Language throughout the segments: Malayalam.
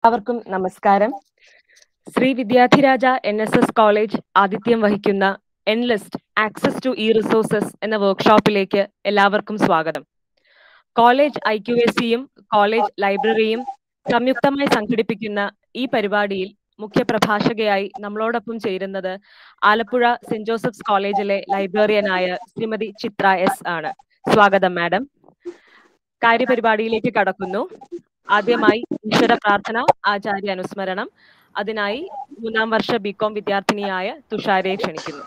എല്ലാവർക്കും നമസ്കാരം Sree Vidyadhiraja N S S college ആതിഥ്യം വഹിക്കുന്ന enlist access to e resources എന്ന വർക്ക്ഷോപ്പിലേക്ക് എല്ലാവർക്കും സ്വാഗതം കോളേജ് ഐ ക്യു എസ് സിയും കോളേജ് ലൈബ്രറിയും സംയുക്തമായി സംഘടിപ്പിക്കുന്ന ഈ പരിപാടിയിൽ മുഖ്യ പ്രഭാഷകയായി നമ്മളോടൊപ്പം ചേരുന്നത് ആലപ്പുഴ സെന്റ് ജോസഫ്സ് കോളേജിലെ ലൈബ്രറിയനായ ശ്രീമതി ചിത്ര എസ് ആണ് സ്വാഗതം മാഡം കാര്യപരിപാടിയിലേക്ക് കടക്കുന്നു ആദ്യമായി ഈശ്വര പ്രാർത്ഥന ആചാര്യ അനുസ്മരണം അതിനായി മൂന്നാം വർഷ ബികോം വിദ്യാർത്ഥിനിയായ തുഷാരയെ ക്ഷണിക്കുന്നു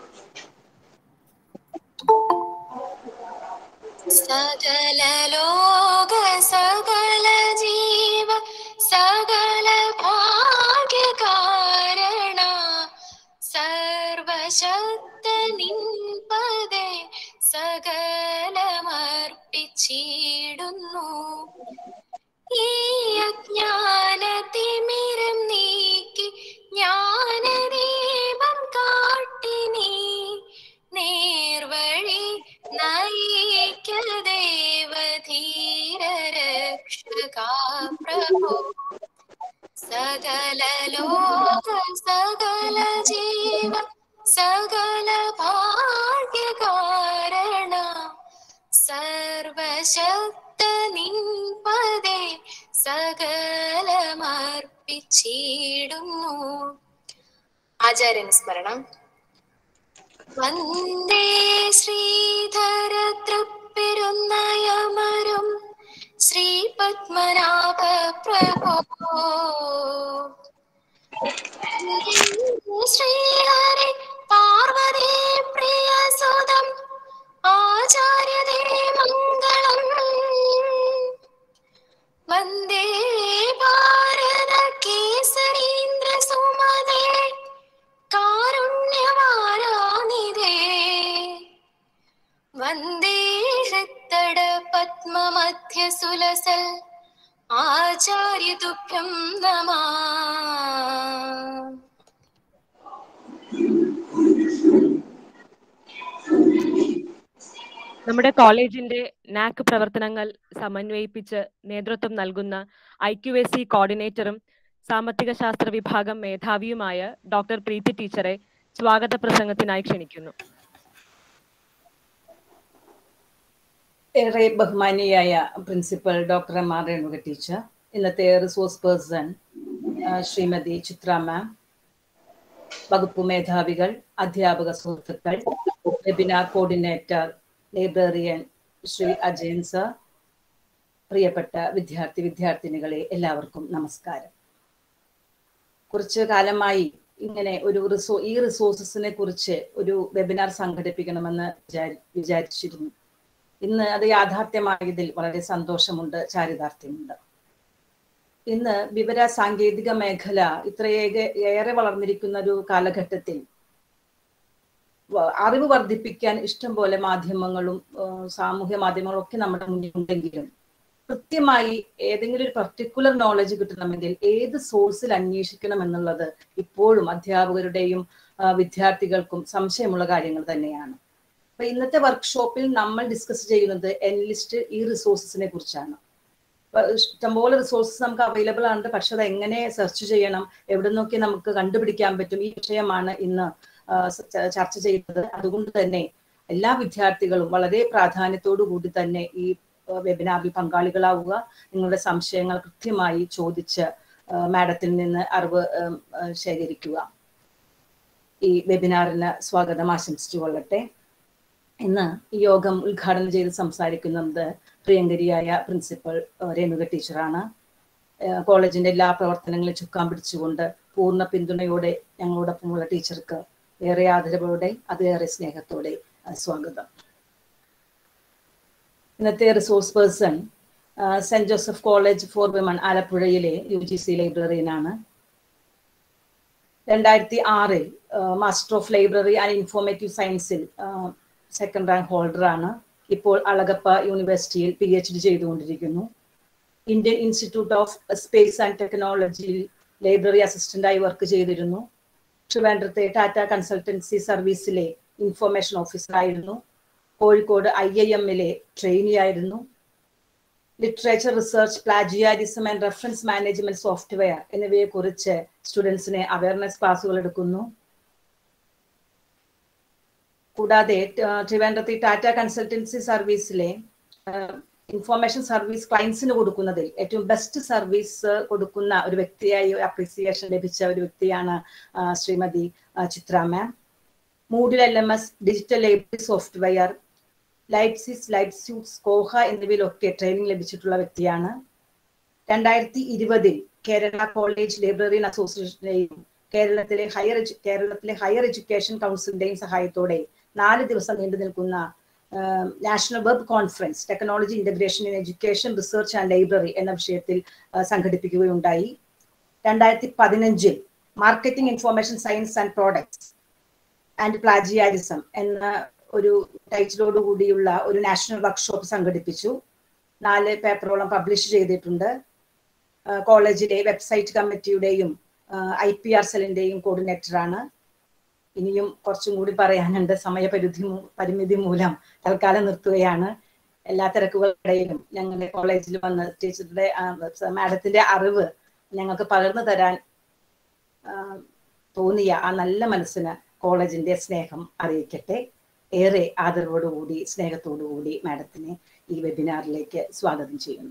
സകല ലോക സകല ജീവ സകല ഭാഗ്യ കാരണ സർവശക്ത നിൻപതേ സകലമർപ്പിച്ചിടുന്നു ഈ അജ്ഞാനതിമിരം നീക്കി ജ്ഞാനദീപം കാട്ടി നീ നേർവഴി നയിക്ക ദേവധീര രക്ഷകാ പ്രഭു സകല ലോക സകല ജീവ സകല ഭാഗ്യ കാരണ സർവശക്ത നിൻപതേ സകലമർപ്പിച്ചിടുന്നു ആചാര്യൻ സ്മരണം വന്ദേ ശ്രീധര തൃപ്പെരുന്നയമരും ശ്രീ പത്മനാഭ പ്രഭോ ശ്രീഹരി പാർവതി പ്രിയ സുതം ആചാര്യതേ മംഗളം വന്ദേ ഭാരത കേസരീന്ദ്ര സുമതേ കാരുണ്യവാരാനിധേ വന്ദേ ഹൃത്തട പത്മമധ്യ സുലസൽ ആചാര്യ തുഭ്യം നമാ നമ്മുടെ കോളേജിന്റെ നാക് പ്രവർത്തനങ്ങൾ സമന്വയിപ്പിച്ച് നേതൃത്വം നൽകുന്ന ഐ ക്യു എസ് സി കോർഡിനേറ്ററും സാമ്പത്തിക ശാസ്ത്ര വിഭാഗം മേധാവിയുമായ ഡോക്ടർ പ്രീതി ടീച്ചറെ സ്വാഗത പ്രസംഗത്തിനായി ക്ഷണിക്കുന്നു ഏറെ ബഹുമാനിയായ principal doctor M R Renuka teacher ഇന്നത്തെ resource person Shrimati Chitra ma'am വകുപ്പ് മേധാവികൾ അധ്യാപക സുഹൃത്തുക്കൾ webinar coordinator librarian Sri Ajayan sir പ്രിയപ്പെട്ട വിദ്യാർത്ഥി വിദ്യാർത്ഥിനികളെ എല്ലാവർക്കും നമസ്കാരം കുറച്ച് കാലമായി ഇങ്ങനെ ഒരു റിസോ ഈ റിസോഴ്സസിനെ കുറിച്ച് ഒരു വെബിനാർ സംഘടിപ്പിക്കണമെന്ന് വിചാരി വിചാരിച്ചിരുന്നു ഇന്ന് അത് യാഥാർത്ഥ്യമായതിൽ വളരെ സന്തോഷമുണ്ട് ചാരിതാർത്ഥ്യമുണ്ട് ഇന്ന് വിവര സാങ്കേതിക മേഖല ഇത്രയേറെ ഏറെ വളർന്നിരിക്കുന്ന ഒരു കാലഘട്ടത്തിൽ അറിവ് വർദ്ധിപ്പിക്കാൻ ഇഷ്ടം പോലെ മാധ്യമങ്ങളും സാമൂഹ്യ മാധ്യമങ്ങളും ഒക്കെ നമ്മുടെ മുന്നിൽ ഉണ്ടെങ്കിലും കൃത്യമായി ഏതെങ്കിലും ഒരു പർട്ടിക്കുലർ നോളജ് കിട്ടണമെങ്കിൽ ഏത് സോഴ്സിൽ അന്വേഷിക്കണം എന്നുള്ളത് ഇപ്പോഴും അധ്യാപകരുടെയും വിദ്യാർത്ഥികൾക്കും സംശയമുള്ള കാര്യങ്ങൾ തന്നെയാണ് അപ്പൊ ഇന്നത്തെ വർക്ക്ഷോപ്പിൽ നമ്മൾ ഡിസ്കസ് ചെയ്യുന്നത് എൻലിസ്റ്റ് ഈ റിസോഴ്സസിനെ കുറിച്ചാണ് ഇഷ്ടംപോലെ റിസോഴ്സസ് നമുക്ക് അവൈലബിൾ ആണ് പക്ഷെ അത് എങ്ങനെ സെർച്ച് ചെയ്യണം എവിടെ നോക്കി നമുക്ക് കണ്ടുപിടിക്കാൻ പറ്റും ഈ വിഷയമാണ് ഇന്ന് ചർച്ച ചെയ്യുന്നത് അതുകൊണ്ട് തന്നെ എല്ലാ വിദ്യാർത്ഥികളും വളരെ പ്രാധാന്യത്തോടു കൂടി തന്നെ ഈ വെബിനാറിൽ പങ്കാളികളാവുക നിങ്ങളുടെ സംശയങ്ങൾ കൃത്യമായി ചോദിച്ച് മാഡത്തിൽ നിന്ന് അറിവ് ശേഖരിക്കുക ഈ വെബിനാറിന് സ്വാഗതം ആശംസിച്ചു കൊള്ളട്ടെ ഇന്ന് ഈ യോഗം ഉദ്ഘാടനം ചെയ്ത് സംസാരിക്കുന്നത് പ്രിയങ്കരിയായ പ്രിൻസിപ്പൽ രേണുക ടീച്ചറാണ് കോളേജിന്റെ എല്ലാ പ്രവർത്തനങ്ങളും ചുക്കാൻ പിടിച്ചുകൊണ്ട് പൂർണ്ണ പിന്തുണയോടെ ഞങ്ങളോടൊപ്പമുള്ള ടീച്ചർക്ക് ഏറെ ആദരവോടെ അതേറെ സ്നേഹത്തോടെ സ്വാഗതം ഇന്നത്തെ resource person Saint Joseph college for women ആലപ്പുഴയിലെ യു ജി സി ലൈബ്രറിയനാണ് രണ്ടായിരത്തി ആറിൽ master of library and informative സയൻസിൽ സെക്കൻഡ് റാങ്ക് ഹോൾഡറാണ് ഇപ്പോൾ അളഗപ്പ യൂണിവേഴ്സിറ്റിയിൽ പി എച്ച് ഡി ചെയ്തുകൊണ്ടിരിക്കുന്നു Indian institute of space and ടെക്നോളജിയിൽ ലൈബ്രറി അസിസ്റ്റന്റായി വർക്ക് ചെയ്തിരുന്നു ട്രിവാൻഡ്രത്തെ ടാറ്റ കൺസൾട്ടൻസി സർവീസിലെ ഇൻഫർമേഷൻ ഓഫീസറായിരുന്നു കോഴിക്കോട് ഐ ഐ എമ്മിലെ ട്രെയിനി ആയിരുന്നു literature research plagiarism and reference management software എന്നിവയെ കുറിച്ച് സ്റ്റുഡൻസിനെ അവയർനെസ് ക്ലാസ്സുകൾ എടുക്കുന്നു കൂടാതെ ട്രിവാൻഡ്രത്തി ടാറ്റ കൺസൾട്ടൻസി സർവീസിലെ ഇൻഫോർമേഷൻ സർവീസ് ക്ലയൻസിന് കൊടുക്കുന്നതിൽ ഏറ്റവും ബെസ്റ്റ് സർവീസ് കൊടുക്കുന്ന ഒരു വ്യക്തിയായി അപ്രീസിയേഷൻ ലഭിച്ച ഒരു വ്യക്തിയാണ് Shrimati Chitra ma'am Moodle L M S digital library software ലൈറ്റ്സിസ് ലൈറ്റ് സ്യൂട്ട്സ് കോഹ എന്നിവയിലൊക്കെ ട്രെയിനിങ് ലഭിച്ചിട്ടുള്ള വ്യക്തിയാണ് രണ്ടായിരത്തി ഇരുപതിൽ കേരള കോളേജ് ലൈബ്രറിയൻ അസോസിയേഷന്റെയും കേരളത്തിലെ ഹയർ കേരളത്തിലെ ഹയർ എഡ്യൂക്കേഷൻ കൗൺസിലിന്റെയും സഹായത്തോടെ നാല് ദിവസം നീണ്ടു നിൽക്കുന്ന national web conference technology integration in education research and library എന്ന വിഷയത്തിൽ സംഘടിപ്പിക്കുകയുണ്ടായി രണ്ടായിരത്തി പതിനഞ്ചിൽ marketing information science and products and plagiarism എന്ന ഒരു ടൈറ്റിലോട് കൂടിയുള്ള ഒരു നാഷണൽ വർക്ക്ഷോപ്പ് സംഘടിപ്പിച്ചു നാല് പേപ്പറോളം പബ്ലിഷ് ചെയ്തിട്ടുണ്ട് കോളേജിലെ വെബ്സൈറ്റ് കമ്മിറ്റിയുടെയും ഐ പി ആർ സെല്ലിന്റെയും കോർഡിനേറ്ററാണ് ഇനിയും കുറച്ചും കൂടി പറയാനുണ്ട് സമയപരിധി പരിമിതി മൂലം തൽക്കാലം നിർത്തുകയാണ് എല്ലാ തിരക്കുകളുടെയും ഞങ്ങളുടെ കോളേജിൽ വന്ന് ടീച്ചറുടെ മാഡത്തിന്റെ അറിവ് ഞങ്ങൾക്ക് പകർന്നു തരാൻ തോന്നിയ ആ നല്ല മനസ്സിന് കോളേജിന്റെ സ്നേഹം അറിയിക്കട്ടെ ഏറെ ആദരവോടുകൂടി സ്നേഹത്തോടുകൂടി മാഡത്തിനെ ഈ വെബിനാറിലേക്ക് സ്വാഗതം ചെയ്യുന്നു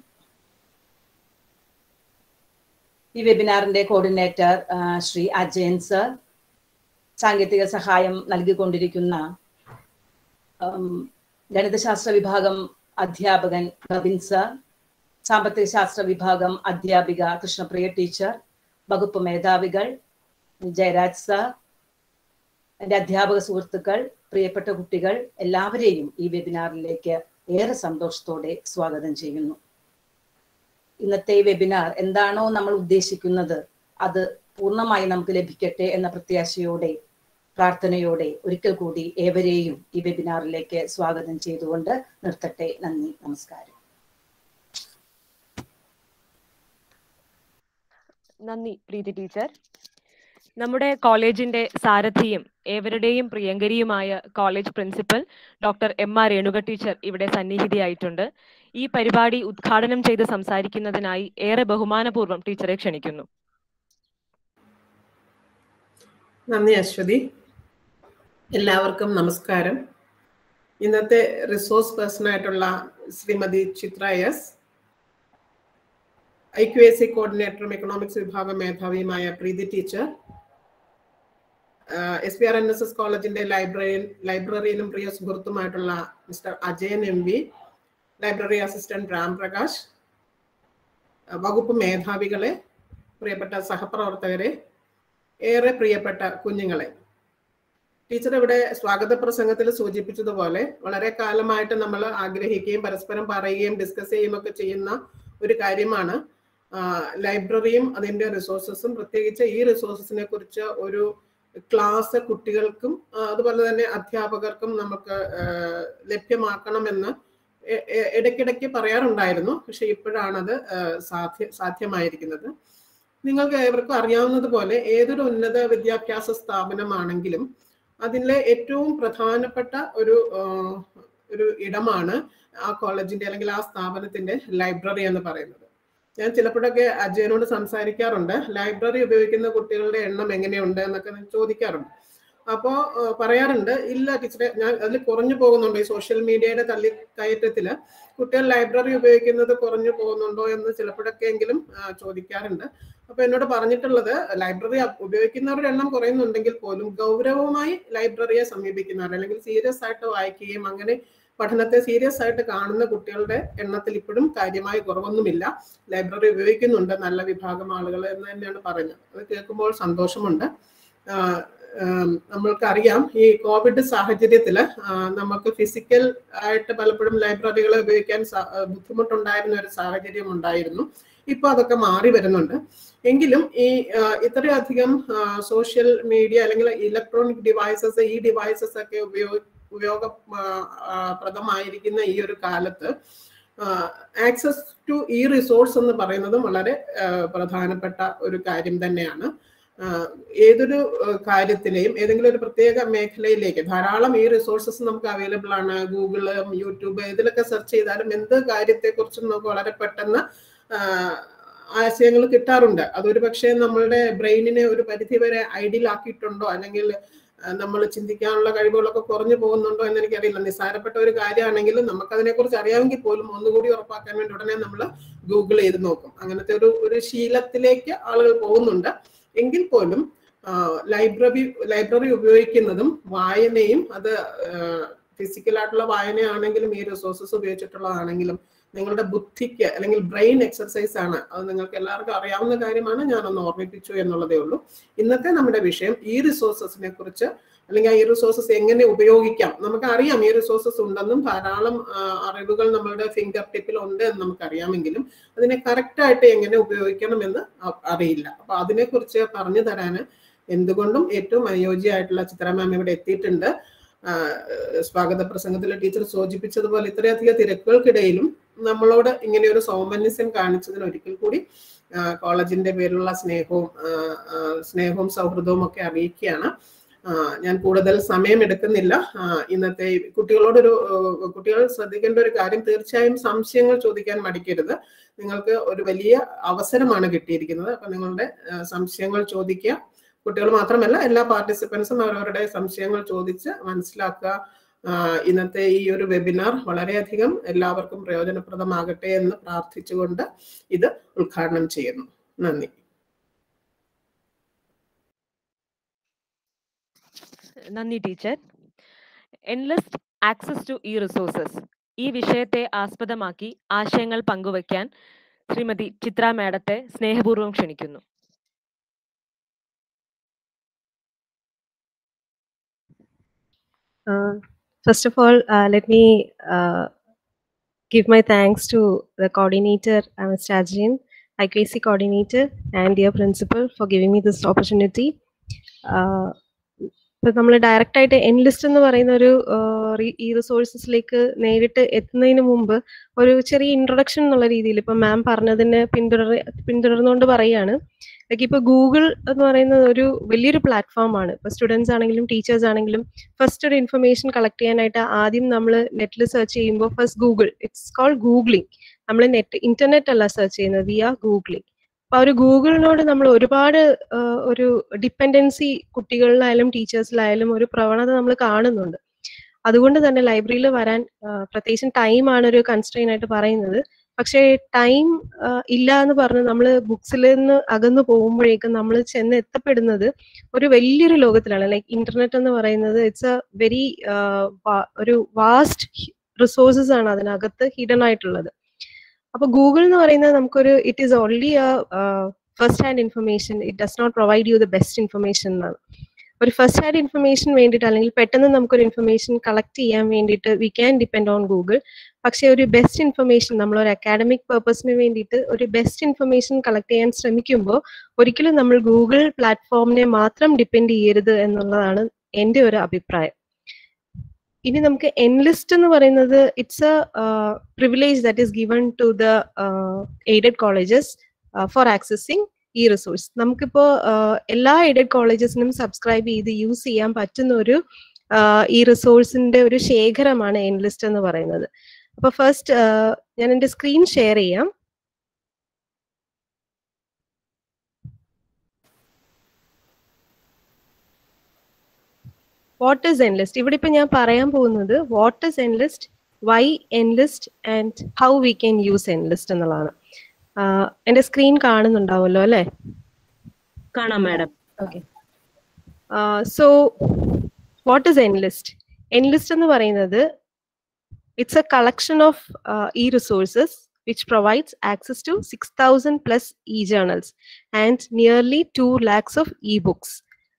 ഈ വെബിനാറിന്റെ കോർഡിനേറ്റർ ശ്രീ അജയൻ സർ സാങ്കേതിക സഹായം നൽകിക്കൊണ്ടിരിക്കുന്ന ഗണിതശാസ്ത്ര വിഭാഗം അധ്യാപകൻ നവീൻ സർ സാമ്പത്തിക ശാസ്ത്ര വിഭാഗം അധ്യാപിക കൃഷ്ണപ്രിയ ടീച്ചർ വകുപ്പ് മേധാവികൾ ജയരാജ് സർ എൻ്റെ അധ്യാപക സുഹൃത്തുക്കൾ പ്രിയപ്പെട്ട കുട്ടികൾ എല്ലാവരെയും ഈ വെബിനാറിലേക്ക് ഏറെ സന്തോഷത്തോടെ സ്വാഗതം ചെയ്യുന്നു ഇന്നത്തെ വെബിനാർ എന്താണോ നമ്മൾ ഉദ്ദേശിക്കുന്നത് അത് പൂർണ്ണമായി നമുക്ക് ലഭിക്കട്ടെ എന്ന പ്രത്യാശയോടെ പ്രാർത്ഥനയോടെ ഒരിക്കൽ കൂടി ഏവരെയും ഈ വെബിനാറിലേക്ക് സ്വാഗതം ചെയ്തുകൊണ്ട് നിർത്തട്ടെ നന്ദി നമസ്കാരം നന്ദി പ്രീതി ടീച്ചർ നമ്മുടെ കോളേജിന്റെ സാരഥിയും ഏവരുടെയും പ്രിയങ്കരിയുമായ college principal doctor M R Renuka teacher ഇവിടെ സന്നിഹിതയായിട്ടുണ്ട് ഈ പരിപാടി ഉദ്ഘാടനം ചെയ്ത് സംസാരിക്കുന്നതിനായി ഏറെ ബഹുമാനപൂർവ്വം ടീച്ചറെ ക്ഷണിക്കുന്നു നന്ദി അശ്വതി എല്ലാവർക്കും നമസ്കാരം ഇന്നത്തെ റിസോഴ്സ് പേഴ്സൺ ആയിട്ടുള്ള Shrimati Chitra S I Q S C കോർഡിനേറ്ററും എക്കണോമിക്സ് വിഭാഗം മേധാവിയുമായ Preethi teacher S P R N S S കോളേജിന്റെ ലൈബ്രറിയൻ ലൈബ്രറിയനും പ്രിയ സുഹൃത്തുമായിട്ടുള്ള mister Ajayan M V library assistant Ram Prakash വകുപ്പ് മേധാവികളെ പ്രിയപ്പെട്ട സഹപ്രവർത്തകരെ ഏറെ പ്രിയപ്പെട്ട കുഞ്ഞുങ്ങളെ ടീച്ചർ ഇവിടെ സ്വാഗത പ്രസംഗത്തിൽ സൂചിപ്പിച്ചതുപോലെ വളരെ കാലമായിട്ട് നമ്മൾ ആഗ്രഹിക്കുകയും പരസ്പരം പറയുകയും ഡിസ്കസ് ചെയ്യുകയും ഒക്കെ ചെയ്യുന്ന ഒരു കാര്യമാണ് ലൈബ്രറിയും അതിന്റെ റിസോഴ്സസും പ്രത്യേകിച്ച് ഈ റിസോഴ്സസിനെ കുറിച്ച് ഒരു ക്ലാസ് കുട്ടികൾക്കും അതുപോലെ തന്നെ അധ്യാപകർക്കും നമുക്ക് ലഭ്യമാക്കണമെന്ന് ഇടയ്ക്കിടയ്ക്ക് പറയാറുണ്ടായിരുന്നു പക്ഷെ ഇപ്പോഴാണത് സാധ്യ സാധ്യമായിരിക്കുന്നത് നിങ്ങൾക്ക് ഏവർക്കും അറിയാവുന്നതുപോലെ ഏതൊരു ഉന്നത വിദ്യാഭ്യാസ സ്ഥാപനമാണെങ്കിലും അതിലെ ഏറ്റവും പ്രധാനപ്പെട്ട ഒരു ഒരു ഇടമാണ് ആ കോളേജിന്റെ അല്ലെങ്കിൽ ആ സ്ഥാപനത്തിന്റെ ലൈബ്രറി എന്ന് പറയുന്നത് ഞാൻ ചിലപ്പോഴൊക്കെ അജയനോട് സംസാരിക്കാറുണ്ട് ലൈബ്രറി ഉപയോഗിക്കുന്ന കുട്ടികളുടെ എണ്ണം എങ്ങനെയുണ്ട് എന്നൊക്കെ ചോദിക്കാറുണ്ട് അപ്പോൾ പറയാറുണ്ട് ഇല്ല ടീച്ചറെ ഞാൻ അതിൽ കുറഞ്ഞു പോകുന്നുണ്ടോ ഈ സോഷ്യൽ മീഡിയയുടെ തള്ളി കയറ്റത്തില് കുട്ടികൾ ലൈബ്രറി ഉപയോഗിക്കുന്നത് കുറഞ്ഞു പോകുന്നുണ്ടോ എന്ന് ചിലപ്പോഴൊക്കെ എങ്കിലും ചോദിക്കാറുണ്ട് അപ്പൊ എന്നോട് പറഞ്ഞിട്ടുള്ളത് ലൈബ്രറി ഉപയോഗിക്കുന്നവരുടെ എണ്ണം കുറയുന്നുണ്ടെങ്കിൽ പോലും ഗൗരവമായി ലൈബ്രറിയെ സമീപിക്കുന്നവർ അല്ലെങ്കിൽ സീരിയസ് ആയിട്ട് വായിക്കുകയും അങ്ങനെ പഠനത്തെ സീരിയസ് ആയിട്ട് കാണുന്ന കുട്ടികളുടെ എണ്ണത്തിൽ ഇപ്പോഴും കാര്യമായ കുറവൊന്നുമില്ല ലൈബ്രറി ഉപയോഗിക്കുന്നുണ്ട് നല്ല വിഭാഗം ആളുകൾ എന്ന് തന്നെയാണ് പറഞ്ഞത് അത് കേൾക്കുമ്പോൾ സന്തോഷമുണ്ട് നമ്മൾക്കറിയാം ഈ കോവിഡ് സാഹചര്യത്തിൽ നമുക്ക് ഫിസിക്കൽ ആയിട്ട് പലപ്പോഴും ലൈബ്രറികളെ ഉപയോഗിക്കാൻ ബുദ്ധിമുട്ടുണ്ടായിരുന്ന ഒരു സാഹചര്യം ഉണ്ടായിരുന്നു ഇപ്പൊ അതൊക്കെ മാറി വരുന്നുണ്ട് എങ്കിലും ഈ ഇത്രയധികം സോഷ്യൽ മീഡിയ അല്ലെങ്കിൽ ഇലക്ട്രോണിക് ഡിവൈസസ് ഈ ഡിവൈസസ് ഒക്കെ ഉപയോഗ ഉപയോഗപ്രദമായിരിക്കുന്ന ഈ ഒരു കാലത്ത് ആക്സസ് ടു ഈ റിസോഴ്സ് എന്ന് പറയുന്നതും വളരെ പ്രധാനപ്പെട്ട ഒരു കാര്യം തന്നെയാണ് ഏതൊരു കാര്യത്തിലെയും ഏതെങ്കിലും ഒരു പ്രത്യേക മേഖലയിലേക്ക് ധാരാളം ഈ റിസോഴ്സസ് നമുക്ക് അവൈലബിൾ ആണ് ഗൂഗിള് യൂട്യൂബ് ഇതിലൊക്കെ സെർച്ച് ചെയ്താലും എന്ത് കാര്യത്തെക്കുറിച്ചും നമുക്ക് വളരെ പെട്ടെന്ന് ആശയങ്ങൾ കിട്ടാറുണ്ട് അതൊരു പക്ഷേ നമ്മളുടെ ബ്രെയിനിനെ ഒരു പരിധി വരെ ഐഡിയൽ ആക്കിയിട്ടുണ്ടോ അല്ലെങ്കിൽ നമ്മൾ ചിന്തിക്കാനുള്ള കഴിവുകളൊക്കെ കുറഞ്ഞു പോകുന്നുണ്ടോ എന്ന് എനിക്കറിയില്ല നിസ്സാരപ്പെട്ട ഒരു കാര്യമാണെങ്കിലും നമുക്ക് അതിനെക്കുറിച്ച് അറിയാമെങ്കിൽ പോലും ഒന്നുകൂടി ഉറപ്പാക്കാൻ വേണ്ടി ഉടനെ നമ്മൾ ഗൂഗിൾ ചെയ്ത് നോക്കും അങ്ങനത്തെ ഒരു ഒരു ശീലത്തിലേക്ക് ആളുകൾ പോകുന്നുണ്ട് എങ്കിൽ പോലും ലൈബ്രറി ലൈബ്രറി ഉപയോഗിക്കുന്നതും വായനയും അത് ഫിസിക്കലായിട്ടുള്ള വായനയാണെങ്കിലും ഈ റിസോഴ്സസ് ഉപയോഗിച്ചിട്ടുള്ളതാണെങ്കിലും നിങ്ങളുടെ ബുദ്ധിക്ക് അല്ലെങ്കിൽ ബ്രെയിൻ എക്സർസൈസ് ആണ് അത് നിങ്ങൾക്ക് എല്ലാവർക്കും അറിയാവുന്ന കാര്യമാണ് ഞാനൊന്ന് ഓർമ്മിപ്പിച്ചു എന്നുള്ളതേ ഉള്ളൂ ഇന്നത്തെ നമ്മുടെ വിഷയം ഈ റിസോഴ്സസിനെ കുറിച്ച് അല്ലെങ്കിൽ ഈ റിസോഴ്സസ് എങ്ങനെ ഉപയോഗിക്കാം നമുക്ക് അറിയാം ഈ റിസോഴ്സസ് ഉണ്ടെന്നും ധാരാളം അറിവുകൾ നമ്മളുടെ ഫിംഗർ ടിപ്പിൽ ഉണ്ട് എന്ന് നമുക്കറിയാമെങ്കിലും അതിനെ കറക്റ്റ് ആയിട്ട് എങ്ങനെ ഉപയോഗിക്കണമെന്ന് അറിയില്ല അപ്പൊ അതിനെക്കുറിച്ച് പറഞ്ഞു തരാൻ എന്തുകൊണ്ടും ഏറ്റവും അനുയോജ്യമായിട്ടുള്ള ചിത്ര മാം ഇവിടെ എത്തിയിട്ടുണ്ട് സ്വാഗത പ്രസംഗത്തിൽ ടീച്ചർ സൂചിപ്പിച്ചതുപോലെ ഇത്രയധികം തിരക്കുകൾക്കിടയിലും നമ്മളോട് ഇങ്ങനെ ഒരു സൗമന്യസ്യം കാണിച്ചതിന് ഒരിക്കൽ കൂടി കോളേജിന്റെ പേരിലുള്ള സ്നേഹവും സ്നേഹവും സൗഹൃദവും ഒക്കെ അറിയിക്കുകയാണ് ഞാൻ കൂടുതൽ സമയം എടുക്കുന്നില്ല ഇന്നത്തെ കുട്ടികളോടൊരു കുട്ടികൾ ശ്രദ്ധിക്കേണ്ട ഒരു കാര്യം തീർച്ചയായും സംശയങ്ങൾ ചോദിക്കാൻ മടിക്കരുത് നിങ്ങൾക്ക് ഒരു വലിയ അവസരമാണ് കിട്ടിയിരിക്കുന്നത് അപ്പൊ നിങ്ങളുടെ സംശയങ്ങൾ ചോദിക്കുക കുട്ടികൾ മാത്രമല്ല എല്ലാ പാർട്ടിസിപ്പൻസും അവരവരുടെ സംശയങ്ങൾ ചോദിച്ച് മനസ്സിലാക്കുക ഇന്നത്തെ ഈ ഒരു വെബിനാർ വളരെയധികം എല്ലാവർക്കും പ്രയോജനപ്രദമാകട്ടെ എന്ന് പ്രാർത്ഥിച്ചുകൊണ്ട് ഇത് ഉദ്ഘാടനം ചെയ്യുന്നു നന്ദി നന്ദി teacher enlist access to e resources ഈ വിഷയത്തെ ആസ്പദമാക്കി ആശയങ്ങൾ പങ്കുവയ്ക്കാൻ ശ്രീമതി ചിത്ര മാഡത്തെ സ്നേഹപൂർവ്വം ക്ഷണിക്കുന്നു Uh, first of all, uh, let me uh, give my thanks to the coordinator, uh, Mr. Ajin, IQAC coordinator, and dear principal for giving me this opportunity. Uh, ഇപ്പൊ നമ്മൾ ഡയറക്റ്റ് ആയിട്ട് എൻ ലിസ്റ്റ് എന്ന് പറയുന്ന ഒരു ഈ റിസോഴ്സസിലേക്ക് നേരിട്ട് എത്തുന്നതിന് മുമ്പ് ഒരു ചെറിയ ഇൻട്രൊഡക്ഷൻ എന്നുള്ള രീതിയിൽ ഇപ്പൊ മാം പറഞ്ഞതിന് പിന്തുടർ പിന്തുടർന്നുകൊണ്ട് പറയാണ് ലൈക്ക് ഇപ്പൊ ഗൂഗിൾ എന്ന് പറയുന്നത് ഒരു വലിയൊരു പ്ലാറ്റ്ഫോമാണ് ഇപ്പൊ സ്റ്റുഡൻസ് ആണെങ്കിലും ടീച്ചേഴ്സ് ആണെങ്കിലും ഫസ്റ്റ് ഒരു ഇൻഫർമേഷൻ കളക്ട് ചെയ്യാനായിട്ട് ആദ്യം നമ്മൾ നെറ്റിൽ സെർച്ച് ചെയ്യുമ്പോൾ first Google it's call googling നമ്മൾ നെറ്റ് ഇന്റർനെറ്റ് അല്ല സെർച്ച് ചെയ്യുന്നത് വി ആർ ഗൂഗ്ലിംഗ് അപ്പൊ ഒരു ഗൂഗിളിനോട് നമ്മൾ ഒരുപാട് ഒരു ഡിപ്പെൻഡൻസി കുട്ടികളിലായാലും ടീച്ചേഴ്സിലായാലും ഒരു പ്രവണത നമ്മൾ കാണുന്നുണ്ട് അതുകൊണ്ട് തന്നെ ലൈബ്രറിയിൽ വരാൻ പ്രത്യേകിച്ചും ടൈമാണ് ഒരു കൺസ്ട്രെയിൻ ആയിട്ട് പറയുന്നത് പക്ഷേ ടൈം ഇല്ല എന്ന് പറഞ്ഞ് നമ്മൾ ബുക്സിൽ നിന്ന് അകന്നു പോകുമ്പോഴേക്കും നമ്മൾ ചെന്ന് എത്തപ്പെടുന്നത് ഒരു വലിയൊരു ലോകത്തിലാണ് ലൈക്ക് ഇന്റർനെറ്റ് എന്ന് പറയുന്നത് ഇറ്റ്സ് എ വെരി ഒരു വാസ്റ്റ് റിസോഴ്സസ് ആണ് അതിനകത്ത് ഹിഡൻ ആയിട്ടുള്ളത് അപ്പൊ ഗൂഗിൾ എന്ന് പറയുന്നത് നമുക്കൊരു it is only a first hand information it does not provide you the best information എന്നാണ് ഒരു ഫസ്റ്റ് ഹാൻഡ് ഇൻഫർമേഷൻ വേണ്ടിയിട്ട് അല്ലെങ്കിൽ പെട്ടെന്ന് നമുക്കൊരു ഇൻഫർമേഷൻ കളക്ട് ചെയ്യാൻ വേണ്ടിയിട്ട് we can depend on Google പക്ഷേ ഒരു ബെസ്റ്റ് ഇൻഫർമേഷൻ നമ്മൾ ഒരു അക്കാഡമിക് പർപ്പസിന് വേണ്ടിയിട്ട് ഒരു ബെസ്റ്റ് ഇൻഫർമേഷൻ കളക്ട് ചെയ്യാൻ ശ്രമിക്കുമ്പോൾ ഒരിക്കലും നമ്മൾ ഗൂഗിൾ പ്ലാറ്റ്ഫോമിനെ മാത്രം ഡിപ്പെൻഡ് ചെയ്യരുത് എന്നുള്ളതാണ് എൻ്റെ ഒരു അഭിപ്രായം ഇനി നമുക്ക് എൻലിസ്റ്റ് എന്ന് പറയുന്നത് it's a privilege that is given to the aided colleges for accessing e resource നമുക്കിപ്പോ എല്ലാ എയ്ഡഡ് കോളേജസിനും സബ്സ്ക്രൈബ് ചെയ്ത് യൂസ് ചെയ്യാൻ പറ്റുന്ന ഒരു ഈ റിസോഴ്സിന്റെ ഒരു ശേഖരമാണ് എൻലിസ്റ്റ് എന്ന് പറയുന്നത് അപ്പൊ ഫസ്റ്റ് ഞാൻ എന്റെ സ്ക്രീൻ ഷെയർ ചെയ്യാം വാട്ട് ഇസ് എൻലിസ്റ്റ് ഇവിടെ ഇപ്പൊ ഞാൻ പറയാൻ പോകുന്നത് what is enlist why enlist and how we can use enlist എന്നുള്ളതാണ് എന്റെ സ്ക്രീൻ കാണുന്നുണ്ടാവുമല്ലോ അല്ലെ കാണാം madam okay so what is enlist enlist എന്ന് പറയുന്നത് it's a collection of e resources which provides access to 6,000 plus e-journals and nearly 2 lakhs of e-books.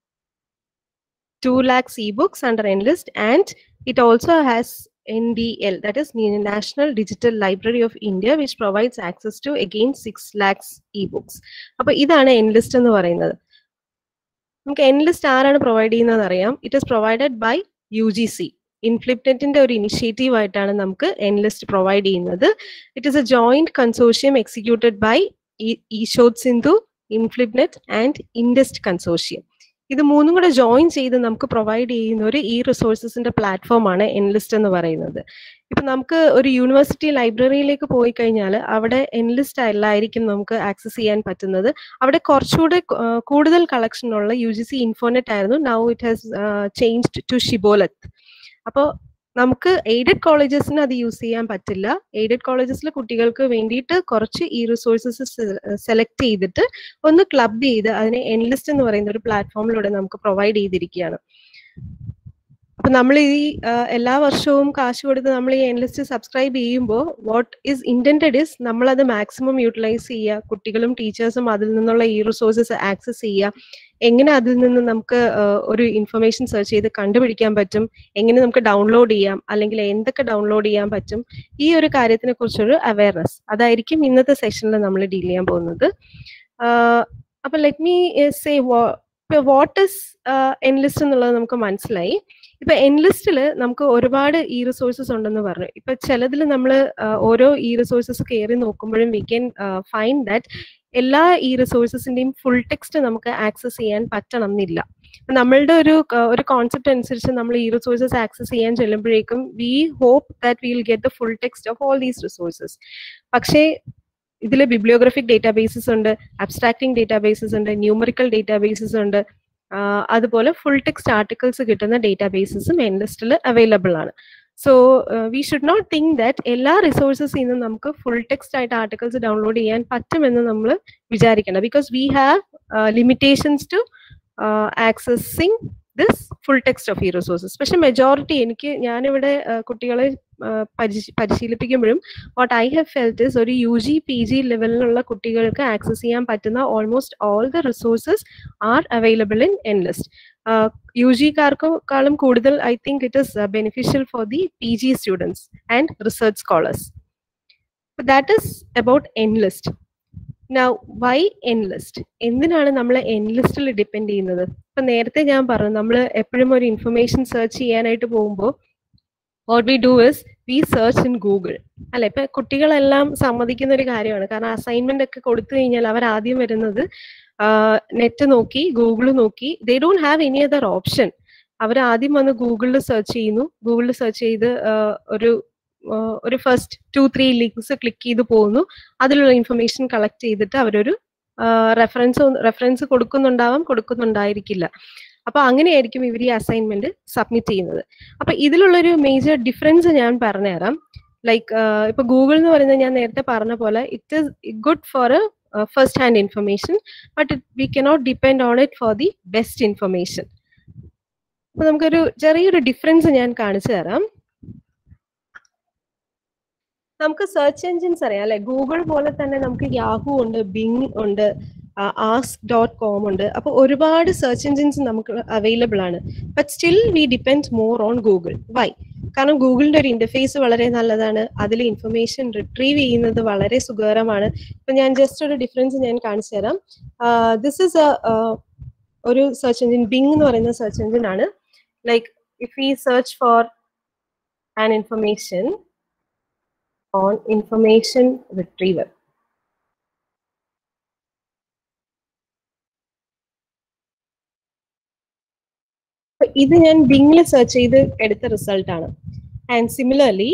2 lakhs e-books under Enlist and it also has NDL, that is National Digital Library of India, which provides access to again 6 lakhs e-books. അപ്പോൾ ഇതാണ് എൻലിസ്റ്റ് എന്ന് പറയുന്നത് നമുക്ക് എൻലിസ്റ്റ് ആരാണ് പ്രൊവൈഡ് ചെയ്യുന്നത് അറിയാം it is provided by U G C ഇൻഫ്ലിപ്റ്റന്റിന്റെ ഒരു ഇനിഷ്യേറ്റീവ് ആയിട്ടാണ് നമുക്ക് എൻലിസ്റ്റ് പ്രൊവൈഡ് ചെയ്യുന്നത് it is a joint consortium executed by e-ShodhSindhu INFLIBNET and INDEST consortium ഇത് മൂന്നും കൂടെ ജോയിൻ ചെയ്ത് നമുക്ക് പ്രൊവൈഡ് ചെയ്യുന്ന ഒരു ഈ റിസോഴ്സസിന്റെ പ്ലാറ്റ്ഫോമാണ് എൻലിസ്റ്റ് എന്ന് പറയുന്നത് ഇപ്പൊ നമുക്ക് ഒരു യൂണിവേഴ്സിറ്റി ലൈബ്രറിയിലേക്ക് പോയി കഴിഞ്ഞാൽ അവിടെ എൻലിസ്റ്റ് അല്ലായിരിക്കും നമുക്ക് ആക്സസ് ചെയ്യാൻ പറ്റുന്നത് അവിടെ കുറച്ചുകൂടെ ആ, കൂടുതൽ കളക്ഷൻ ഉള്ള യു ജി സി ഇൻഫോനെറ്റ് ആയിരുന്നു now it has changed to Shibboleth അപ്പോൾ നമുക്ക് എയ്ഡഡ് കോളേജസിന് അത് യൂസ് ചെയ്യാൻ പറ്റില്ല എയ്ഡഡ് കോളേജസിലെ കുട്ടികൾക്ക് വേണ്ടിയിട്ട് കുറച്ച് ഈ റിസോഴ്സസ് സെലക്ട് ചെയ്തിട്ട് ഒന്ന് ക്ലബ് ചെയ്ത് അതിനെ എൻലിസ്റ്റ് എന്ന് പറയുന്ന ഒരു പ്ലാറ്റ്ഫോമിലൂടെ നമുക്ക് പ്രൊവൈഡ് ചെയ്തിരിക്കുകയാണ് അപ്പൊ നമ്മൾ ഈ ആ, എല്ലാ വർഷവും കാശ് കൊടുത്ത് നമ്മൾ ഈ എൻലിസ്റ്റ് സബ്സ്ക്രൈബ് ചെയ്യുമ്പോൾ വാട്ട് ഈസ് ഇന്റന്റഡ് ഇസ് നമ്മൾ അത് മാക്സിമം യൂട്ടിലൈസ് ചെയ്യുക കുട്ടികളും ടീച്ചേഴ്സും അതിൽ നിന്നുള്ള ഈ റിസോഴ്സസ് ആക്സസ് ചെയ്യുക എങ്ങനെ അതിൽ നിന്ന് നമുക്ക് ആ, ഒരു ഇൻഫർമേഷൻ സെർച്ച് ചെയ്ത് കണ്ടുപിടിക്കാൻ പറ്റും എങ്ങനെ നമുക്ക് ഡൗൺലോഡ് ചെയ്യാം അല്ലെങ്കിൽ എന്തൊക്കെ ഡൗൺലോഡ് ചെയ്യാൻ പറ്റും ഈ ഒരു കാര്യത്തിനെ കുറിച്ചൊരു അവയർനെസ് അതായിരിക്കും ഇന്നത്തെ സെഷനിൽ നമ്മൾ ഡീൽ ചെയ്യാൻ പോകുന്നത് ആഹ് അപ്പൊ let me say what is enlist എന്നുള്ളത് നമുക്ക് മനസ്സിലായി ഇപ്പൊ എൻലിസ്റ്റിൽ നമുക്ക് ഒരുപാട് ഇ റിസോഴ്സസ് ഉണ്ടെന്ന് പറഞ്ഞു ഇപ്പൊ ചിലതിൽ നമ്മൾ ഓരോ ഇ റിസോഴ്സസ് കയറി നോക്കുമ്പോഴും വി ക്യാൻ ഫൈൻഡ് ദാറ്റ് എല്ലാ ഈ റിസോഴ്സസിന്റെയും ഫുൾ ടെക്സ്റ്റ് നമുക്ക് ആക്സസ് ചെയ്യാൻ പറ്റണം എന്നില്ല ഇപ്പൊ നമ്മളുടെ ഒരു ക- ഒരു കോൺസെപ്റ്റ് അനുസരിച്ച് നമ്മൾ ഈ റിസോഴ്സസ് ആക്സസ് ചെയ്യാൻ ചെല്ലുമ്പോഴേക്കും we hope that will get the full text of all these resources പക്ഷേ ഇതിൽ ബിബ്ലിയോഗ്രഫിക് ഡേറ്റാബേസസ് ഉണ്ട് അബ്സ്ട്രാക്ടിംഗ് ഡേറ്റാബേസസ് ഉണ്ട് ന്യൂമറിക്കൽ ഡേറ്റാബേസസ് ഉണ്ട് ആഹ് അതുപോലെ ഫുൾ ടെക്സ്റ്റ് ആർട്ടിക്കിൾസ് കിട്ടുന്ന ഡേറ്റാബേസസും എൻലിസ്റ്റിൽ അവൈലബിൾ ആണ് so we should not think that എല്ലാ റിസോഴ്സസിൽ നിന്നും നമുക്ക് ഫുൾ ടെക്സ്റ്റ് ആയിട്ട് ആർട്ടിക്കിൾസ് ഡൗൺലോഡ് ചെയ്യാൻ പറ്റുമെന്ന് നമ്മൾ വിചാരിക്കണം because we have limitations to accessing this full text of e resources പക്ഷെ മെജോറിറ്റി എനിക്ക് ഞാനിവിടെ ആഹ് കുട്ടികളെ ആഹ് പരിശീ- പരിശീലിപ്പിക്കുമ്പോഴും what I have felt is ഒരു യു ജി പി ജി ലെവലിലുള്ള കുട്ടികൾക്ക് ആക്സസ് ചെയ്യാൻ പറ്റുന്ന almost all the resources are available in enlist U ജിക്കാർക്കാളും കൂടുതൽ I think it is beneficial for the P G students and research scholars that is about enlist now why enlist എന്തിനാണ് നമ്മൾ എൻലിസ്റ്റിൽ ഡിപ്പെൻഡ് ചെയ്യുന്നത് ഇപ്പൊ നേരത്തെ ഞാൻ പറഞ്ഞു നമ്മൾ എപ്പോഴും ഒരു ഇൻഫർമേഷൻ സെർച്ച് ചെയ്യാനായിട്ട് പോകുമ്പോൾ what we do is we search in Google അല്ലെ ഇപ്പൊ കുട്ടികളെല്ലാം സമ്മതിക്കുന്ന ഒരു കാര്യമാണ് കാരണം അസൈൻമെന്റ് ഒക്കെ കൊടുത്തു കഴിഞ്ഞാൽ അവർ ആദ്യം വരുന്നത് നെറ്റ് നോക്കി ഗൂഗിൾ നോക്കി they don't have any other option അവർ ആദ്യം വന്ന് ഗൂഗിളിൽ സെർച്ച് ചെയ്യുന്നു ഗൂഗിളിൽ സെർച്ച് ചെയ്ത് ആഹ് ഒരു ആഹ് ഒരു first two three links click ചെയ്ത് പോകുന്നു അതിലുള്ള ഇൻഫർമേഷൻ കളക്ട് ചെയ്തിട്ട് അവരൊരു റെഫറൻസ് റെഫറൻസ് കൊടുക്കുന്നുണ്ടാവാം കൊടുക്കുന്നുണ്ടായിരിക്കില്ല അപ്പൊ അങ്ങനെയായിരിക്കും ഇവർ ഈ അസൈൻമെന്റ് സബ്മിറ്റ് ചെയ്യുന്നത് അപ്പൊ ഇതിലുള്ളൊരു മേജർ ഡിഫറൻസ് ഞാൻ പറഞ്ഞുതരാം ലൈക്ക് ഇപ്പൊ ഗൂഗിൾ എന്ന് പറയുന്നത് ഞാൻ നേരത്തെ പറഞ്ഞ പോലെ it is good for first hand information but we cannot depend on it for the best information അപ്പൊ നമുക്കൊരു ചെറിയൊരു ഡിഫറൻസ് ഞാൻ കാണിച്ചു തരാം നമുക്ക് സെർച്ച് എഞ്ചിൻസ് അറിയാം അല്ലെ ഗൂഗിൾ പോലെ തന്നെ നമുക്ക് യാഹു ഉണ്ട് ബിങ് ഉണ്ട് ആസ്ക് ഡോട്ട് കോം ഉണ്ട് അപ്പൊ ഒരുപാട് സെർച്ച് എഞ്ചിൻസ് നമുക്ക് അവൈലബിൾ ആണ് but still we depend more on Google why കാരണം ഗൂഗിളിന്റെ ഒരു ഇന്റർഫേസ് വളരെ നല്ലതാണ് അതിൽ ഇൻഫർമേഷൻ റിട്രീവ് ചെയ്യുന്നത് വളരെ സുഖകരമാണ് ഇപ്പൊ ഞാൻ ജസ്റ്റ് ഒരു ഡിഫറൻസ് ഞാൻ കാണിച്ചു തരാം ദിസ് ഇസ് ഒരു സെർച്ച് എഞ്ചിൻ ബിങ് എന്ന് പറയുന്ന സെർച്ച് എഞ്ചിൻ ആണ് ലൈക്ക് ഇഫ് ഈ search for an information on information retrieval. അപ്പൊ ഇത് ഞാൻ ബിങ്ങിൽ സെർച്ച് ചെയ്ത് എടുത്ത റിസൾട്ട് ആണ് ആൻഡ് സിമിലർലി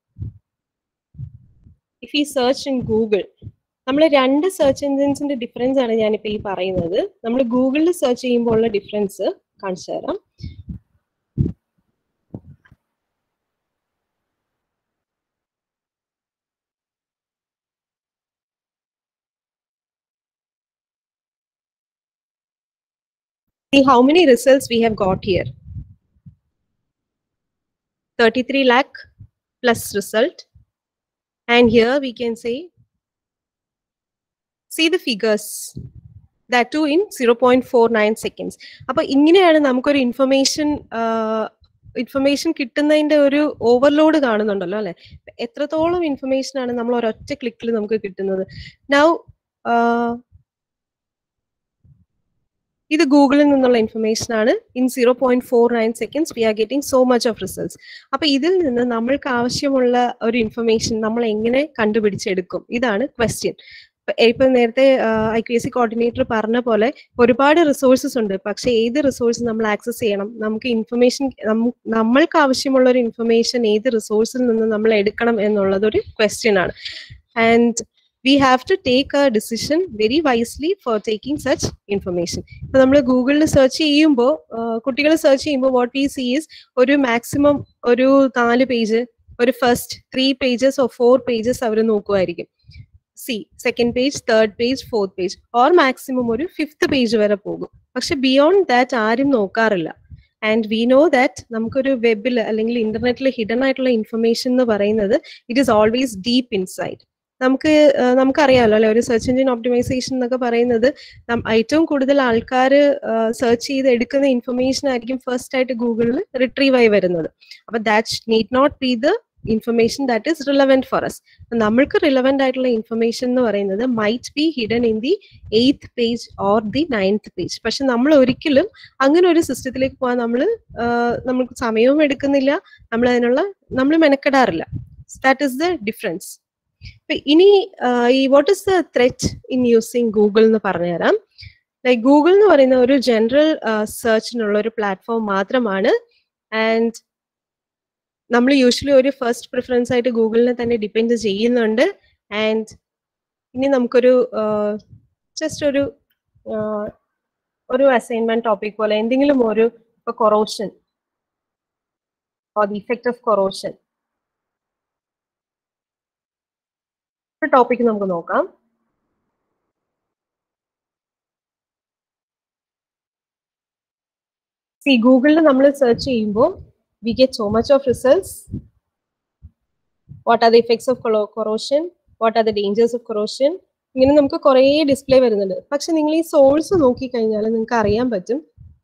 ഇഫ് ഈ സെർച്ച് ഇൻ ഗൂഗിൾ നമ്മൾ രണ്ട് സെർച്ച് എഞ്ചിൻസിന്റെ ഡിഫറൻസ് ആണ് ഞാനിപ്പോ ഈ പറയുന്നത് നമ്മൾ ഗൂഗിളിൽ സെർച്ച് ചെയ്യുമ്പോൾ ഉള്ള ഡിഫറൻസ് കാണിച്ചു തരാം see how many results we have got here 33 lakh plus result and here we can say see the figures that too in 0.49 seconds അപ്പൊ ഇങ്ങനെയാണ് നമുക്കൊരു ഇൻഫർമേഷൻ ഇൻഫർമേഷൻ കിട്ടുന്നതിന്റെ ഒരു ഓവർലോഡ് കാണുന്നുണ്ടല്ലോ അല്ലെ എത്രത്തോളം ഇൻഫർമേഷൻ ആണ് നമ്മൾ ഒരൊറ്റ ക്ലിക്കിൽ നമുക്ക് കിട്ടുന്നത് നൗ ഇത് ഗൂഗിളിൽ നിന്നുള്ള ഇൻഫർമേഷൻ ആണ് in zero point four nine seconds we are getting so much of results അപ്പൊ ഇതിൽ നിന്ന് നമ്മൾക്ക് ആവശ്യമുള്ള ഒരു ഇൻഫർമേഷൻ നമ്മൾ എങ്ങനെ കണ്ടുപിടിച്ചെടുക്കും ഇതാണ് ക്വസ്റ്റ്യൻ ഇപ്പൊ നേരത്തെ I Q S C coordinator പറഞ്ഞ പോലെ ഒരുപാട് റിസോഴ്സസ് ഉണ്ട് പക്ഷെ ഏത് റിസോഴ്സ് നമ്മൾ ആക്സസ് ചെയ്യണം നമുക്ക് ഇൻഫർമേഷൻ നമ്മൾക്ക് ആവശ്യമുള്ള ഒരു ഇൻഫർമേഷൻ ഏത് റിസോഴ്സിൽ നിന്ന് നമ്മൾ എടുക്കണം എന്നുള്ളത് ഒരു ക്വസ്റ്റ്യൻ ആണ് and we have to take a decision very wisely for taking such information ഇപ്പൊ നമ്മൾ ഗൂഗിളിൽ സെർച്ച് ചെയ്യുമ്പോൾ കുട്ടികൾ സെർച്ച് ചെയ്യുമ്പോൾ വാട്ട് വി സി ഈസ് ഒരു മാക്സിമം ഒരു നാല് പേജ് ഒരു first three pages or four pages അവർ നോക്കുമായിരിക്കും see second page third page fourth page or maximum ഒരു ഫിഫ്ത്ത് പേജ് വരെ പോകും പക്ഷെ ബിയോണ്ട് ദാറ്റ് ആരും നോക്കാറില്ല ആൻഡ് വി നോ ദാറ്റ് നമുക്കൊരു വെബിൽ അല്ലെങ്കിൽ ഇന്റർനെറ്റിൽ ഹിഡൻ ആയിട്ടുള്ള ഇൻഫർമേഷൻ എന്ന് പറയുന്നത് it is always deep inside നമുക്ക് നമുക്കറിയാമല്ലോ അല്ലെ ഒരു സെർച്ച് എഞ്ചിൻ ഓപ്റ്റിമൈസേഷൻ എന്നൊക്കെ പറയുന്നത് ഏറ്റവും കൂടുതൽ ആൾക്കാർ സെർച്ച് ചെയ്ത് എടുക്കുന്ന ഇൻഫർമേഷൻ ആയിരിക്കും ഫസ്റ്റ് ആയിട്ട് ഗൂഗിളിൽ റിട്രീവ് ആയി വരുന്നത് അപ്പൊ that need not be the information that is relevant for us നമ്മൾക്ക് റിലവൻ്റ് ആയിട്ടുള്ള ഇൻഫർമേഷൻ എന്ന് പറയുന്നത് might be hidden in the eighth page or the ninth page പക്ഷെ നമ്മൾ ഒരിക്കലും അങ്ങനെ ഒരു സിസ്റ്റത്തിലേക്ക് പോകാൻ നമ്മൾ നമുക്ക് സമയവും എടുക്കുന്നില്ല നമ്മൾ അതിനുള്ള നമ്മൾ മെനക്കെടാറില്ല ദാറ്റ് ഇസ് ദ ഡിഫറൻസ് ഇനി ഈ what is the threat in using Google എന്ന് പറഞ്ഞുതരാം ലൈക്ക് ഗൂഗിൾ എന്ന് പറയുന്ന ഒരു ജനറൽ സെർച്ചിനുള്ള ഒരു പ്ലാറ്റ്ഫോം മാത്രമാണ് ആൻഡ് നമ്മൾ യൂഷ്വലി ഒരു ഫസ്റ്റ് പ്രിഫറൻസ് ആയിട്ട് ഗൂഗിളിനെ തന്നെ ഡിപ്പെൻഡ് ചെയ്യുന്നുണ്ട് ആൻഡ് ഇനി നമുക്കൊരു ജസ്റ്റ് ഒരു ഒരു അസൈൻമെന്റ് ടോപ്പിക് പോലെ എന്തെങ്കിലും ഒരു ഇപ്പൊ corrosion or the effect of corrosion ഒരു ടോപ്പിക് നമുക്ക് നോക്കാം സി ഗൂഗിളിൽ നമ്മൾ സെർച്ച് ചെയ്യുമ്പോൾ we get so much of results. What are the effects of corrosion? What are the dangers of corrosion? ഇങ്ങനെ നമുക്ക് കുറേ ഡിസ്പ്ലേ വരുന്നുണ്ട് പക്ഷെ നിങ്ങൾ ഈ സോഴ്സ് നോക്കിക്കഴിഞ്ഞാൽ നിങ്ങൾക്ക് അറിയാൻ പറ്റും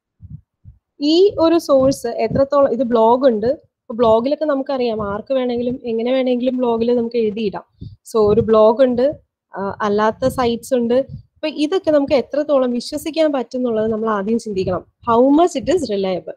ഈ ഒരു സോഴ്സ് എത്രത്തോളം ഇത് ബ്ലോഗ് ഉണ്ട് ഇപ്പൊ ബ്ലോഗിലൊക്കെ നമുക്കറിയാം ആർക്ക് വേണമെങ്കിലും എങ്ങനെ വേണമെങ്കിലും ബ്ലോഗിൽ നമുക്ക് എഴുതിയിടാം സോ ഒരു ബ്ലോഗ് ഉണ്ട് അല്ലാത്ത സൈറ്റ്സ് ഉണ്ട് അപ്പൊ ഇതൊക്കെ നമുക്ക് എത്രത്തോളം വിശ്വസിക്കാൻ പറ്റും എന്നുള്ളത് നമ്മൾ ആദ്യം ചിന്തിക്കണം how much it is reliable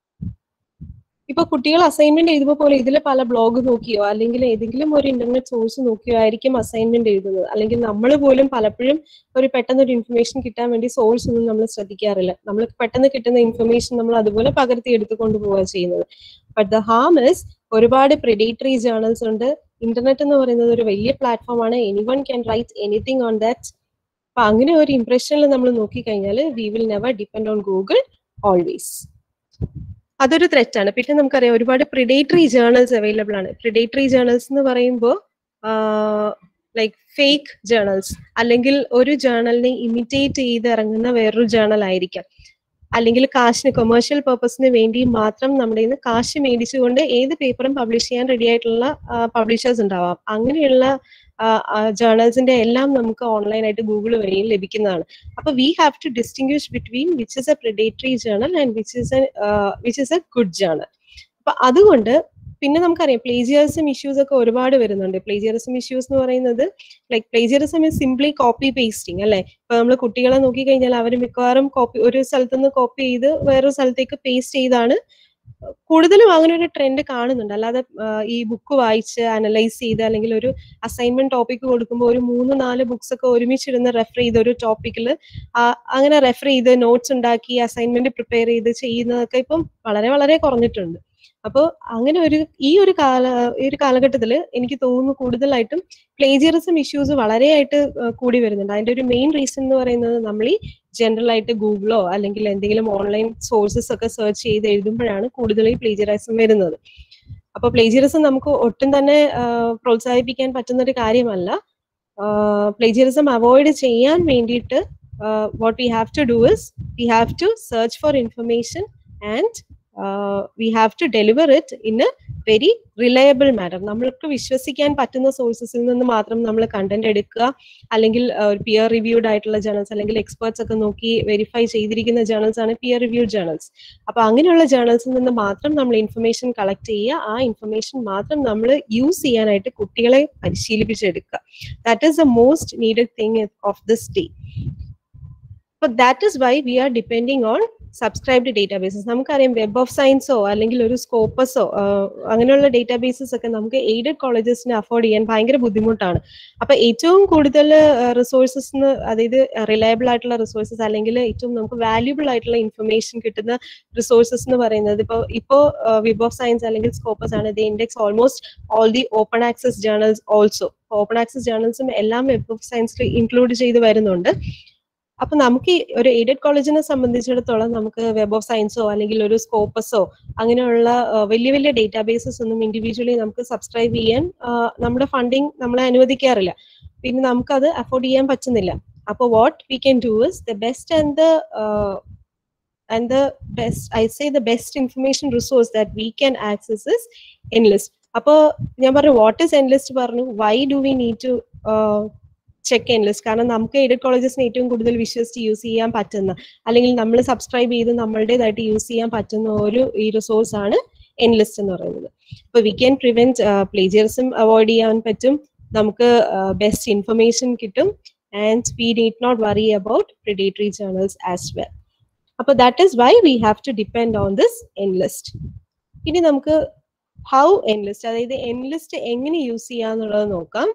ഇപ്പൊ കുട്ടികൾ അസൈൻമെന്റ് എഴുതുമ്പോൾ പോലെ ഇതിലെ പല ബ്ലോഗ് നോക്കിയോ അല്ലെങ്കിൽ ഏതെങ്കിലും ഒരു ഇന്റർനെറ്റ് സോഴ്സ് നോക്കിയോ ആയിരിക്കും അസൈൻമെന്റ് എഴുതുന്നത് അല്ലെങ്കിൽ നമ്മൾ പോലും പലപ്പോഴും ഒരു പെട്ടെന്ന് ഒരു ഇൻഫർമേഷൻ കിട്ടാൻ വേണ്ടി സോഴ്സ് ഒന്നും നമ്മൾ ശ്രദ്ധിക്കാറില്ല നമ്മൾ പെട്ടെന്ന് കിട്ടുന്ന ഇൻഫർമേഷൻ നമ്മൾ അതുപോലെ പകർത്തി എടുത്തുകൊണ്ട് പോവുക ചെയ്യുന്നത് ബട്ട് ദ ഹാം ഇസ് ഒരുപാട് പ്രിഡേറ്ററി ജേർണൽസ് ഉണ്ട് ഇന്റർനെറ്റ് എന്ന് പറയുന്നത് ഒരു വലിയ പ്ലാറ്റ്ഫോം ആണ് any one can write anything on that അപ്പൊ അങ്ങനെ ഒരു ഇംപ്രഷനിൽ നമ്മൾ നോക്കിക്കഴിഞ്ഞാൽ we will never depend on Google always അതൊരു ത്രെറ്റാണ് പിന്നെ നമുക്കറിയാം ഒരുപാട് പ്രിഡേറ്ററി ജേർണൽസ് അവൈലബിൾ ആണ് പ്രിഡേറ്ററി ജേർണൽസ് എന്ന് പറയുമ്പോൾ ലൈക്ക് ഫേക്ക് ജേർണൽസ് അല്ലെങ്കിൽ ഒരു ജേർണലിനെ ഇമിറ്റേറ്റ് ചെയ്ത് ഇറങ്ങുന്ന വേറൊരു ജേർണൽ ആയിരിക്കാം അല്ലെങ്കിൽ കാശിന് കൊമേഴ്ഷ്യൽ പർപ്പസിന് വേണ്ടി മാത്രം നമ്മുടെ നിന്ന് കാശ് മേടിച്ചുകൊണ്ട് ഏത് പേപ്പറും പബ്ലിഷ് ചെയ്യാൻ റെഡി ആയിട്ടുള്ള പബ്ലിഷേഴ്സ് ഉണ്ടാവാം അങ്ങനെയുള്ള ജേർണൽസിന്റെ എല്ലാം നമുക്ക് ഓൺലൈനായിട്ട് ഗൂഗിൾ വഴിയും ലഭിക്കുന്നതാണ് അപ്പൊ we have to distinguish between which is a predatory journal and which is a which is a good journal അപ്പൊ അതുകൊണ്ട് പിന്നെ നമുക്കറിയാം പ്ലേജിയറിസം ഇഷ്യൂസ് ഒക്കെ ഒരുപാട് വരുന്നുണ്ട് പ്ലേജിയറിസം ഇഷ്യൂസ് എന്ന് പറയുന്നത് like plagiarism is simply copy pasting അല്ലെ ഇപ്പൊ നമ്മൾ കുട്ടികളെ നോക്കിക്കഴിഞ്ഞാൽ അവർ മിക്കവാറും കോപ്പി ഒരു സ്ഥലത്ത് നിന്ന് കോപ്പി ചെയ്ത് വേറൊരു സ്ഥലത്തേക്ക് പേസ്റ്റ് ചെയ്താണ് കൂടുതലും അങ്ങനെ ഒരു ട്രെൻഡ് കാണുന്നുണ്ട് അല്ലാതെ ഈ ബുക്ക് വായിച്ച് അനലൈസ് ചെയ്ത് അല്ലെങ്കിൽ ഒരു അസൈൻമെന്റ് ടോപ്പിക് കൊടുക്കുമ്പോൾ ഒരു മൂന്ന് നാല് ബുക്സ് ഒക്കെ ഒരുമിച്ചിരുന്ന് റെഫർ ചെയ്ത് ഒരു ടോപ്പിക്കിൽ അങ്ങനെ റെഫർ ചെയ്ത് നോട്ട്സ് ഉണ്ടാക്കി അസൈൻമെന്റ് പ്രിപ്പയർ ചെയ്ത് ചെയ്യുന്നതൊക്കെ ഇപ്പം വളരെ വളരെ കുറഞ്ഞിട്ടുണ്ട് അപ്പോൾ അങ്ങനെ ഒരു ഈ ഒരു കാല ഈ ഒരു കാലഘട്ടത്തിൽ എനിക്ക് തോന്നുന്നു കൂടുതലായിട്ടും പ്ലേജിയറിസം ഇഷ്യൂസ് വളരെയായിട്ട് കൂടി വരുന്നുണ്ട് അതിന്റെ ഒരു മെയിൻ റീസൺ എന്ന് പറയുന്നത് നമ്മൾ ഈ ജനറൽ ആയിട്ട് ഗൂഗിളോ അല്ലെങ്കിൽ എന്തെങ്കിലും ഓൺലൈൻ സോഴ്സസ് ഒക്കെ സെർച്ച് ചെയ്ത് എഴുതുമ്പോഴാണ് കൂടുതൽ ഈ പ്ലേജിയറിസം വരുന്നത് അപ്പൊ പ്ലേജിയറിസം നമുക്ക് ഒട്ടും തന്നെ പ്രോത്സാഹിപ്പിക്കാൻ പറ്റുന്ന ഒരു കാര്യമല്ല പ്ലേജിയറിസം അവോയ്ഡ് ചെയ്യാൻ വേണ്ടിയിട്ട് what we have to do is we have to search for information and we have to deliver it in a very reliable matter നമ്മൾക്ക് വിശ്വസിക്കാൻ പറ്റുന്ന സോഴ്സസിൽ നിന്ന് മാത്രം നമ്മൾ കണ്ടന്റ് എടുക്കുക അല്ലെങ്കിൽ പിയർ റിവ്യൂഡ് ആയിട്ടുള്ള ജേണൽസ് അല്ലെങ്കിൽ എക്സ്പേർട്സ് ഒക്കെ നോക്കി വെരിഫൈ ചെയ്തിരിക്കുന്ന ജേണൽസ് ആണ് പിയർ റിവ്യൂഡ് ജേണൽസ് അപ്പൊ അങ്ങനെയുള്ള ജേണൽസിൽ നിന്ന് മാത്രം നമ്മൾ ഇൻഫർമേഷൻ കളക്ട് ചെയ്യുക ആ ഇൻഫർമേഷൻ മാത്രം നമ്മൾ യൂസ് ചെയ്യാനായിട്ട് കുട്ടികളെ പരിശീലിപ്പിച്ചെടുക്കുക that is the most needed thing of this day So that is why we are depending on subscribed databases നമുക്കറിയാം വെബ് ഓഫ് സയൻസോ അല്ലെങ്കിൽ ഒരു സ്കോപ്പസോ അങ്ങനെയുള്ള ഡേറ്റാബേസസ് ഒക്കെ നമുക്ക് എയ്ഡഡ് കോളേജസിന് അഫോർഡ് ചെയ്യാൻ ഭയങ്കര ബുദ്ധിമുട്ടാണ് അപ്പൊ ഏറ്റവും കൂടുതൽ റിസോഴ്സസ് അതായത് റിലയബിൾ ആയിട്ടുള്ള റിസോഴ്സസ് അല്ലെങ്കിൽ ഏറ്റവും നമുക്ക് വാല്യൂബിൾ ആയിട്ടുള്ള ഇൻഫർമേഷൻ കിട്ടുന്ന റിസോഴ്സസ് എന്ന് പറയുന്നത് ഇപ്പോൾ ഇപ്പോൾ വെബ് ഓഫ് സയൻസ് അല്ലെങ്കിൽ സ്കോപ്പസ് ആണ് the index almost all the open access journals also open access ജേർണൽസും എല്ലാം വെബ് ഓഫ് സയൻസിൽ ഇൻക്ലൂഡ് ചെയ്ത് വരുന്നുണ്ട് അപ്പൊ നമുക്ക് ഈ ഒരു എയ്ഡഡ് കോളേജിനെ സംബന്ധിച്ചിടത്തോളം നമുക്ക് വെബ് ഓഫ് സയൻസോ അല്ലെങ്കിൽ ഒരു സ്കോപ്പസോ അങ്ങനെയുള്ള ആ, വലിയ വലിയ ഡേറ്റാബേസസ് ഒന്നും ഇൻഡിവിജ്വലി നമുക്ക് സബ്സ്ക്രൈബ് ചെയ്യാൻ ആ, നമ്മുടെ ഫണ്ടിങ് നമ്മളെ അനുവദിക്കാറില്ല പിന്നെ നമുക്കത് അഫോർഡ് ചെയ്യാൻ പറ്റുന്നില്ല അപ്പോൾ what we can do is the best and the and the best i say the best information resource that we can access is enlist അപ്പോൾ ഞാൻ പറഞ്ഞു വാട്ട് ഇസ് എൻലിസ്റ്റ് പറഞ്ഞു why do we need to check enlist കാരണം നമുക്ക് എയ്ഡഡ് കോളേജസിന് ഏറ്റവും കൂടുതൽ വിശ്വസിച്ച് യൂസ് ചെയ്യാൻ പറ്റുന്ന അല്ലെങ്കിൽ നമ്മൾ സബ്സ്ക്രൈബ് ചെയ്ത് നമ്മളുടേതായിട്ട് യൂസ് ചെയ്യാൻ പറ്റുന്ന ഒരു ഈ റിസോഴ്സ് ആണ് എൻലിസ്റ്റ് എന്ന് പറയുന്നത് അപ്പൊ we can prevent plagiarism avoid ചെയ്യാൻ പറ്റും നമുക്ക് ബെസ്റ്റ് ഇൻഫർമേഷൻ കിട്ടും and we need not worry about predatory journals as well അപ്പൊ that is why we have to depend on this enlist ഇനി നമുക്ക് ഹൗ എൻലിസ്റ്റ് അതായത് എൻലിസ്റ്റ് എങ്ങനെ യൂസ് ചെയ്യാന്നുള്ളത് നോക്കാം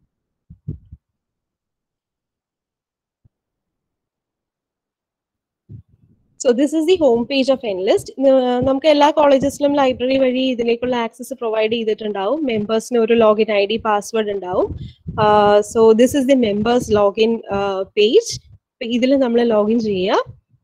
so this is the home page of enlist നമുക്ക് എല്ലാ കോളേജസിലും ലൈബ്രറി വഴി ഇതിലേക്കുള്ള ആക്സസ് പ്രൊവൈഡ് ചെയ്തിട്ടുണ്ടാവും മെമ്പേഴ്സിന് ഒരു ലോഗിൻ ഐ ഡി പാസ്വേഡ് ഉണ്ടാവും so this is the members login page ഇതിൽ നമ്മൾ ലോഗിൻ ചെയ്യുക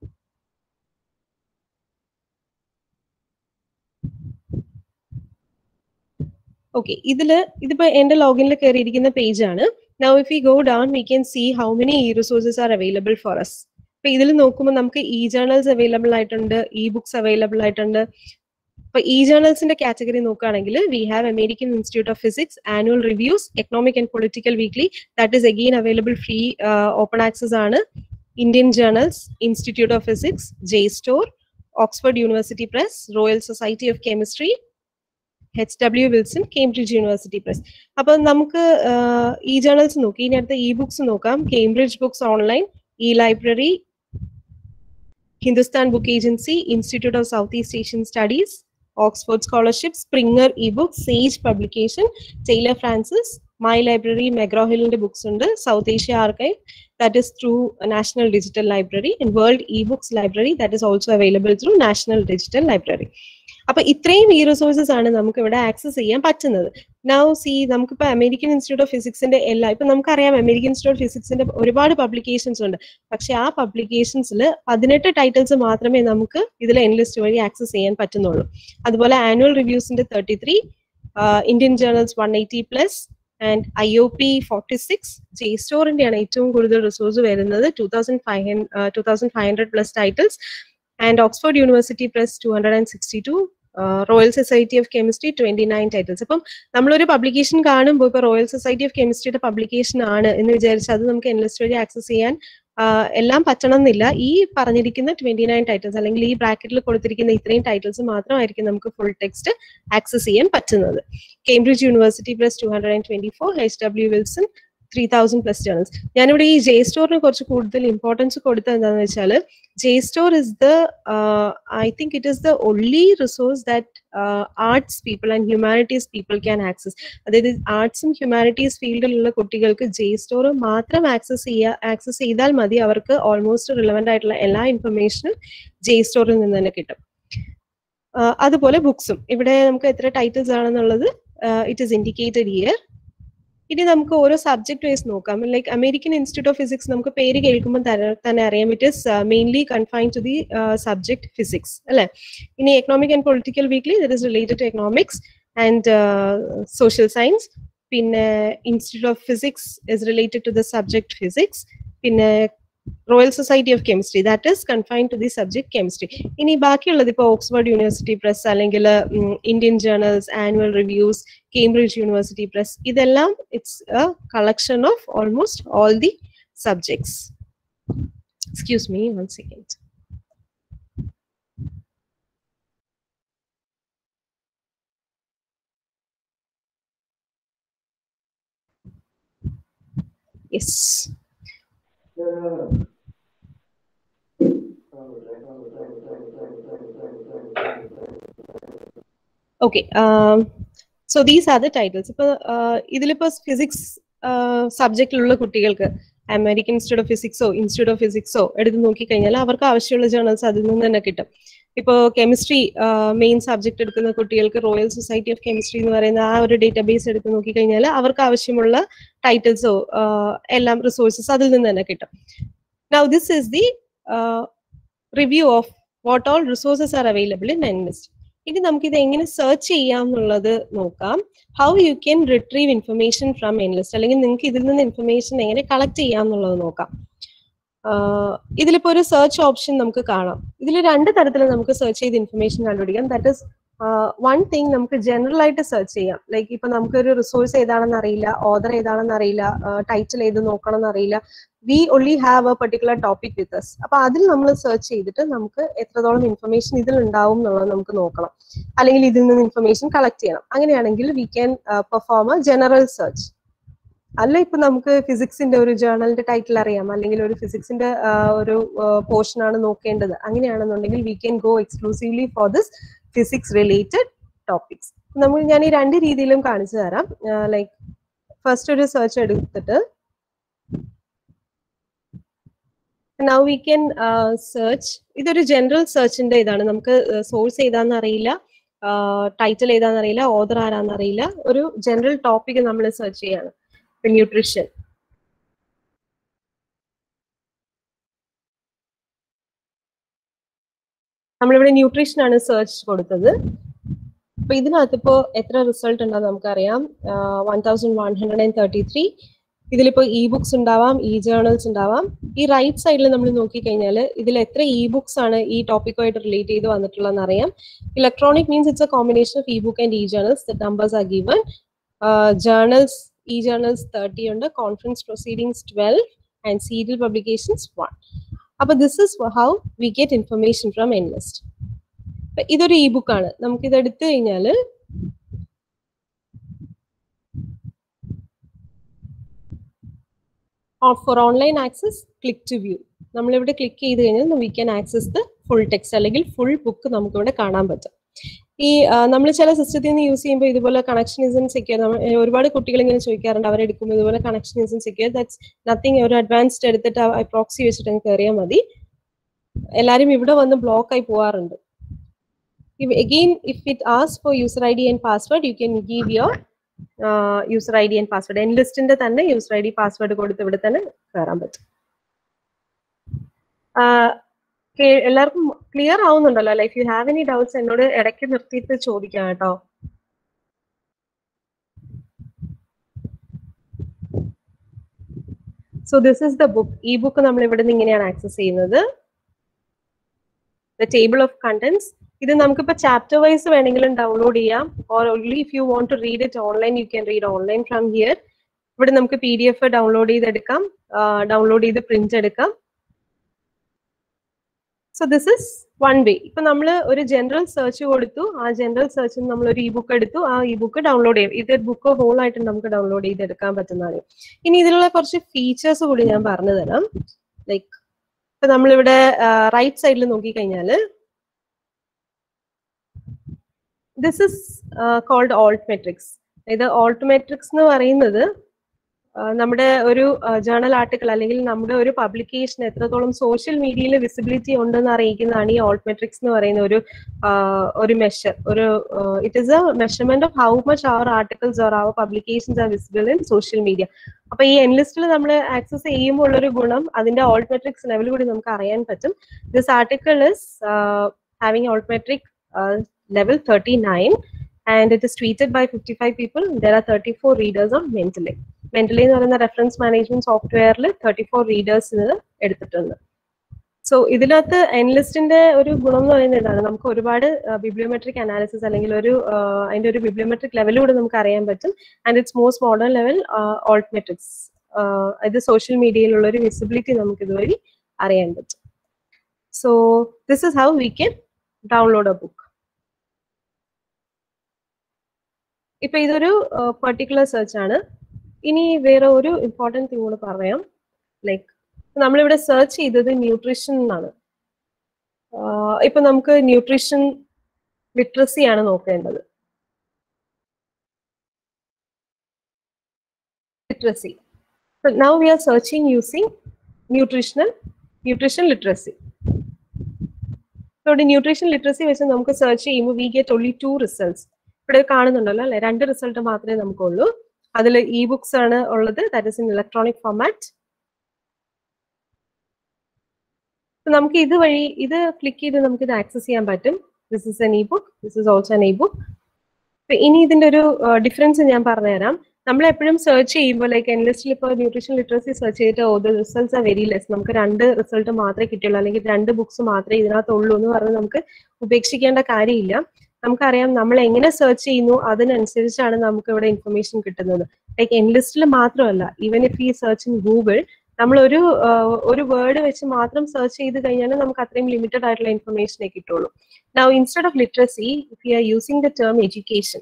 ഓക്കെ ഇതില് ഇതിപ്പോ എന്റെ ലോഗിനിൽ കയറിയിരിക്കുന്ന പേജ് ആണ് now if you go down we can see how many e resources are available for us അപ്പൊ ഇതിൽ നോക്കുമ്പോൾ നമുക്ക് ഇ ജേർണൽസ് അവൈലബിൾ ആയിട്ടുണ്ട് ഇ ബുക്സ് അവൈലബിൾ ആയിട്ടുണ്ട് അപ്പൊ ഇ ജേർണൽസിന്റെ കാറ്റഗറി നോക്കുകയാണെങ്കിൽ we have American Institute of Physics annual reviews economic and political weekly that is again available free open access ആണ് Indian journals Institute of Physics JSTOR Oxford University Press Royal Society of Chemistry H W Wilson Cambridge University Press അപ്പൊ നമുക്ക് ഇ ജേർണൽസ് നോക്കി ഇനി അടുത്ത ഇ ബുക്സ് നോക്കാം Cambridge books online e library Hindustan book agency Institute of South East Asian Studies Oxford scholarship Springer e book Sage publication Taylor Francis my library മെഗ്രോഹിലിന്റെ ബുക്സ് ഉണ്ട് south Asia archive that is through National digital Library and World e books library that is also available through National digital Library അപ്പൊ ഇത്രയും ഈ റിസോഴ്സസ് ആണ് നമുക്ക് ഇവിടെ ആക്സസ് ചെയ്യാൻ പറ്റുന്നത് നൗ സി നമുക്കിപ്പോ അമേരിക്കൻ ഇൻസ്റ്റിറ്റ്യൂട്ട് ഓഫ് ഫിസിക്സിന്റെ എല്ലാ ഇപ്പൊ നമുക്കറിയാം അമേരിക്കൻ ഇൻസ്റ്റിറ്റ്യൂട്ട് ഓഫ് ഫിസിക്സിന്റെ ഒരുപാട് പബ്ലിക്കേഷൻസ് ഉണ്ട് പക്ഷെ ആ പബ്ലിക്കേഷൻസിൽ പതിനെട്ട് ടൈറ്റിൽസ് മാത്രമേ നമുക്ക് ഇതിൽ എൻലിസ്റ്റ് വഴി ആക്സസ് ചെയ്യാൻ പറ്റുന്നുള്ളൂ അതുപോലെ ആനുവൽ റിവ്യൂസിന്റെ thirty three Indian journals one eighty plus and I O P forty six J സ്റ്റോറിന്റെയാണ് ഏറ്റവും കൂടുതൽ റിസോഴ്സ് വരുന്നത് two thousand five two thousand five hundred plus titles and Oxford University plus two hundred and sixty two Royal Society of Chemistry twenty nine titles അപ്പം നമ്മളൊരു പബ്ലിക്കേഷൻ കാണുമ്പോൾ ഇപ്പൊ റോയൽ സൊസൈറ്റി ഓഫ് കെമിസ്ട്രിയുടെ പബ്ലിക്കേഷൻ ആണ് എന്ന് വിചാരിച്ച് അത് നമുക്ക് എൻലിസ്റ്റ് വഴി ആക്സസ് ചെയ്യാൻ എല്ലാം പറ്റണം എന്നില്ല ഈ പറഞ്ഞിരിക്കുന്ന ട്വന്റി നയൻ ടൈറ്റിൽസ് അല്ലെങ്കിൽ ഈ ബ്രാക്കറ്റിൽ കൊടുത്തിരിക്കുന്ന ഇത്രയും ടൈറ്റിൽസ് മാത്രമായിരിക്കും നമുക്ക് ഫുൾ ടെക്സ്റ്റ് ആക്സസ് ചെയ്യാൻ പറ്റുന്നത് Cambridge University plus two hundred and twenty four H W Wilson three thousand plus journals ഞാനിവിടെ ഈ ജെ സ്റ്റോറിന് കുറച്ച് കൂടുതൽ ഇമ്പോർട്ടൻസ് കൊടുത്തത് എന്താണെന്ന് വെച്ചാൽ JSTOR is the I think it is the only resource that arts people and humanities people can access അതായത് ആർട്സും ഹ്യൂമാനിറ്റീസ് ഫീൽഡിലുള്ള കുട്ടികൾക്ക് ജെ സ്റ്റോർ മാത്രം ആക്സസ് ചെയ്യുക ആക്സസ് ചെയ്താൽ മതി അവർക്ക് ഓൾമോസ്റ്റ് റിലവൻ്റ് ആയിട്ടുള്ള എല്ലാ ഇൻഫർമേഷനും ജെ സ്റ്റോറിൽ നിന്ന് തന്നെ കിട്ടും അതുപോലെ ബുക്സും ഇവിടെ നമുക്ക് എത്ര ടൈറ്റിൽസ് ആണെന്നുള്ളത് ഇറ്റ് ഇസ് ഇൻഡിക്കേറ്റഡ് ഇയർ ഇനി നമുക്ക് ഓരോ സബ്ജക്ട് വൈസ് നോക്കാം like American Institute of Physics നമുക്ക് പേര് കേൾക്കുമ്പോൾ തന്നെ അറിയാം it is mainly confine to the subject physics അല്ലെ ഇനി economic and political weekly that is related to economics and social science പിന്നെ Institute of Physics is related to the subject physics പിന്നെ Royal Society of Chemistry that is confine to the subject chemistry ഇനി ബാക്കിയുള്ളത് ഇപ്പോൾ ഓക്സ്ഫോർഡ് യൂണിവേഴ്സിറ്റി പ്രസ് അല്ലെങ്കിൽ Indian journals annual reviews Cambridge University Press ഇതെല്ലാം it's a collection of almost all the subjects excuse me one second yes Okay. Um, so these are the titles. ഇപ്പൊ ഇതിലിപ്പോ ഫിസിക്സ് സബ്ജക്റ്റിലുള്ള കുട്ടികൾക്ക് അമേരിക്കൻ ഇൻസ്റ്റിറ്റ്യൂട്ട് ഓഫ് ഫിസിക്സോ ഇൻസ്റ്റിറ്റ്യൂട്ട് ഓഫ് ഫിസിക്സോ എടുത്ത് നോക്കിക്കഴിഞ്ഞാൽ അവർക്ക് ആവശ്യമുള്ള ജേർണൽസ് അതിൽ നിന്ന് തന്നെ കിട്ടും ഇപ്പോൾ കെമിസ്ട്രി മെയിൻ സബ്ജക്ട് എടുക്കുന്ന കുട്ടികൾക്ക് റോയൽ സൊസൈറ്റി ഓഫ് കെമിസ്ട്രി എന്ന് പറയുന്ന ആ ഒരു ഡേറ്റാബേസ് എടുത്ത് നോക്കിക്കഴിഞ്ഞാൽ അവർക്ക് ആവശ്യമുള്ള ടൈറ്റിൽസോ എല്ലാം റിസോഴ്സസ് അതിൽ നിന്ന് തന്നെ കിട്ടും now this is the review of what all resources are available in enlist ഇനി നമുക്ക് ഇത് എങ്ങനെ സെർച്ച് ചെയ്യാം എന്നുള്ളത് നോക്കാം how you can retrieve information from enlist അല്ലെങ്കിൽ നിങ്ങൾക്ക് ഇതിൽ നിന്ന് ഇൻഫർമേഷൻ എങ്ങനെ കളക്ട് ചെയ്യാം എന്നുള്ളത് നോക്കാം ഇതിലിപ്പോ ഒരു സെർച്ച് ഓപ്ഷൻ നമുക്ക് കാണാം ഇതിൽ രണ്ട് തരത്തിൽ നമുക്ക് സെർച്ച് ചെയ്ത് ഇൻഫർമേഷൻ കണ്ടുപിടിക്കാം ദാറ്റ് ഇസ് വൺ തിങ് നമുക്ക് ജനറൽ ആയിട്ട് സെർച്ച് ചെയ്യാം ലൈക്ക് ഇപ്പൊ നമുക്ക് ഒരു റിസോഴ്സ് ഏതാണെന്ന് അറിയില്ല ഓദർ ഏതാണെന്ന് അറിയില്ല ടൈറ്റിൽ ഏത് നോക്കണം എന്ന് അറിയില്ല we only have a particular topic with us അപ്പൊ അതിൽ നമ്മൾ സെർച്ച് ചെയ്തിട്ട് നമുക്ക് എത്രത്തോളം ഇൻഫർമേഷൻ ഇതിൽ ഉണ്ടാവും എന്നുള്ളത് നമുക്ക് നോക്കണം അല്ലെങ്കിൽ ഇതിൽ നിന്ന് ഇൻഫർമേഷൻ കളക്ട് ചെയ്യണം അങ്ങനെയാണെങ്കിൽ we can perform a general search അല്ല ഇപ്പൊ നമുക്ക് ഫിസിക്സിന്റെ ഒരു ജേർണലിന്റെ ടൈറ്റിൽ അറിയാം അല്ലെങ്കിൽ ഒരു ഫിസിക്സിന്റെ ഒരു പോർഷൻ ആണ് നോക്കേണ്ടത് അങ്ങനെയാണെന്നുണ്ടെങ്കിൽ we can go exclusively for this physics related topics നമ്മൾ ഞാൻ ഈ രണ്ട് രീതിയിലും കാണിച്ചു തരാം ലൈക്ക് ഫസ്റ്റ് ഒരു സെർച്ച് എടുത്തിട്ട് നൗ വി ക്യാൻ സെർച്ച് ഇതൊരു ജനറൽ സെർച്ചിന്റെ ഇതാണ് നമുക്ക് സോഴ്സ് ഏതാന്ന് അറിയില്ല ടൈറ്റിൽ ഏതാന്ന് അറിയില്ല ഓദർ ആരാന്ന് അറിയില്ല ഒരു ജനറൽ ടോപ്പിക് നമ്മൾ സെർച്ച് ചെയ്യാണ് ന്യൂട്രീഷൻ നമ്മളിവിടെ ന്യൂട്രീഷൻ ആണ് സെർച്ച് കൊടുത്തത് അപ്പൊ ഇതിനകത്ത് ഇപ്പോ എത്ര റിസൾട്ട് ഉണ്ടെന്ന് നമുക്കറിയാം one thousand one hundred and thirty three ഇതിലിപ്പോ ഇ ബുക്സ് ഉണ്ടാവാം ഇ ജേർണൽസ് ഉണ്ടാവാം ഈ റൈറ്റ് സൈഡിൽ നമ്മൾ നോക്കിക്കഴിഞ്ഞാൽ ഇതിൽ എത്ര ഇ ബുക്സ് ആണ് ഈ ടോപ്പിക്കുമായിട്ട് റിലേറ്റ് ചെയ്ത് വന്നിട്ടുള്ളതെന്ന് അറിയാം electronic means it's a combination of e book and e journals the numbers are given journals e journals thirty ഉണ്ട് conference proceedings twelve and serial publications one അപ്പൊ this is how we get information from enlist ഇതൊരു ഇ ബുക്കാണ് നമുക്ക് ഇത് എടുത്തു കഴിഞ്ഞാല് for online access click to view നമ്മളിവിടെ ക്ലിക്ക് ചെയ്ത് കഴിഞ്ഞാൽ we can access the full text അല്ലെങ്കിൽ ഫുൾ ബുക്ക് നമുക്കിവിടെ കാണാൻ പറ്റും ഈ നമ്മൾ ചില സിസ്റ്റത്തിൽ നിന്ന് യൂസ് ചെയ്യുമ്പോൾ ഇതുപോലെ കണക്ഷൻ ഇസൻ സെക്യൂർ ഒരുപാട് കുട്ടികൾ ഇങ്ങനെ ചോദിക്കാറുണ്ട് അവരെടുക്കുമ്പോൾ ഇതുപോലെ connection isn't secure that's nothing ഒരു അഡ്വാൻസ്ഡ് എടുത്തിട്ട് പ്രോക്സി വെച്ചിട്ട് അങ്ങ് കയറിയാൽ മതി എല്ലാവരും ഇവിടെ വന്ന് ബ്ലോക്ക് ആയി പോവാറുണ്ട് again if it asks for user id and password you can give your uh, user id and password enlistന്റെ തന്നെ user id password കൊടുത്ത് ഇവിടെ തന്നെ കയറാൻ പറ്റും എല്ലാവർക്കും ക്ലിയർ ആവുന്നുണ്ടല്ലോ if you have any doubts എന്നോട് ഇടയ്ക്ക് നിർത്തിയിട്ട് ചോദിക്കാം കേട്ടോ so this is the book ഈ ബുക്ക് നമ്മൾ ഇവിടെ നിന്ന് ഇങ്ങനെയാണ് ആക്സസ് ചെയ്യുന്നത് ദ ടേബിൾ ഓഫ് കണ്ടന്റ്സ് ഇത് നമുക്കിപ്പോ ചാപ്റ്റർ വൈസ് വേണമെങ്കിലും ഡൗൺലോഡ് ചെയ്യാം or only if you want to read it online you can read online from here ഇവിടെ നമുക്ക് പി ഡി എഫ് ഡൗൺലോഡ് ചെയ്തെടുക്കാം ഡൗൺലോഡ് ചെയ്ത് പ്രിന്റ് എടുക്കാം so this is one way ഇപ്പൊ നമ്മൾ ഒരു ജനറൽ സെർച്ച് കൊടുത്തു ആ ജനറൽ സെർച്ചിൽ നമ്മൾ ഒരു ഇ ബുക്ക് എടുത്തു ആ ഇ ബുക്ക് ഡൗൺലോഡ് ചെയ്യും ഇത് ബുക്ക് ഹോൾ ആയിട്ട് നമുക്ക് ഡൗൺലോഡ് ചെയ്തെടുക്കാൻ പറ്റുന്നതാണ് ഇനി ഇതിലുള്ള കുറച്ച് ഫീച്ചേഴ്സ് കൂടി ഞാൻ പറഞ്ഞു തരാം ലൈക്ക് ഇപ്പൊ നമ്മളിവിടെ റൈറ്റ് സൈഡിൽ നോക്കിക്കഴിഞ്ഞാല് this is called Alt matrix ഇത് ഓൾട്ട് മെട്രിക്സ് എന്ന് പറയുന്നത് നമ്മുടെ ഒരു ജേണൽ ആർട്ടിക്കിൾ അല്ലെങ്കിൽ നമ്മുടെ ഒരു പബ്ലിക്കേഷൻ എത്രത്തോളം സോഷ്യൽ മീഡിയയിൽ വിസിബിലിറ്റി ഉണ്ടെന്ന് അറിയിക്കുന്നതാണ് ഈ ഓൾട്ട് മെട്രിക്സ് എന്ന് പറയുന്ന ഒരു ഒരു മെഷർ ഒരു it is a measurement of how much our articles or our publications are visible in social media അപ്പൊ ഈ എൻലിസ്റ്റിൽ നമ്മൾ ആക്സസ് ചെയ്യുമ്പോൾ ഉള്ളൊരു ഗുണം അതിന്റെ ഓൾട്ട് മെട്രിക്സ് ലെവൽ കൂടി നമുക്ക് അറിയാൻ പറ്റും this article is having alt metric level 39 and it is tweeted by 55 people. There are 34 readers on Mendeley. Mendeley എന്ന് പറയുന്ന റെഫറൻസ് മാനേജ്മെന്റ് സോഫ്റ്റ്വെയറിൽ തേർട്ടി ഫോർ റീഡേഴ്സ് എടുത്തിട്ടുണ്ട് സോ ഇതിനകത്ത് എൻലിസ്റ്റിന്റെ ഒരു ഗുണം എന്ന് പറയുന്നത് ഇതാണ് നമുക്ക് ഒരുപാട് ബിബ്ലിയോമെട്രിക് അനാലിസിസ് അല്ലെങ്കിൽ ഒരു അതിന്റെ ഒരു ബിബ്ലിയോമെട്രിക് ലെവലിലൂടെ നമുക്ക് അറിയാൻ പറ്റും and it's most modern level alt matrix ഇത് സോഷ്യൽ മീഡിയയിലുള്ള ഒരു വിസിബിലിറ്റി നമുക്ക് ഇതുവഴി അറിയാൻ പറ്റും so this is how we can download a book ഇപ്പൊ ഇതൊരു പെർട്ടിക്കുലർ സെർച്ച് ആണ് ഇനി വേറെ ഒരു ഇമ്പോർട്ടൻറ്റ് തിങ് കൂടെ പറയാം ലൈക്ക് നമ്മളിവിടെ സെർച്ച് ചെയ്തത് ന്യൂട്രീഷൻ എന്നാണ് ഇപ്പൊ നമുക്ക് ന്യൂട്രീഷൻ ലിറ്ററസി ആണ് നോക്കേണ്ടത് literacy. So now we are searching using nutritional nutrition literacy. ഇവിടെ ന്യൂട്രീഷൻ ലിറ്ററസി വെച്ച് നമുക്ക് സെർച്ച് ചെയ്യുമ്പോൾ we get only two results ഇവിടെ കാണുന്നുണ്ടല്ലോ അല്ലെ രണ്ട് റിസൾട്ട് മാത്രമേ നമുക്കുള്ളൂ അതിൽ ഇ ബുക്സ് ആണ് ഉള്ളത് that is in electronic format നമുക്ക് ഇത് വഴി ഇത് ക്ലിക്ക് ചെയ്ത് നമുക്ക് ഇത് ആക്സസ് ചെയ്യാൻ പറ്റും this is an e book this is also an e book ഇനി ഇതിന്റെ ഒരു ഡിഫറൻസ് ഞാൻ പറഞ്ഞുതരാം നമ്മൾ എപ്പോഴും സെർച്ച് ചെയ്യുമ്പോൾ ലൈക്ക് എൻലിസ്റ്റിൽ ഇപ്പോൾ ന്യൂട്രീഷൻ ലിറ്ററസി സെർച്ച് ചെയ്തിട്ട് oh the results are very less നമുക്ക് രണ്ട് റിസൾട്ട് മാത്രമേ കിട്ടുള്ളൂ അല്ലെങ്കിൽ രണ്ട് ബുക്സ് മാത്രമേ ഇതിനകത്തുള്ളൂ എന്ന് പറഞ്ഞ് നമുക്ക് ഉപേക്ഷിക്കേണ്ട കാര്യമില്ല നമുക്കറിയാം നമ്മൾ എങ്ങനെ സെർച്ച് ചെയ്യുന്നു അതിനനുസരിച്ചാണ് നമുക്ക് ഇവിടെ ഇൻഫർമേഷൻ കിട്ടുന്നത് ലൈക്ക് എൻലിസ്റ്റിൽ മാത്രമല്ല ഈവൻ ഇഫ് ഈ സെർച്ച് ഇൻ ഗൂഗിൾ നമ്മൾ ഒരു ഒരു വേർഡ് വെച്ച് മാത്രം സെർച്ച് ചെയ്ത് കഴിഞ്ഞാൽ നമുക്ക് അത്രയും ലിമിറ്റഡ് ആയിട്ടുള്ള ഇൻഫർമേഷനെ കിട്ടുള്ളൂ now instead of literacy if you are using the term education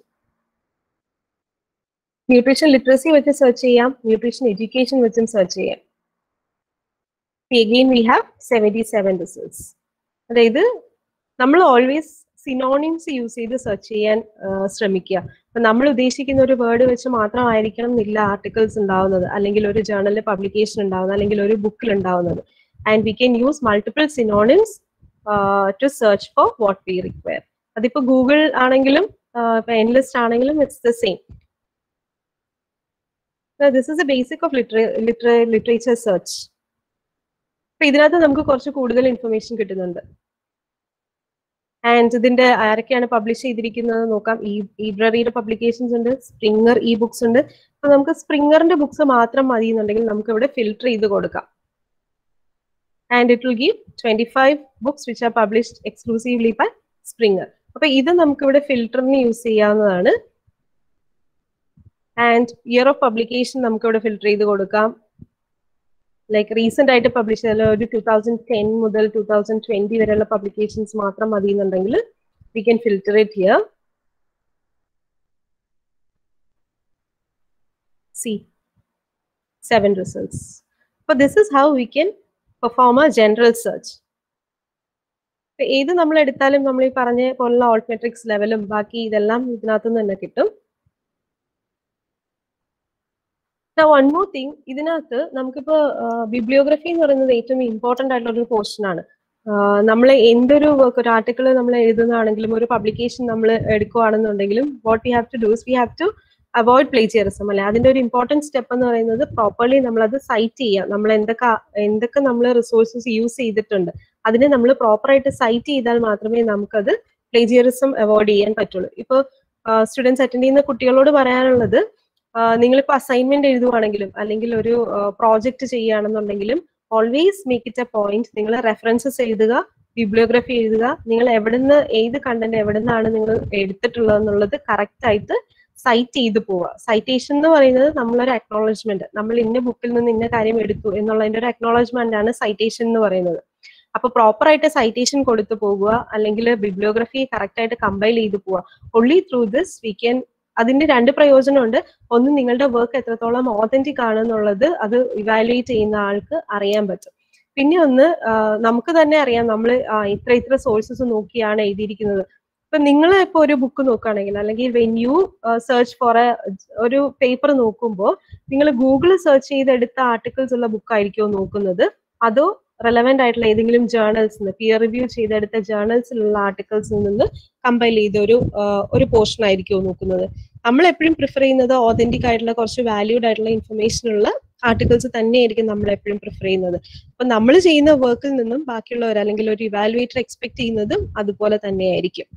nutrition literacy വെച്ച് സെർച്ച് ചെയ്യാം ന്യൂട്രീഷൻ എഡ്യൂക്കേഷൻ വെച്ചും സെർച്ച് ചെയ്യാം again we have seventy seven results അതായത് നമ്മൾ ഓൾവേസ് സിനോണിംസ് യൂസ് ചെയ്ത് സെർച്ച് ചെയ്യാൻ ശ്രമിക്കുക അപ്പൊ നമ്മൾ ഉദ്ദേശിക്കുന്ന ഒരു വേർഡ് വെച്ച് മാത്രമായിരിക്കണം എന്നില്ല ആർട്ടിക്കിൾസ് ഉണ്ടാവുന്നത് അല്ലെങ്കിൽ ഒരു ജേർണലിൽ പബ്ലിക്കേഷൻ ഉണ്ടാവുന്നത് അല്ലെങ്കിൽ ഒരു ബുക്കിൽ ഉണ്ടാവുന്നത് and we can use multiple synonyms to search for what we require അതിപ്പോ ഗൂഗിൾ ആണെങ്കിലും ഇപ്പൊ എൻലിസ്റ്റ് ആണെങ്കിലും it's the same this is a basic of literature search അപ്പൊ ഇതിനകത്ത് നമുക്ക് കുറച്ച് കൂടുതൽ ഇൻഫർമേഷൻ കിട്ടുന്നുണ്ട് ആൻഡ് ഇതിന്റെ ആരൊക്കെയാണ് പബ്ലിഷ് ചെയ്തിരിക്കുന്നത് നോക്കാം ഈ ലൈബ്രറിയുടെ പബ്ലിക്കേഷൻസ് ഉണ്ട് സ്പ്രിങ്ങർ ഇ ബുക്സ് ഉണ്ട് അപ്പൊ നമുക്ക് സ്പ്രിങ്ങറിന്റെ ബുക്സ് മാത്രം മതി എന്നുണ്ടെങ്കിൽ നമുക്ക് ഇവിടെ ഫിൽട്ടർ ചെയ്ത് കൊടുക്കാം and it will give twenty five books which are published exclusively by Springer അപ്പൊ ഇത് നമുക്ക് ഇവിടെ ഫിൽട്ടറിന് യൂസ് ചെയ്യാവുന്നതാണ് ആൻഡ് ഇയർ ഓഫ് പബ്ലിക്കേഷൻ നമുക്ക് ഇവിടെ ഫിൽട്ടർ ചെയ്ത് കൊടുക്കാം ലൈക്ക് റീസെന്റ് ആയിട്ട് പബ്ലിഷ് ചെയ്ത ഒരു ടൂ തൗസൻഡ് ടെൻ മുതൽ ടൂ തൗസൻഡ് ട്വന്റി വരെയുള്ള പബ്ലിക്കേഷൻസ് മാത്രം മതി എന്നുണ്ടെങ്കിൽ we can filter it here see seven results അപ്പൊ this is how we can perform a general search ഏത് നമ്മൾ എടുത്താലും നമ്മൾ ഈ പറഞ്ഞ പോലുള്ള ഓൾട്ട്മെട്രിക്സ് ലെവലും ബാക്കി ഇതെല്ലാം ഇതിനകത്തുനിന്ന് തന്നെ കിട്ടും വൺ മോർ തിങ് ഇതിനകത്ത് നമുക്കിപ്പോ ബിബ്ലിയോഗ്രഫി എന്ന് പറയുന്നത് ഏറ്റവും ഇമ്പോർട്ടന്റ് ആയിട്ടുള്ള ഒരു പോർഷൻ ആണ് നമ്മൾ എന്തൊരു വർക്ക് ഒരു ആർട്ടിക്കിൾ നമ്മൾ എഴുതുന്നതാണെങ്കിലും ഒരു പബ്ലിക്കേഷൻ നമ്മൾ എടുക്കുകയാണെന്നുണ്ടെങ്കിലും what we have to dos we have to avoid plagiarism അല്ലെ അതിന്റെ ഒരു ഇമ്പോർട്ടന്റ് സ്റ്റെപ്പ് എന്ന് പറയുന്നത് പ്രോപ്പർലി നമ്മൾ അത് സൈറ്റ് ചെയ്യുക നമ്മൾ എന്തൊക്കെ എന്തൊക്കെ നമ്മൾ റിസോഴ്സസ് യൂസ് ചെയ്തിട്ടുണ്ട് അതിനെ നമ്മൾ പ്രോപ്പറായിട്ട് സൈറ്റ് ചെയ്താൽ മാത്രമേ നമുക്കത് പ്ലേജിയറിസം അവോയ്ഡ് ചെയ്യാൻ പറ്റുള്ളൂ ഇപ്പോൾ സ്റ്റുഡൻസ് അറ്റൻഡ് ചെയ്യുന്ന കുട്ടികളോട് പറയാനുള്ളത് നിങ്ങളിപ്പോൾ അസൈൻമെന്റ് എഴുതുവാണെങ്കിലും അല്ലെങ്കിൽ ഒരു പ്രോജക്റ്റ് ചെയ്യുകയാണെന്നുണ്ടെങ്കിലും always make it a point നിങ്ങൾ റെഫറൻസസ് എഴുതുക ബിബ്ലിയോഗ്രഫി എഴുതുക നിങ്ങൾ എവിടുന്ന് ഏത് കണ്ടന്റ് എവിടുന്നാണ് നിങ്ങൾ എടുത്തിട്ടുള്ളത് എന്നുള്ളത് കറക്റ്റ് ആയിട്ട് സൈറ്റ് ചെയ്ത് പോവുക സൈറ്റേഷൻ എന്ന് പറയുന്നത് നമ്മളൊരു അക്നോളജ്മെന്റ് നമ്മൾ ഇന്ന ബുക്കിൽ നിന്ന് ഇന്ന കാര്യം എടുത്തു എന്നുള്ളതിന്റെ ഒരു അക്നോളജ്മെന്റ് ആണ് സൈറ്റേഷൻ എന്ന് പറയുന്നത് അപ്പൊ പ്രോപ്പർ ആയിട്ട് സൈറ്റേഷൻ കൊടുത്തു പോകുക അല്ലെങ്കിൽ ബിബ്ലിയോഗ്രഫി കറക്റ്റ് ആയിട്ട് കമ്പൈൽ ചെയ്ത് പോവുക only through this we can അതിന്റെ രണ്ട് പ്രയോജനമുണ്ട് ഒന്ന് നിങ്ങളുടെ വർക്ക് എത്രത്തോളം ഓതന്റിക് ആണെന്നുള്ളത് അത് ഇവാലുവേറ്റ് ചെയ്യുന്ന ആൾക്ക് അറിയാൻ പറ്റും പിന്നെ ഒന്ന് നമുക്ക് തന്നെ അറിയാം നമ്മൾ ഇത്ര ഇത്ര സോഴ്സസ് നോക്കിയാണ് എഴുതിയിരിക്കുന്നത് ഇപ്പൊ നിങ്ങൾ ഇപ്പൊ ഒരു ബുക്ക് നോക്കുകയാണെങ്കിൽ അല്ലെങ്കിൽ when you search for a ഒരു പേപ്പർ നോക്കുമ്പോൾ നിങ്ങൾ ഗൂഗിളിൽ സെർച്ച് ചെയ്തെടുത്ത ആർട്ടിക്കിൾസ് ഉള്ള ബുക്ക് ആയിരിക്കുമോ നോക്കുന്നത് അതോ റെലവെന്റ് ആയിട്ടുള്ള ഏതെങ്കിലും ജേർണൽസ് നിന്ന് പിയർ റിവ്യൂ ചെയ്തെടുത്ത ജേർണൽസിലുള്ള ആർട്ടിക്കിൾസിൽ നിന്ന് കമ്പൈൽ ചെയ്ത ഒരു ഒരു പോർഷൻ ആയിരിക്കുമോ നോക്കുന്നത് നമ്മൾ എപ്പോഴും പ്രിഫർ ചെയ്യുന്നത് ഓതന്റിക് ആയിട്ടുള്ള കുറച്ച് വാല്യൂഡ് ആയിട്ടുള്ള ഇൻഫർമേഷൻ ഉള്ള ആർട്ടിക്കിൾസ് തന്നെയായിരിക്കും നമ്മൾ എപ്പോഴും പ്രിഫർ ചെയ്യുന്നത് അപ്പൊ നമ്മൾ ചെയ്യുന്ന വർക്കിൽ നിന്നും ബാക്കിയുള്ളവർ അല്ലെങ്കിൽ ഒരു ഇവാലുവേറ്റർ എക്സ്പെക്ട് ചെയ്യുന്നതും അതുപോലെ തന്നെയായിരിക്കും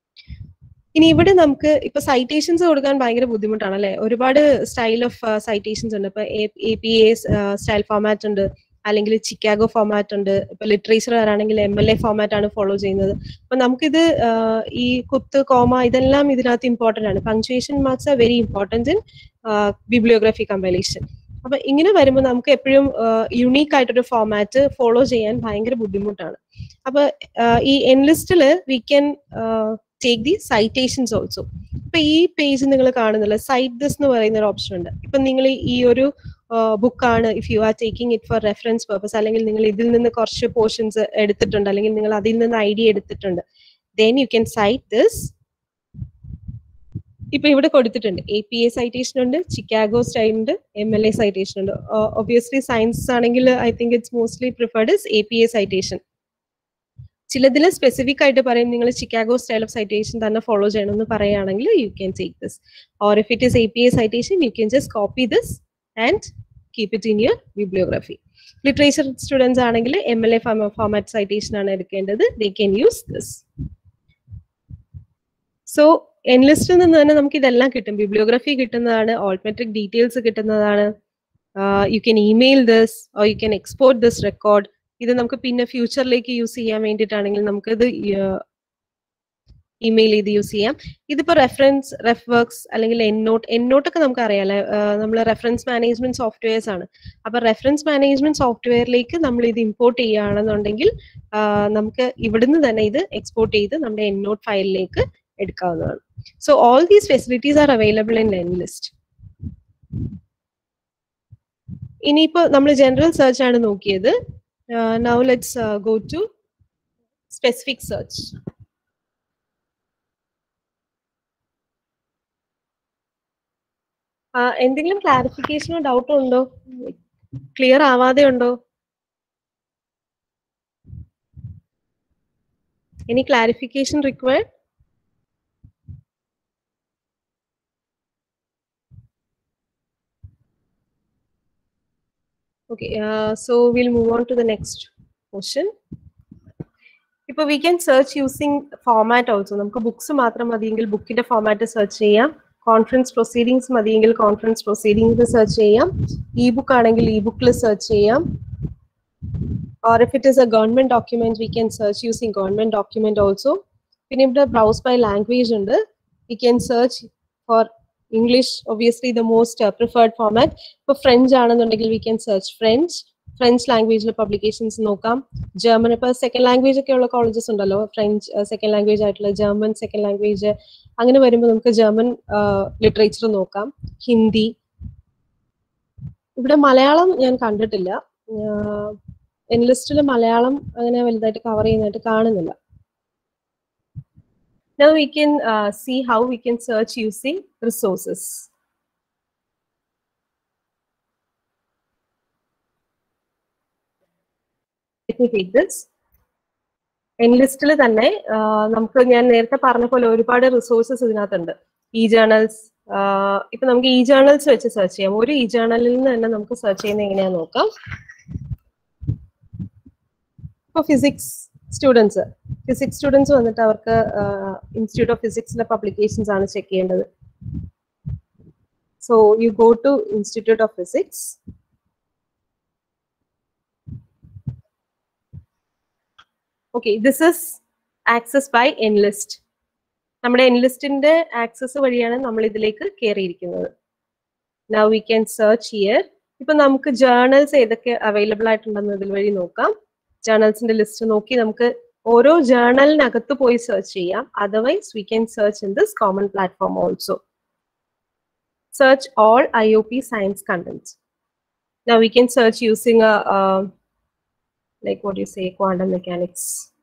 ഇനി ഇവിടെ നമുക്ക് ഇപ്പൊ സൈറ്റേഷൻസ് കൊടുക്കാൻ ഭയങ്കര ബുദ്ധിമുട്ടാണ് അല്ലെ ഒരുപാട് സ്റ്റൈൽ ഓഫ് സൈറ്റേഷൻസ് ഉണ്ട് ഇപ്പൊ A P A style format ഉണ്ട് അല്ലെങ്കിൽ ചിക്കാഗോ ഫോമാറ്റ് ഉണ്ട് ഇപ്പൊ ലിറ്ററേച്ചർ ആണെങ്കിൽ എം എൽ എ ഫോമാറ്റ് ആണ് ഫോളോ ചെയ്യുന്നത് അപ്പൊ നമുക്കിത് ഈ കുത്ത് കോമ ഇതെല്ലാം ഇതിനകത്ത് ഇമ്പോർട്ടന്റ് ആണ് punctuation marks are very important in bibliography compilation അപ്പൊ ഇങ്ങനെ വരുമ്പോൾ നമുക്ക് എപ്പോഴും യുണീക്ക് ആയിട്ടൊരു ഫോമാറ്റ് ഫോളോ ചെയ്യാൻ ഭയങ്കര ബുദ്ധിമുട്ടാണ് അപ്പൊ ഈ എൻലിസ്റ്റില് we can take the citations also ഇപ്പൊ ഈ പേജ് നിങ്ങൾ കാണുന്നില്ല സൈറ്റ് ദിസ് എന്ന് പറയുന്ന ഒരു ഓപ്ഷൻ ഉണ്ട് ഇപ്പൊ നിങ്ങൾ ഈ ഒരു ബുക്കാണ് if you are taking it for reference purpose അല്ലെങ്കിൽ നിങ്ങൾ ഇതിൽ നിന്ന് കുറച്ച് പോർഷൻസ് എടുത്തിട്ടുണ്ട് അല്ലെങ്കിൽ നിങ്ങൾ അതിൽ നിന്ന് ഐഡിയ എടുത്തിട്ടുണ്ട് then you can cite this ഇപ്പൊ ഇവിടെ കൊടുത്തിട്ടുണ്ട് എ പി എ സൈറ്റേഷൻ ഉണ്ട് ചിക്കാഗോ സ്റ്റൈൽ ഉണ്ട് എം എൽ എ സൈറ്റേഷൻ ഉണ്ട് ഒബിയസ്ലി സയൻസ് ആണെങ്കിൽ I think it's mostly preferred is A P A citation ചിലതിൽ സ്പെസിഫിക് ആയിട്ട് പറയും നിങ്ങൾ ചിക്കാഗോ സ്റ്റൈൽ ഓഫ് സൈറ്റേഷൻ തന്നെ ഫോളോ ചെയ്യണമെന്ന് പറയുകയാണെങ്കിൽ you can take this or if it is A P A citation you can just copy this and keep it in your bibliography literature students ആണെങ്കിൽ M L A format citation ആണ് എടുക്കേണ്ടത് they can use this so എൻലിസ്റ്റിൽ നിന്ന് തന്നെ നമുക്ക് ഇതെല്ലാം കിട്ടും ബിബ്ലിയോഗ്രഫി കിട്ടുന്നതാണ് ഓൾമെട്രിക് ഡീറ്റെയിൽസ് കിട്ടുന്നതാണ് you can email this or you can export this record ഇത് നമുക്ക് പിന്നെ ഫ്യൂച്ചറിലേക്ക് യൂസ് ചെയ്യാൻ വേണ്ടിയിട്ടാണെങ്കിൽ നമുക്കിത് ഇമെയിൽ ചെയ്ത് യൂസ് ചെയ്യാം ഇതിപ്പോ റെഫറൻസ് റെഫ് വർക്ക്സ് അല്ലെങ്കിൽ എൻനോട്ട് എൻനോട്ട് ഒക്കെ നമുക്ക് അറിയാലേ നമ്മൾ റെഫറൻസ് മാനേജ്മെന്റ് സോഫ്റ്റ്വെയർസ് ആണ് അപ്പൊ റെഫറൻസ് മാനേജ്മെന്റ് സോഫ്റ്റ്വെയറിലേക്ക് നമ്മൾ ഇത് ഇമ്പോർട്ട് ചെയ്യുകയാണെന്നുണ്ടെങ്കിൽ നമുക്ക് ഇവിടുന്ന് തന്നെ ഇത് എക്സ്പോർട്ട് ചെയ്ത് നമ്മുടെ എൻനോട്ട് ഫയലിലേക്ക് എടുക്കാവുന്നതാണ് so all these facilities are available in NLIST ഇനിയിപ്പോ നമ്മൾ ജനറൽ സെർച്ച് ആണ് നോക്കിയത് now let's go to specific search എന്തെങ്കിലും ക്ലാരിഫിക്കേഷനോ ഡൗട്ടോ ഉണ്ടോ ക്ലിയർ ആവാതെ ഉണ്ടോ any clarification required Okay, uh, so we'll move on to the next question. ഇപ്പൊ വി can search using format also നമുക്ക് ബുക്സ് മാത്രം മതിയെങ്കിൽ ബുക്കിന്റെ ഫോമാറ്റ് സെർച്ച് ചെയ്യാം കോൺഫറൻസ് പ്രൊസീഡിങ്സ് മതിയെങ്കിൽ കോൺഫറൻസ് പ്രൊസീഡിങ്സ് സെർച്ച് ചെയ്യാം ഇ ബുക്ക് ആണെങ്കിൽ ഇ ബുക്കിൽ സെർച്ച് ചെയ്യാം or if it is a government document we can search using government document also പിന്നെ ഇവിടെ ബ്രൗസ് ബൈ ലാംഗ്വേജ് ഉണ്ട് we can search for English obviously the most preferred format ഇപ്പൊ ഫ്രഞ്ച് ആണെന്നുണ്ടെങ്കിൽ we can search French French ലാംഗ്വേജിൽ പബ്ലിക്കേഷൻസ് നോക്കാം ജർമ്മൻ ഇപ്പൊ സെക്കൻഡ് ലാംഗ്വേജ് ഒക്കെ ഉള്ള കോളേജസ് ഉണ്ടല്ലോ ഫ്രഞ്ച് സെക്കൻഡ് ലാംഗ്വേജ് ആയിട്ടുള്ള ജർമ്മൻ സെക്കൻഡ് ലാംഗ്വേജ് അങ്ങനെ വരുമ്പോൾ നമുക്ക് ജർമ്മൻ ലിറ്ററേച്ചർ നോക്കാം ഹിന്ദി ഇവിടെ മലയാളം ഞാൻ കണ്ടിട്ടില്ല എൻലിസ്റ്റിൽ മലയാളം അങ്ങനെ വലുതായിട്ട് കവർ ചെയ്യുന്നതായിട്ട് കാണുന്നില്ല Now we can uh, see how we can search using resources. Let me take this. എൻലിസ്റ്റിൽ തന്നെ നമുക്ക് ഞാൻ നേരത്തെ പറഞ്ഞ പോലെ ഒരുപാട് റിസോഴ്സസ് ഇതിനകത്തുണ്ട് ഇ ജേണൽസ് ഇപ്പൊ നമുക്ക് ഇ ജേണൽസ് വെച്ച് സെർച്ച് ചെയ്യാം ഒരു ഇ ജേണലിൽ നിന്ന് തന്നെ നമുക്ക് സെർച്ച് ചെയ്യുന്നത് എങ്ങനെയാന്ന് നോക്കാം ഇപ്പൊ ഫിസിക്സ് സ്റ്റുഡൻസ് ഫിസിക്സ് സ്റ്റുഡൻസ് വന്നിട്ട് അവർക്ക് ഇൻസ്റ്റിറ്റ്യൂട്ട് ഓഫ് ഫിസിക്സിലെ പബ്ലിക്കേഷൻസ് ആണ് ചെക്ക് ചെയ്യേണ്ടത് so you go to institute of physics okay this is access by NLIST നമ്മുടെ എൻലിസ്റ്റിന്റെ ആക്സസ് വഴിയാണ് നമ്മൾ ഇതിലേക്ക് കയറിയിരിക്കുന്നത് now we can search here ഇപ്പൊ നമുക്ക് ജേർണൽസ് ഏതൊക്കെ അവൈലബിൾ ആയിട്ടുണ്ടെന്ന് ഇതിൽ വഴി നോക്കാം ജേർണൽസിന്റെ ലിസ്റ്റ് നോക്കി നമുക്ക് ഓരോ ജേർണലിനകത്ത് പോയി സെർച്ച് ചെയ്യാം otherwise we can search in this common platform also search all I O P science content Now we can search using a, uh, like what do you say, quantum mechanics.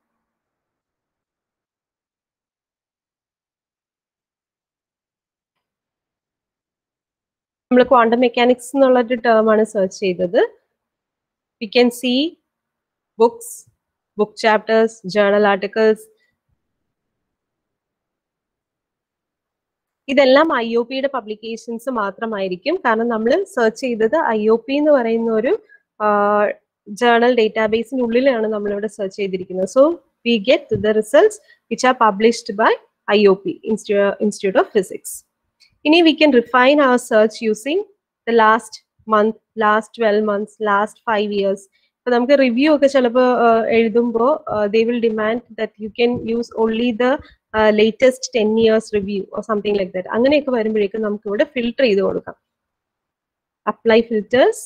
നമ്മൾ ക്വാണ്ടം മെക്കാനിക്സ് എന്നുള്ള ഒരു ടേം ആണ് സെർച്ച് ചെയ്തത് we can see books book chapters journal articles ഇതെല്ലാം ഐ ഒ പിയുടെ പബ്ലിക്കേഷൻസ് മാത്രമായിരിക്കും കാരണം നമ്മൾ സെർച്ച് ചെയ്തത് ഐ ഒ പി എന്ന് പറയുന്ന ഒരു ജേർണൽ ഡേറ്റാബേസിനുള്ളിലാണ് നമ്മളിവിടെ സെർച്ച് ചെയ്തിരിക്കുന്നത് so we get the results which are published by I O P institute of physics ഇനി we can refine our search using the last month last twelve months last five years ഇപ്പൊ നമുക്ക് റിവ്യൂ ഒക്കെ ചിലപ്പോൾ എഴുതുമ്പോൾ they will demand that you can use only the latest ten years review or something like that അങ്ങനെയൊക്കെ വരുമ്പോഴേക്കും നമുക്ക് ഇവിടെ ഫിൽട്ടർ ചെയ്ത് കൊടുക്കാം അപ്ലൈ ഫിൽറ്റേഴ്സ്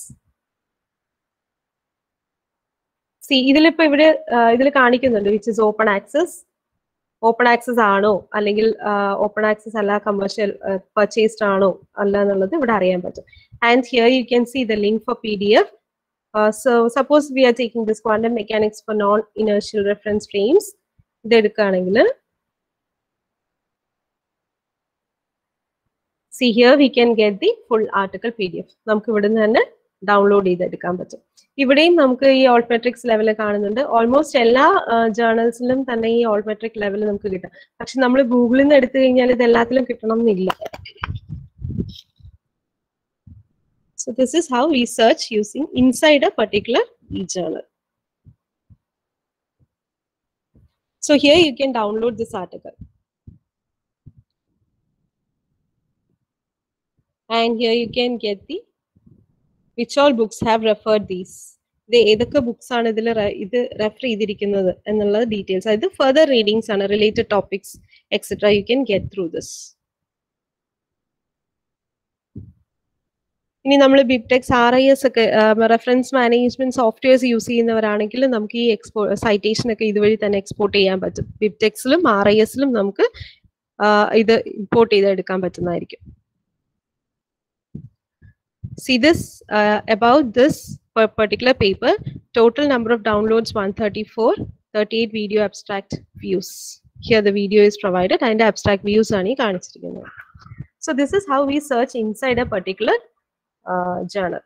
സി ഇതിലിപ്പോ ഇവിടെ ഇതിൽ കാണിക്കുന്നുണ്ട് which is open access open access ആണോ അല്ലെങ്കിൽ ഓപ്പൺ ആക്സസ് അല്ല കമേഴ്ഷ്യൽ പർച്ചേസ്ഡ് ആണോ അല്ല എന്നുള്ളത് ഇവിടെ അറിയാൻ പറ്റും And here you can see the link for PDF. Uh, so suppose we are taking this quantum mechanics for non-inertial reference frames. ഇത് എടുക്കുകയാണെങ്കിൽ see here we can get the full article P D F നമുക്ക് ഇവിടുന്ന് തന്നെ ഡൗൺലോഡ് ചെയ്തെടുക്കാൻ പറ്റും ഇവിടെയും നമുക്ക് ഈ ഓൾമെട്രിക്സ് ലെവൽ കാണുന്നുണ്ട് ഓൾമോസ്റ്റ് എല്ലാ ജേർണൽസിലും തന്നെ ഈ ഓൾമെട്രിക് ലെവൽ നമുക്ക് കിട്ടും പക്ഷെ നമ്മൾ ഗൂഗിളിൽ നിന്ന് എടുത്തു കഴിഞ്ഞാൽ ഇത് എല്ലാത്തിലും കിട്ടണം എന്നില്ല So this is how we search using inside a particular e-journal. So here you can download this article. And here you can get the which all books have referred these. ഇത് ഏതൊക്കെ ബുക്സ് ആണ് ഇതിൽ ഇത് റെഫർ ചെയ്തിരിക്കുന്നത് എന്നുള്ള ഡീറ്റെയിൽസ് അതായത് ഫർദർ റീഡിങ്സ് ആണ് related topics etcetera you can get through this ഇനി നമ്മൾ ബിബ്ടെക്സ് ആർ ഐ എസ് ഒക്കെ റെഫറൻസ് മാനേജ്മെന്റ് സോഫ്റ്റ്വെയർസ് യൂസ് ചെയ്യുന്നവരാണെങ്കിൽ നമുക്ക് ഈ എക്സ്പോ സൈറ്റേഷൻ ഒക്കെ ഇതുവഴി തന്നെ എക്സ്പോർട്ട് ചെയ്യാൻ പറ്റും ബിബ്ടെക്സിലും ആർ ഐ എസിലും നമുക്ക് ഇത് ഇമ്പോർട്ട് ചെയ്തെടുക്കാൻ പറ്റുന്നതായിരിക്കും see this uh, about this particular paper total number of downloads 134 38 video abstract views here the video is provided and abstract views ആണ് ഈ കാണിച്ചിരിക്കുന്നത് so this is how we search inside a particular uh, journal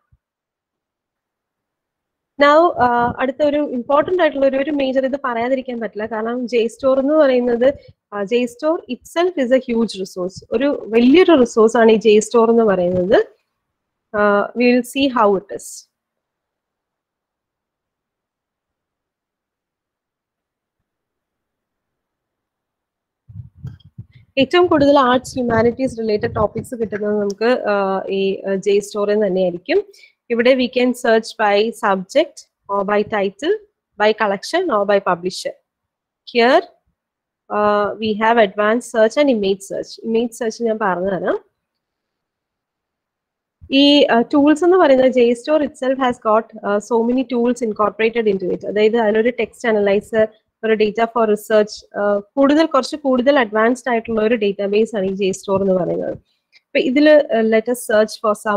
now അടുത്ത ഒരു ഇമ്പോർട്ടന്റ് ആയിട്ടുള്ള ഒരു ഒരു മേജർ ഇത് പറയാതിരിക്കാൻ പറ്റില്ല കാരണം ജെ സ്റ്റോർ എന്ന് പറയുന്നത് JSTOR itself is a huge resource ഒരു വലിയൊരു റിസോഴ്സ് ആണ് ഈ ജെ സ്റ്റോർ എന്ന് പറയുന്നത് uh, we will see how it is. ഏറ്റവും കൂടുതൽ ആർട്സ് ഹ്യൂമാനിറ്റീസ് റിലേറ്റഡ് ടോപ്പിക്സ് കിട്ടുന്നത് നമുക്ക് ഈ ജെ സ്റ്റോറിൽ തന്നെയായിരിക്കും ഇവിടെ we can search by subject or by title by collection or by publisher here we have advance search and image search image search ഞാൻ പറഞ്ഞു തരാം ഈ ടൂൾസ് എന്ന് പറയുന്നത് JSTOR itself has got so many tools incorporated into it അതായത് അതിലൊരു ടെക്സ്റ്റ് അനലൈസർ ഒരു ഡേറ്റ ഫോർ റിസർച്ച് കൂടുതൽ കുറച്ച് കൂടുതൽ അഡ്വാൻസ്ഡ് ആയിട്ടുള്ള ഒരു ഡേറ്റാബേസ് ആണ് ഈ ജെ സ്റ്റോർ എന്ന് പറയുന്നത് അപ്പൊ ഇതിൽ let's search for some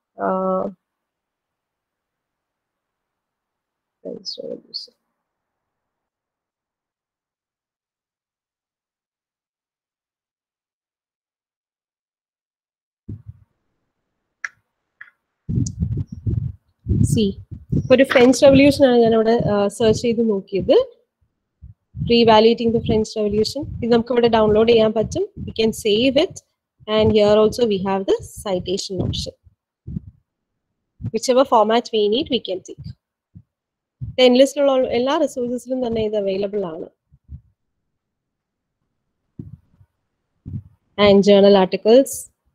see ഒരു ഫ്രഞ്ച് റെവല്യൂഷൻ ആണ് ഞാൻ ഇവിടെ സെർച്ച് ചെയ്ത് നോക്കിയത് റീവാലുവേറ്റിംഗ് ദ ഫ്രഞ്ച് റെവല്യൂഷൻ ഇത് നമുക്ക് ഇവിടെ ഡൗൺലോഡ് ചെയ്യാൻ പറ്റും we can save it and here also we have the citation option whichever format we need we can take എൻലിസ്റ്റിലുള്ള എല്ലാ റിസോഴ്സസിലും തന്നെ ഇത് അവൈലബിൾ ആണ് ആൻഡ് ജേർണൽ ആർട്ടിക്കിൾസ്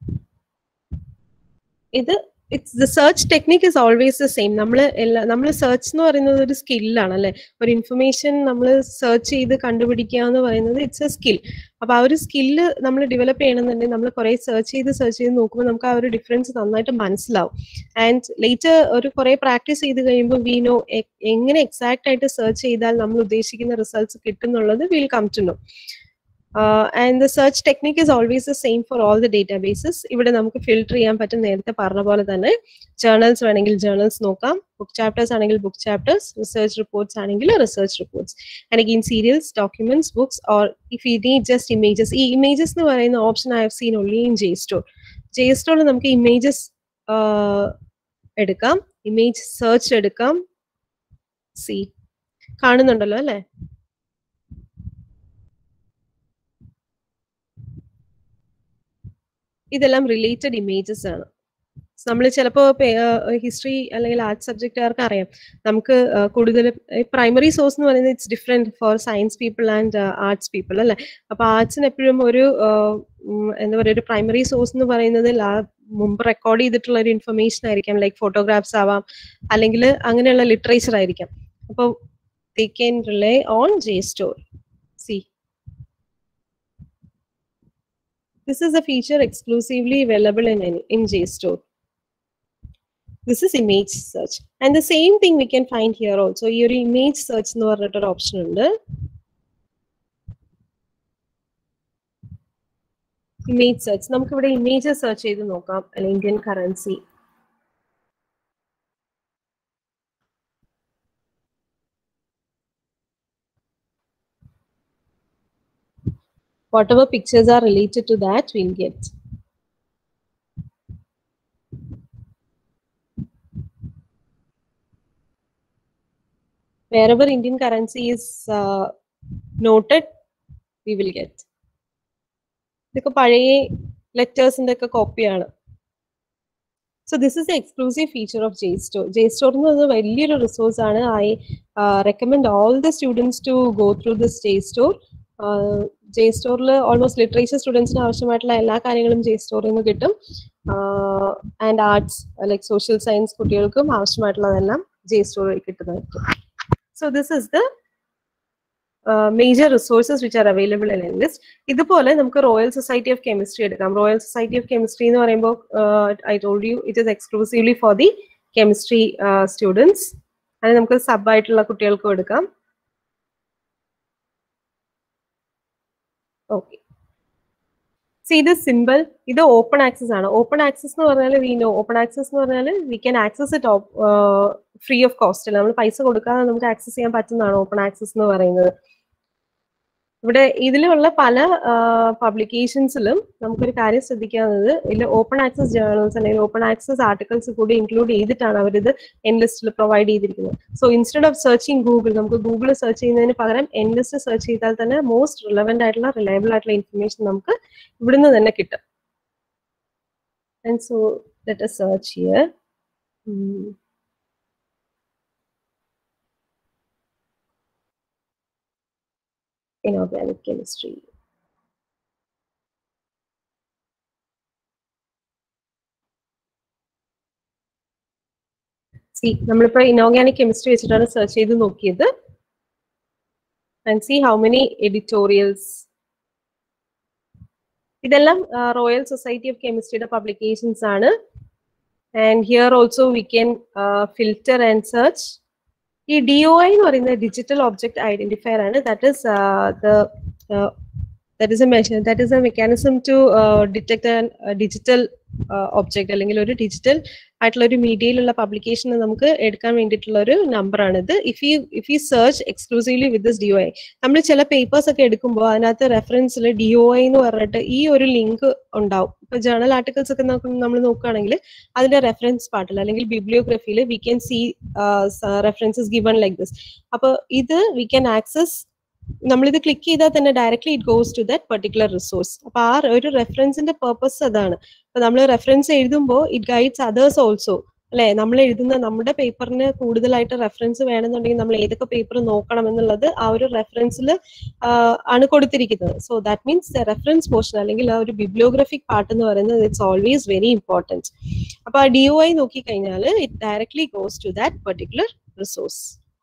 ഇത് it's the search technique is always the same നമ്മൾ എല്ലാ നമ്മൾ സെർച്ച് എന്ന് പറയുന്നത് ഒരു സ്കില്ലാണ് അല്ലെ ഒരു ഇൻഫർമേഷൻ നമ്മൾ സെർച്ച് ചെയ്ത് കണ്ടുപിടിക്കുക എന്ന് പറയുന്നത് ഇറ്റ്സ് എ സ്കിൽ അപ്പൊ ആ ഒരു സ്കില്ല് നമ്മൾ ഡെവലപ്പ് ചെയ്യണമെന്നുണ്ടെങ്കിൽ നമ്മൾ കുറെ സെർച്ച് ചെയ്ത് സെർച്ച് ചെയ്ത് നോക്കുമ്പോൾ നമുക്ക് ആ ഒരു ഡിഫറൻസ് നന്നായിട്ട് മനസ്സിലാവും ആൻഡ് ലേറ്റർ ഒരു കുറെ പ്രാക്ടീസ് ചെയ്ത് കഴിയുമ്പോൾ വി നോ എങ്ങനെ എക്സാക്ട് ആയിട്ട് സെർച്ച് ചെയ്താൽ നമ്മൾ ഉദ്ദേശിക്കുന്ന റിസൾട്ട്സ് കിട്ടുന്നുള്ളത് will come to know and the search technique is always the same for all the databases ഇവിടെ നമുക്ക് ഫിൽട്ടർ ചെയ്യാൻ പറ്റും നേരത്തെ പറഞ്ഞ പോലെ തന്നെ ജേർണൽസ് വേണമെങ്കിൽ ജേർണൽസ് നോക്കാം ബുക്ക് ചാപ്റ്റേഴ്സ് ആണെങ്കിൽ ബുക്ക് ചാപ്റ്റേഴ്സ് റിസർച്ച് റിപ്പോർട്ട്സ് ആണെങ്കിൽ research reports and again serials documents books or if you need just images ഈ ഇമേജസ് എന്ന് പറയുന്ന option I have seen only in JSTOR ജെ സ്റ്റോറിൽ നമുക്ക് ഇമേജസ് എടുക്കാം ഇമേജ് സെർച്ച് എടുക്കാം സി കാണുന്നുണ്ടല്ലോ അല്ലേ ഇതെല്ലാം റിലേറ്റഡ് ഇമേജസ് ആണ് നമ്മൾ ചിലപ്പോൾ ഹിസ്റ്ററി അല്ലെങ്കിൽ ആർട്ട് സബ്ജക്റ്റുകാർക്ക് അറിയാം നമുക്ക് കൂടുതൽ പ്രൈമറി സോഴ്സ് എന്ന് പറയുന്നത് it's different for science people and arts people അല്ലെ അപ്പൊ ആർട്സിന് എപ്പോഴും ഒരു എന്താ പറയുക ഒരു പ്രൈമറി സോഴ്സ് എന്ന് പറയുന്നത് മുമ്പ് റെക്കോർഡ് ചെയ്തിട്ടുള്ള ഒരു ഇൻഫർമേഷൻ ആയിരിക്കാം ലൈക്ക് ഫോട്ടോഗ്രാഫ്സ് ആവാം അല്ലെങ്കിൽ അങ്ങനെയുള്ള ലിറ്ററേച്ചർ ആയിരിക്കാം അപ്പോൾ they can rely on JSTOR see This is a feature exclusively available in, in JSTOR. This is image search. And the same thing we can find here also. Your image search എന്ന് പറഞ്ഞിട്ടൊരു ഓപ്ഷൻ ഉണ്ട് ഇമേജ് സെർച്ച് നമുക്ക് ഇവിടെ ഇമേജ് സെർച്ച് ചെയ്ത് നോക്കാം അല്ലെ Indian currency whatever pictures are related to that, we'll get. Wherever Indian currency is uh, noted, we will get. ഇതൊക്കെ പഴയ ലെറ്റേഴ്സിന്റെ ഒക്കെ കോപ്പിയാണ് so this is exclusive feature of JSTOR JSTOR എന്ന് പറയുന്നത് വലിയൊരു റിസോഴ്സ് ആണ് I recommend all the students to go through this JSTOR ജെ സ്റ്റോറിൽ ഓൾമോസ്റ്റ് ലിറ്ററേച്ചർ സ്റ്റുഡൻസിന് ആവശ്യമായിട്ടുള്ള എല്ലാ കാര്യങ്ങളും ജെ സ്റ്റോറിൽ നിന്ന് കിട്ടും and arts like social science കുട്ടികൾക്കും ആവശ്യമായിട്ടുള്ളതെല്ലാം ജെ സ്റ്റോറിൽ കിട്ടുന്നതായിരിക്കും so this is the major resources which are available in list ഇതുപോലെ നമുക്ക് റോയൽ സൊസൈറ്റി ഓഫ് കെമിസ്ട്രി എടുക്കാം റോയൽ സൊസൈറ്റി ഓഫ് കെമിസ്ട്രി എന്ന് പറയുമ്പോൾ I told you it is exclusively for the chemistry students അത് നമുക്ക് സബ് ആയിട്ടുള്ള കുട്ടികൾക്കും എടുക്കാം ഓക്കെ സി ഇത് സിമ്പിൾ ഇത് ഓപ്പൺ ആക്സസ് ആണ് ഓപ്പൺ ആക്സസ് എന്ന് പറഞ്ഞാൽ വി നോ ഓപ്പൺ ആക്സസ് എന്ന് പറഞ്ഞാൽ we can access it free of cost അല്ല നമ്മൾ പൈസ കൊടുക്കാതെ നമുക്ക് ആക്സസ് ചെയ്യാൻ പറ്റുന്നതാണ് ഓപ്പൺ ആക്സസ് എന്ന് പറയുന്നത് ഇവിടെ ഇതിലുള്ള പല പബ്ലിക്കേഷൻസിലും നമുക്കൊരു കാര്യം ശ്രദ്ധിക്കാവുന്നത് ഇതിൽ ഓപ്പൺ ആക്സസ് ജേർണൽസ് അല്ലെങ്കിൽ ഓപ്പൺ ആക്സസ് ആർട്ടിക്കിൾസ് കൂടി ഇൻക്ലൂഡ് ചെയ്തിട്ടാണ് അവരിത് എൻ ലിസ്റ്റിൽ പ്രൊവൈഡ് ചെയ്തിരിക്കുന്നത് so instead of searching Google നമുക്ക് ഗൂഗിൾ സെർച്ച് ചെയ്യുന്നതിന് പകരം എൻ ലിസ്റ്റ് സെർച്ച് ചെയ്താൽ തന്നെ മോസ്റ്റ് റിലവൻ്റ് ആയിട്ടുള്ള റിലയബിൾ ആയിട്ടുള്ള ഇൻഫർമേഷൻ നമുക്ക് ഇവിടുന്ന് തന്നെ കിട്ടും and so let search here inorganic chemistry. See നമ്മളിപ്പോ ഇനോർഗാനിക് കെമിസ്ട്രി വെച്ചിട്ടാണ് സെർച്ച് ചെയ്ത് നോക്കിയത് and see how many editorials ഇതെല്ലാം റോയൽ സൊസൈറ്റി ഓഫ് കെമിസ്ട്രിയുടെ പബ്ലിക്കേഷൻസ് ആണ് and here also we can filter and search ഈ ഡി ഒ ഐ എന്ന് പറയുന്നത് ഡിജിറ്റൽ ഒബ്ജക്ട് ഐഡന്റിഫയർ ആണ് that is that is a measure that is a mechanism to detect digital object അല്ലെങ്കിൽ ഒരു ഡിജിറ്റൽ ആയിട്ടുള്ള ഒരു മീഡിയയിലുള്ള പബ്ലിക്കേഷൻ നമുക്ക് എടുക്കാൻ വേണ്ടിയിട്ടുള്ള ഒരു നമ്പറാണ് ഇത് if you if you search exclusively with this D O I നമ്മൾ ചില പേപ്പേഴ്സ് ഒക്കെ എടുക്കുമ്പോൾ അതിനകത്ത് റെഫറൻസിൽ ഡി ഒ ഐ എന്ന് പറഞ്ഞിട്ട് ഈ ഒരു ലിങ്ക് ഉണ്ടാവും ഇപ്പൊ ജേർണൽ ആർട്ടിക്കിൾസ് ഒക്കെ നമ്മൾ നോക്കുകയാണെങ്കിൽ അതിന്റെ റെഫറൻസ് പാർട്ടിൽ അല്ലെങ്കിൽ ബിബ്ലിയോഗ്രഫിയിൽ we can see references given like this അപ്പൊ ഇത് വി ക്യാൻ ആക്സസ് നമ്മളിത് ക്ലിക്ക് ചെയ്താൽ തന്നെ directly it goes to that particular resource അപ്പൊ ആ ഒരു റെഫറൻസിന്റെ പർപ്പസ് അതാണ് അപ്പൊ നമ്മൾ റെഫറൻസ് എഴുതുമ്പോൾ ഇറ്റ് ഗൈഡ്സ് അതേഴ്സ് ഓൾസോ അല്ലെ നമ്മൾ എഴുതുന്ന നമ്മുടെ പേപ്പറിന് കൂടുതലായിട്ട് റെഫറൻസ് വേണമെന്നുണ്ടെങ്കിൽ നമ്മൾ ഏതൊക്കെ പേപ്പർ നോക്കണം എന്നുള്ളത് ആ ഒരു റെഫറൻസിൽ ആണ് കൊടുത്തിരിക്കുന്നത് so that means the reference portion അല്ലെങ്കിൽ ആ ഒരു ബിബ്ലിയോഗ്രഫിക് പാർട്ട് എന്ന് പറയുന്നത് ഇറ്റ്സ് ഓൾവേസ് വെരി ഇമ്പോർട്ടൻറ്റ് അപ്പൊ ആ ഡി ഒ ഐ നോക്കി കഴിഞ്ഞാൽ it directly goes to that particular resource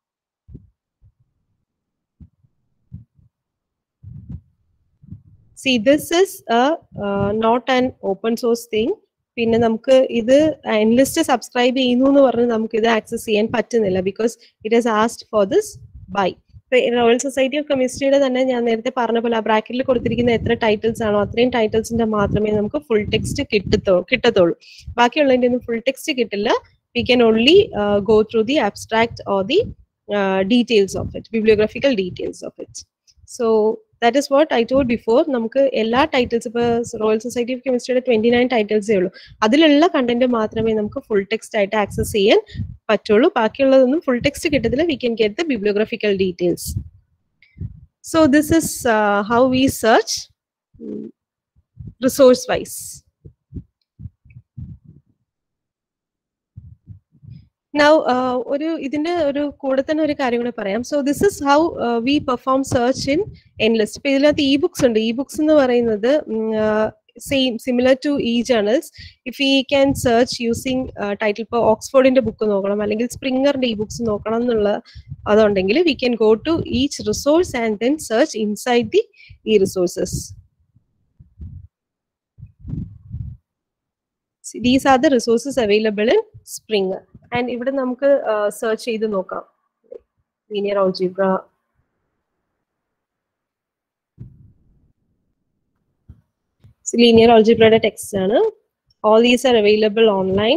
see this is not an open source thing പിന്നെ നമുക്ക് ഇത് എൻലിസ്റ്റ് സബ്സ്ക്രൈബ് ചെയ്യുന്നു എന്ന് പറഞ്ഞ് നമുക്ക് ഇത് ആക്സസ് ചെയ്യാൻ പറ്റുന്നില്ല because it has asked for this by Royal Society of കെമിസ്ട്രിയുടെ തന്നെ ഞാൻ നേരത്തെ പറഞ്ഞ പോലെ ആ ബ്രാക്കറ്റിൽ കൊടുത്തിരിക്കുന്ന എത്ര ടൈറ്റിൽസ് ആണോ അത്രയും ടൈറ്റിൽസിന്റെ മാത്രമേ നമുക്ക് ഫുൾ ടെക്സ്റ്റ് കിട്ടത്തോ കിട്ടത്തുള്ളൂ ബാക്കിയുള്ളതിന്റെ ഒന്നും ഫുൾ ടെക്സ്റ്റ് കിട്ടില്ല we can only go through the abstract or the details of it bibliographical details of it so that is what I told before നമുക്ക് എല്ലാ ടൈറ്റിൽസ് ഇപ്പൊ റോയൽ സൊസൈറ്റി ഓഫ് കെമിസ്ട്രിയുടെ ട്വന്റി നയൻ ടൈറ്റിൽസേ ഉള്ളൂ അതിലുള്ള കണ്ടന്റ് മാത്രമേ നമുക്ക് ഫുൾ ടെക്സ്റ്റ് ആയിട്ട് ആക്സസ് ചെയ്യാൻ പറ്റുള്ളൂ ബാക്കിയുള്ളതൊന്നും ഫുൾ ടെക്സ്റ്റ് കിട്ടത്തില്ല we can get the bibliographical details so this is how we search resource wise now ഒരു ഇതിന്റെ ഒരു കൂടെ തന്നെ ഒരു കാര്യം കൂടെ പറയാം so this is how we perform search in N list ഇപ്പൊ ഇതിനകത്ത് ഇ ബുക്സ് ഉണ്ട് ഇ ബുക്സ് എന്ന് പറയുന്നത് same similar to e journals if we can search using title ഇപ്പോൾ ഓക്സ്ഫോർഡിന്റെ ബുക്ക് നോക്കണം അല്ലെങ്കിൽ സ്പ്രിംഗറിന്റെ ഇ ബുക്സ് നോക്കണം എന്നുള്ള അതുണ്ടെങ്കിൽ we can go to each resource and then search inside the e resources these are the resources available in Spring and ഇവിടെ നമുക്ക് സെർച്ച് ചെയ്ത് നോക്കാം ലീനിയർ ഓൾജിബ്ര ലീനിയർ ഓൾജിബ്രയുടെ ടെക്സ്റ്റ് ആണ് all these are available online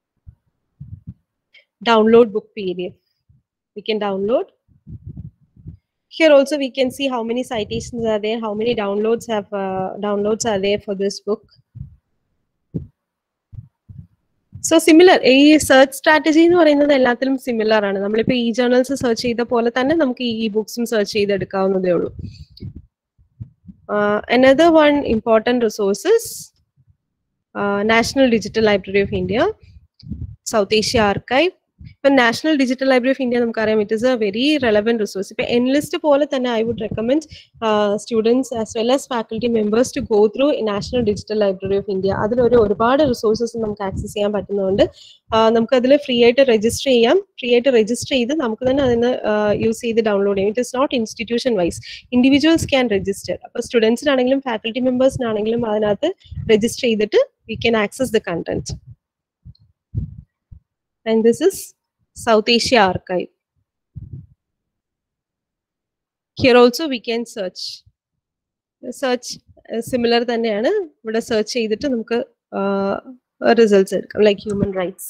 download book pdf we can download Here also we can see how many citations are there, how many downloads have uh, downloads are there for this book. So similar ഈ സെർച്ച് സ്ട്രാറ്റജി എന്ന് പറയുന്നത് എല്ലാത്തിലും സിമിലർ ആണ് നമ്മളിപ്പോ ഈ ജേർണൽസ് സെർച്ച് ചെയ്ത പോലെ തന്നെ നമുക്ക് ഈ ബുക്സും സെർച്ച് ചെയ്തെടുക്കാവുന്നതേ ഉള്ളൂ another one important resources National digital library of India South Asia archive ഇപ്പൊ നാഷണൽ ഡിജിറ്റൽ ലൈബ്രറി ഓഫ് ഇന്ത്യ നമുക്കറിയാം it is a very relevant resource ഇപ്പൊ എൻലിസ്റ്റ് പോലെ തന്നെ I would recommend students as well as faculty members to go through National digital library of India അതിലൊരു ഒരുപാട് റിസോഴ്സസ് നമുക്ക് ആക്സസ് ചെയ്യാൻ പറ്റുന്നതുകൊണ്ട് നമുക്ക് അതിൽ ഫ്രീ ആയിട്ട് രജിസ്റ്റർ ചെയ്യാം ഫ്രീ ആയിട്ട് രജിസ്റ്റർ ചെയ്ത് നമുക്ക് തന്നെ അതിന് യൂസ് ചെയ്ത് ഡൗൺലോഡ് ചെയ്യാം it is not institution wise individuals can register അപ്പൊ സ്റ്റുഡൻസിനാണെങ്കിലും ഫാക്കൽറ്റി മെമ്പേഴ്സിനാണെങ്കിലും അതിനകത്ത് രജിസ്റ്റർ ചെയ്തിട്ട് we can access the content and this is South Asia Archive. Here also we can search. Search similar തന്നെയാണ് ഇവിടെ സെർച്ച് ചെയ്തിട്ട് നമുക്ക് റിസൾട്ട്സ് എടുക്കാം ലൈക്ക് ഹ്യൂമൻ റൈറ്റ്സ്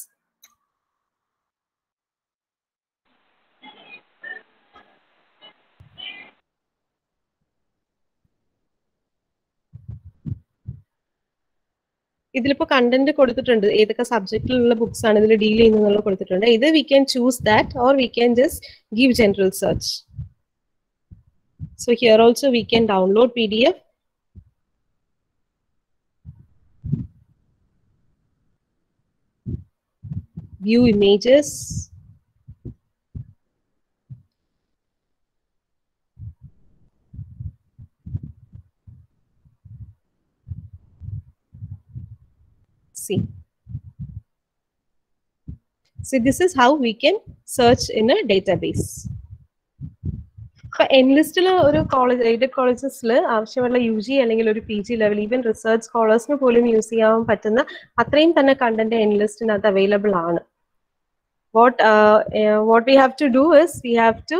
ഇതിലിപ്പോ കണ്ടന്റ് കൊടുത്തിട്ടുണ്ട് ഏതൊക്കെ സബ്ജക്റ്റിലുള്ള ബുക്സ് ആണ് ഇതിൽ ഡീൽ ചെയ്യുന്നത് കൊടുത്തിട്ടുണ്ട് ഇത് we can choose that or we can just give general search so here also we can download P D F view images see. So this is how we can search in a database. ഇപ്പൊ എൻലിസ്റ്റിൽ ഒരു കോളേജ് എയ്ഡഡ് കോളേജസിൽ ആവശ്യമുള്ള യു ജി അല്ലെങ്കിൽ ഒരു P G level even research സ്കോളേഴ്സിന് പോലും യൂസ് ചെയ്യാൻ പറ്റുന്ന അത്രയും തന്നെ കണ്ടന്റ് എൻലിസ്റ്റിനകത്ത് അവൈലബിൾ ആണ് what what we have to do is we have to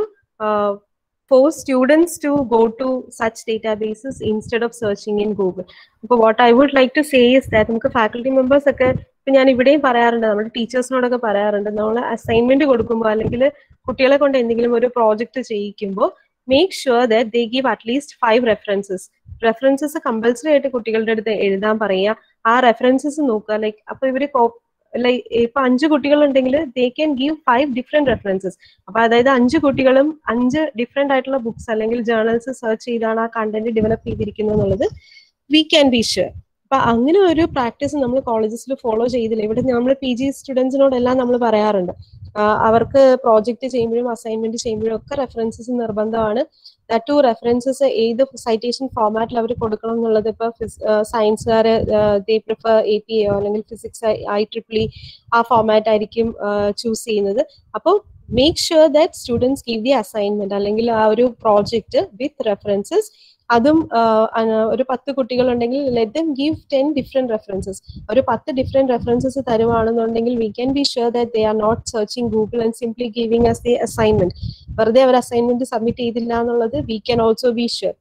force students to go to such databases instead of searching in Google. അപ്പോൾ what I would like to say is that നമുക്ക് ഫാക്കൽറ്റി മെമ്പേഴ്സ് ഒക്കെ ഇപ്പൊ ഞാൻ ഇവിടെയും പറയാറുണ്ട് നമ്മുടെ ടീച്ചേഴ്സിനോടൊക്കെ പറയാറുണ്ട് നമ്മൾ അസൈൻമെന്റ് കൊടുക്കുമ്പോൾ അല്ലെങ്കിൽ കുട്ടികളെ കൊണ്ട് എന്തെങ്കിലും ഒരു പ്രോജക്റ്റ് ചെയ്യിക്കുമ്പോൾ make sure that they give at least five references references compulsory ആയിട്ട് കുട്ടികളുടെ അടുത്ത് എഴുതാൻ പറയുക ആ റെഫറൻസസ് നോക്കുക ലൈക്ക് അപ്പൊ ഇവര് ലൈക്ക് ഇപ്പൊ അഞ്ച് കുട്ടികളുണ്ടെങ്കിൽ they can give five different references അപ്പൊ അതായത് അഞ്ച് കുട്ടികളും അഞ്ച് ഡിഫറെന്റ് ആയിട്ടുള്ള ബുക്സ് അല്ലെങ്കിൽ ജേർണൽസ് സെർച്ച് ചെയ്താണ് ആ കണ്ടന്റ് ഡെവലപ്പ് ചെയ്തിരിക്കുന്നത് എന്നുള്ളത് വി ക്യാൻ ബി ഷുവർ അപ്പൊ അങ്ങനെ ഒരു പ്രാക്ടീസ് നമ്മൾ കോളേജസിൽ ഫോളോ ചെയ്തില്ല ഇവിടെ നമ്മൾ പി ജി സ്റ്റുഡൻസിനോടെല്ലാം നമ്മൾ പറയാറുണ്ട് അവർക്ക് പ്രോജക്റ്റ് ചെയ്യുമ്പോഴും അസൈൻമെന്റ് ചെയ്യുമ്പോഴും ഒക്കെ റെഫറൻസസ് നിർബന്ധമാണ് ടു റെഫറൻസസ് ഏത് സൈറ്റേഷൻ ഫോമാറ്റിൽ അവർ കൊടുക്കണം എന്നുള്ളത് ഇപ്പൊ സയൻസുകാര് they prefer A P A അല്ലെങ്കിൽ ഫിസിക്സ് ഐ ട്രിപ്പിൾ ഇ ആ ഫോമാറ്റ് ആയിരിക്കും ചൂസ് ചെയ്യുന്നത് അപ്പോൾ make sure that students give the assignment അല്ലെങ്കിൽ ആ ഒരു പ്രോജക്റ്റ് വിത്ത് റെഫറൻസസ് അതും ഒരു പത്ത് കുട്ടികളുണ്ടെങ്കിൽ let them give ten different references ഒരു പത്ത് ഡിഫറെന്റ് റെഫറൻസസ് തരുവാണെന്നുണ്ടെങ്കിൽ we can be sure that they are not searching Google and simply giving us the assignment വെറുതെ അവർ അസൈൻമെന്റ് സബ്മിറ്റ് ചെയ്തില്ല എന്നുള്ളത് we can also be sure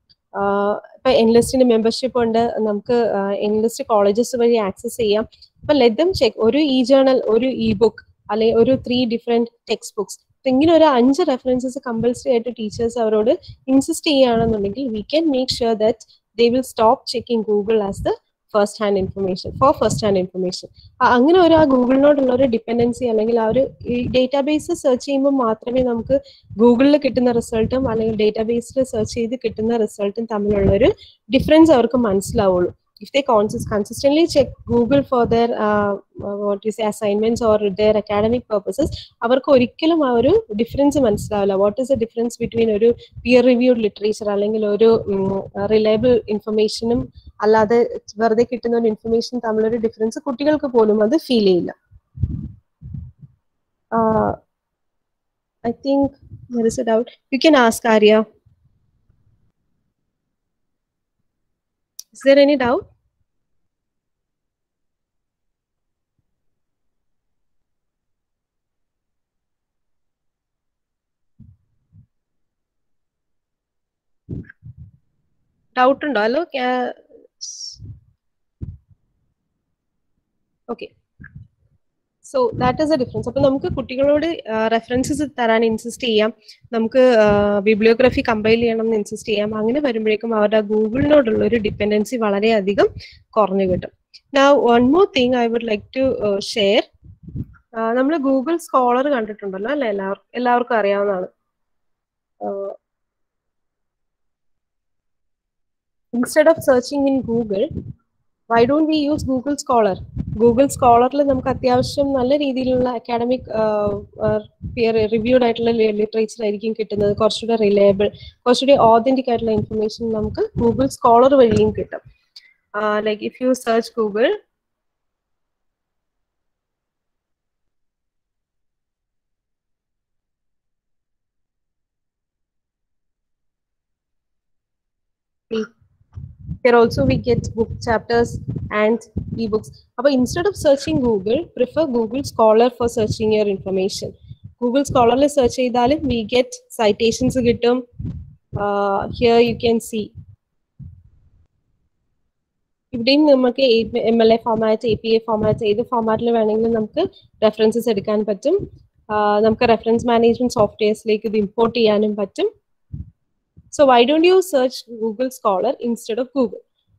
ഇപ്പൊ എൻലിസ്റ്റിന് മെമ്പർഷിപ്പ് ഉണ്ട് നമുക്ക് എൻലിസ്റ്റ് കോളേജസ് വഴി ആക്സസ് ചെയ്യാം അപ്പൊ ലെറ്റ് ദം ചെക്ക് ഒരു ഇ ജേർണൽ ഒരു ഇ ബുക്ക് അല്ലെങ്കിൽ ഒരു ത്രീ ഡിഫറെന്റ് ടെക്സ്റ്റ് ബുക്സ് ഇങ്ങനെ ഒരു അഞ്ച് റെഫറൻസസ് കമ്പൽസറി ആയിട്ട് ടീച്ചേഴ്സ് അവരോട് ഇൻസിസ്റ്റ് ചെയ്യുകയാണെന്നുണ്ടെങ്കിൽ we can make sure that they will stop checking Google as the first hand information for first hand information അങ്ങനെ ഒരു ആ ഗൂഗിളിനോടുള്ള ഒരു ഡിപ്പെൻഡൻസി അല്ലെങ്കിൽ ആ ഒരു ഈ ഡേറ്റാബേസ് സെർച്ച് ചെയ്യുമ്പോൾ മാത്രമേ നമുക്ക് ഗൂഗിളിൽ കിട്ടുന്ന റിസൾട്ടും അല്ലെങ്കിൽ ഡേറ്റാബേസിൽ സെർച്ച് ചെയ്ത് കിട്ടുന്ന റിസൾട്ടും തമ്മിലുള്ള ഒരു ഡിഫറൻസ് അവർക്ക് മനസ്സിലാവുള്ളൂ if they consist consistently check google for their uh, what you say assignments or their academic purposes അവർക്ക് ഒരിക്കലും ആ ഒരു ഡിഫറൻസ് മനസ്സിലാവില്ല what is the difference between ഒരു പിയർ റിവ്യൂഡ് ലിറ്ററേച്ചർ അല്ലെങ്കിൽ ഒരു റിലയബിൾ ഇൻഫർമേഷനും അല്ലാതെ വെറുതെ കിട്ടുന്ന ഒരു ഇൻഫർമേഷൻ തമ്മിലൊരു ഡിഫറൻസ് കുട്ടികൾക്ക് പോലും അത് ഫീൽ ചെയ്യില്ല I think there is a doubt you can ask arya is there any doubt doubt ഉണ്ടോ hello okay so that is a difference അപ്പൊ നമുക്ക് കുട്ടികളോട് റെഫറൻസസ് തരാൻ ഇൻസിസ്റ്റ് ചെയ്യാം നമുക്ക് ബിബ്ലിയോഗ്രഫി കമ്പൈൽ ചെയ്യണം എന്ന് ഇൻസിസ്റ്റ് ചെയ്യാം അങ്ങനെ വരുമ്പോഴേക്കും അവരുടെ ഗൂഗിളിനോടുള്ള ഒരു ഡിപ്പെൻഡൻസി വളരെയധികം കുറഞ്ഞു കിട്ടും Now, one more thing I would like to uh, share. നമ്മൾ ഗൂഗിൾ സ്കോളർ കണ്ടിട്ടുണ്ടല്ലോ അല്ലെ എല്ലാവർക്കും എല്ലാവർക്കും അറിയാവുന്നതാണ് instead of searching in Google why don't we use Google Scholar Google സ്കോളറിൽ നമുക്ക് അത്യാവശ്യം നല്ല രീതിയിലുള്ള അക്കാഡമിക് പിയർ റിവ്യൂഡ് ആയിട്ടുള്ള ലിറ്ററേച്ചർ ആയിരിക്കും കിട്ടുന്നത് കുറച്ചുകൂടെ റിലയബിൾ കുറച്ചുകൂടി ഓതന്റിക് ആയിട്ടുള്ള ഇൻഫർമേഷൻ നമുക്ക് ഗൂഗിൾ സ്കോളർ വഴിയും കിട്ടും uh, like if you search google here also we get book chapters and ebooks but instead of searching google prefer google scholar for searching your information google scholar search ചെയ്താലും we get citations കിട്ടും uh, here you can see ഇവിടെയും നമുക്ക് M L A format A P A format ഏത് ഫോമാറ്റിൽ വേണമെങ്കിലും നമുക്ക് റെഫറൻസസ് എടുക്കാൻ പറ്റും നമുക്ക് റെഫറൻസ് മാനേജ്മെന്റ് സോഫ്റ്റ്വെയർസിലേക്ക് ഇത് ഇമ്പോർട്ട് ചെയ്യാനും പറ്റും so why don't you search Google Scholar instead of Google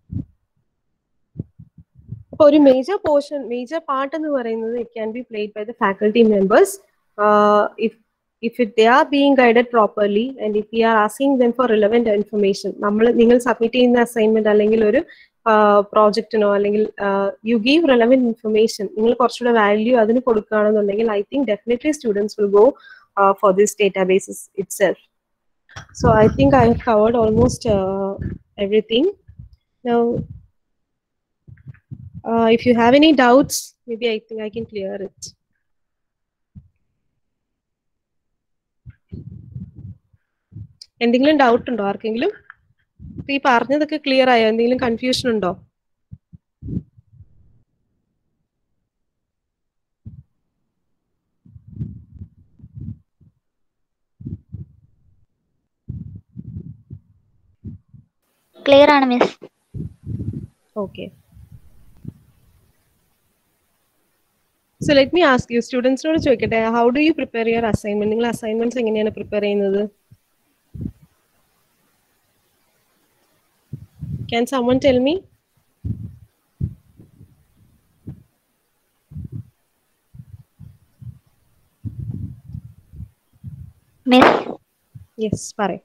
അപ്പൊ ഒരു മേജർ പോർഷൻ മേജർ പാർട്ട് എന്ന് പറയുന്നത് it can be played by the faculty members if if it, they are being guided properly and if we are asking them for relevant information നമ്മൾ നിങ്ങൾ സബ്മിറ്റ് ചെയ്യുന്ന അസൈൻമെന്റ് അല്ലെങ്കിൽ ഒരു പ്രോജക്റ്റിനോ അല്ലെങ്കിൽ യു ഗീവ് റെലവെന്റ് ഇൻഫർമേഷൻ നിങ്ങൾ കുറച്ചുകൂടെ വാല്യൂ അതിന് കൊടുക്കുകയാണെന്നുണ്ടെങ്കിൽ I think definitely students will go for this databases itself so I think I have covered almost everything now if you have any doubts may be I think I can clear it എന്തെങ്കിലും ഡൗട്ട് ഉണ്ടോ ആർക്കെങ്കിലും ഈ പറഞ്ഞതൊക്കെ ക്ലിയർ ആയോ എന്തെങ്കിലും കൺഫ്യൂഷൻ ഉണ്ടോ ക്ലിയർ ആണ് miss okay so let me ask you സ്റ്റുഡൻസിനോട് ചോദിക്കട്ടെ how do you prepare your assignment നിങ്ങൾ അസൈൻമെന്റ്സ് എങ്ങനെയാണ് പ്രിപ്പയർ ചെയ്യുന്നത് Can someone tell me? Miss Yes, പറയ്.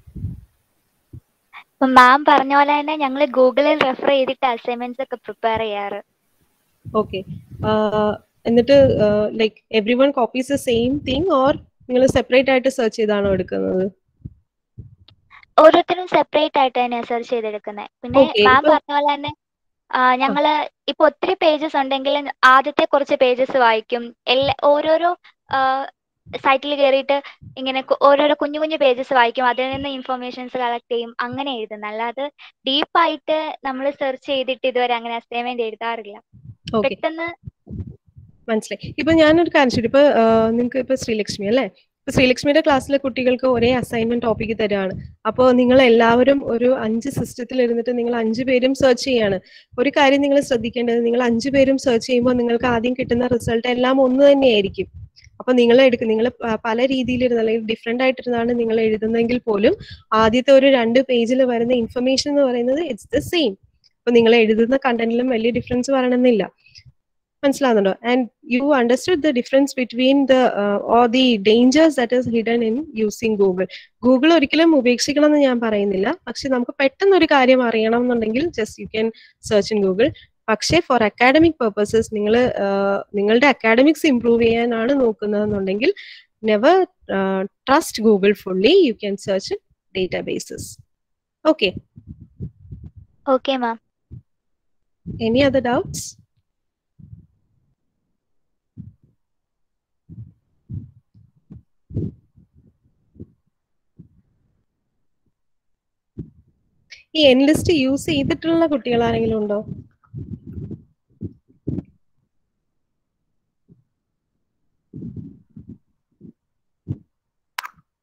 ഇപ്പൊ മാം പറഞ്ഞ പോലെ തന്നെ ഞങ്ങൾ ഗൂഗിളിൽ റെഫർ ചെയ്തിട്ട് അസൈൻമെന്റ്സ് ഒക്കെ പ്രിപ്പയർ ചെയ്യാറ് Okay. Uh, എന്നിട്ട് like every one copies the same thing or നിങ്ങൾ സെപ്പറേറ്റ് ആയിട്ട് സെർച്ച് ചെയ്താണോ എടുക്കുന്നത് ഓരോരുത്തരും സെപ്പറേറ്റ് ആയിട്ട് തന്നെയാണ് സെർച്ച് ചെയ്തെടുക്കുന്നത് പിന്നെ Okay, മാം ഇപ്പൊ- പറഞ്ഞ പോലെ തന്നെ ആ, ഞങ്ങള് ഇപ്പൊ ഒത്തിരി പേജസ് ഉണ്ടെങ്കിൽ ആദ്യത്തെ കുറച്ച് പേജസ് വായിക്കും എല്ലാ ഓരോരോ സൈറ്റിൽ കയറിയിട്ട് ഇങ്ങനെ കു- ഓരോരോ കുഞ്ഞു കുഞ്ഞു പേജസ് വായിക്കും അതിൽ നിന്ന് ഇൻഫർമേഷൻസ് കളക്ട് ചെയ്യും അങ്ങനെ എഴുതുന്നത് അല്ലാതെ ഡീപ്പായിട്ട് നമ്മൾ സെർച്ച് ചെയ്തിട്ട് ഇതുവരെ അങ്ങനെ അസൈൻമെന്റ് എഴുതാറില്ല ഓക്കെ പെട്ടെന്ന് മനസ്സിലായി ഇപ്പൊ ഞാനൊരു കാര്യം ചോദിച്ചു ഇപ്പൊ നിങ്ങൾക്ക് ഇപ്പൊ ശ്രീലക്ഷ്മി അല്ലേ ഇപ്പൊ ശ്രീലക്ഷ്മിയുടെ ക്ലാസ്സിലെ കുട്ടികൾക്ക് ഒരേ അസൈൻമെന്റ് ടോപ്പിക്ക് തരാണ് അപ്പോൾ നിങ്ങൾ എല്ലാവരും ഒരു അഞ്ച് സിസ്റ്റത്തിൽ ഇരുന്നിട്ട് നിങ്ങൾ അഞ്ചു പേരും സെർച്ച് ചെയ്യാണ് ഒരു കാര്യം നിങ്ങൾ ശ്രദ്ധിക്കേണ്ടത് നിങ്ങൾ അഞ്ചു പേരും സെർച്ച് ചെയ്യുമ്പോൾ നിങ്ങൾക്ക് ആദ്യം കിട്ടുന്ന റിസൾട്ട് എല്ലാം ഒന്ന് തന്നെയായിരിക്കും അപ്പൊ നിങ്ങൾ എടുക്കും നിങ്ങൾ പല രീതിയിലിരുന്ന് അല്ലെങ്കിൽ ഡിഫറെന്റ് ആയിട്ടിരുന്നാണ് നിങ്ങൾ എഴുതുന്നതെങ്കിൽ പോലും ആദ്യത്തെ ഒരു രണ്ട് പേജിൽ വരുന്ന ഇൻഫർമേഷൻ എന്ന് പറയുന്നത് ഇറ്റ്സ് ദ സെയിം അപ്പൊ നിങ്ങൾ എഴുതുന്ന കണ്ടന്റിലും വലിയ ഡിഫറൻസ് വരണമെന്നില്ല മനസ്സിലാകുന്നുണ്ടോ and you understood the difference between the or the dangers that is hidden in using Google Google ഒരിക്കലും ഉപേക്ഷിക്കണം എന്ന് ഞാൻ പറയുന്നില്ല പക്ഷെ നമുക്ക് പെട്ടെന്ന് ഒരു കാര്യം അറിയണം എന്നുണ്ടെങ്കിൽ just you can search in Google പക്ഷേ ഫോർ അക്കാഡമിക് പർപ്പസസ് നിങ്ങൾ നിങ്ങളുടെ അക്കാഡമിക്സ് ഇംപ്രൂവ് ചെയ്യാനാണ് നോക്കുന്നതെന്നുണ്ടെങ്കിൽ never trust Google fully you can search databases okay okay ma'am any other doubts ഈ എൻ ലിസ്റ്റ് യൂസ് ചെയ്തിട്ടുള്ള കുട്ടികൾ ആരെങ്കിലും ഉണ്ടോ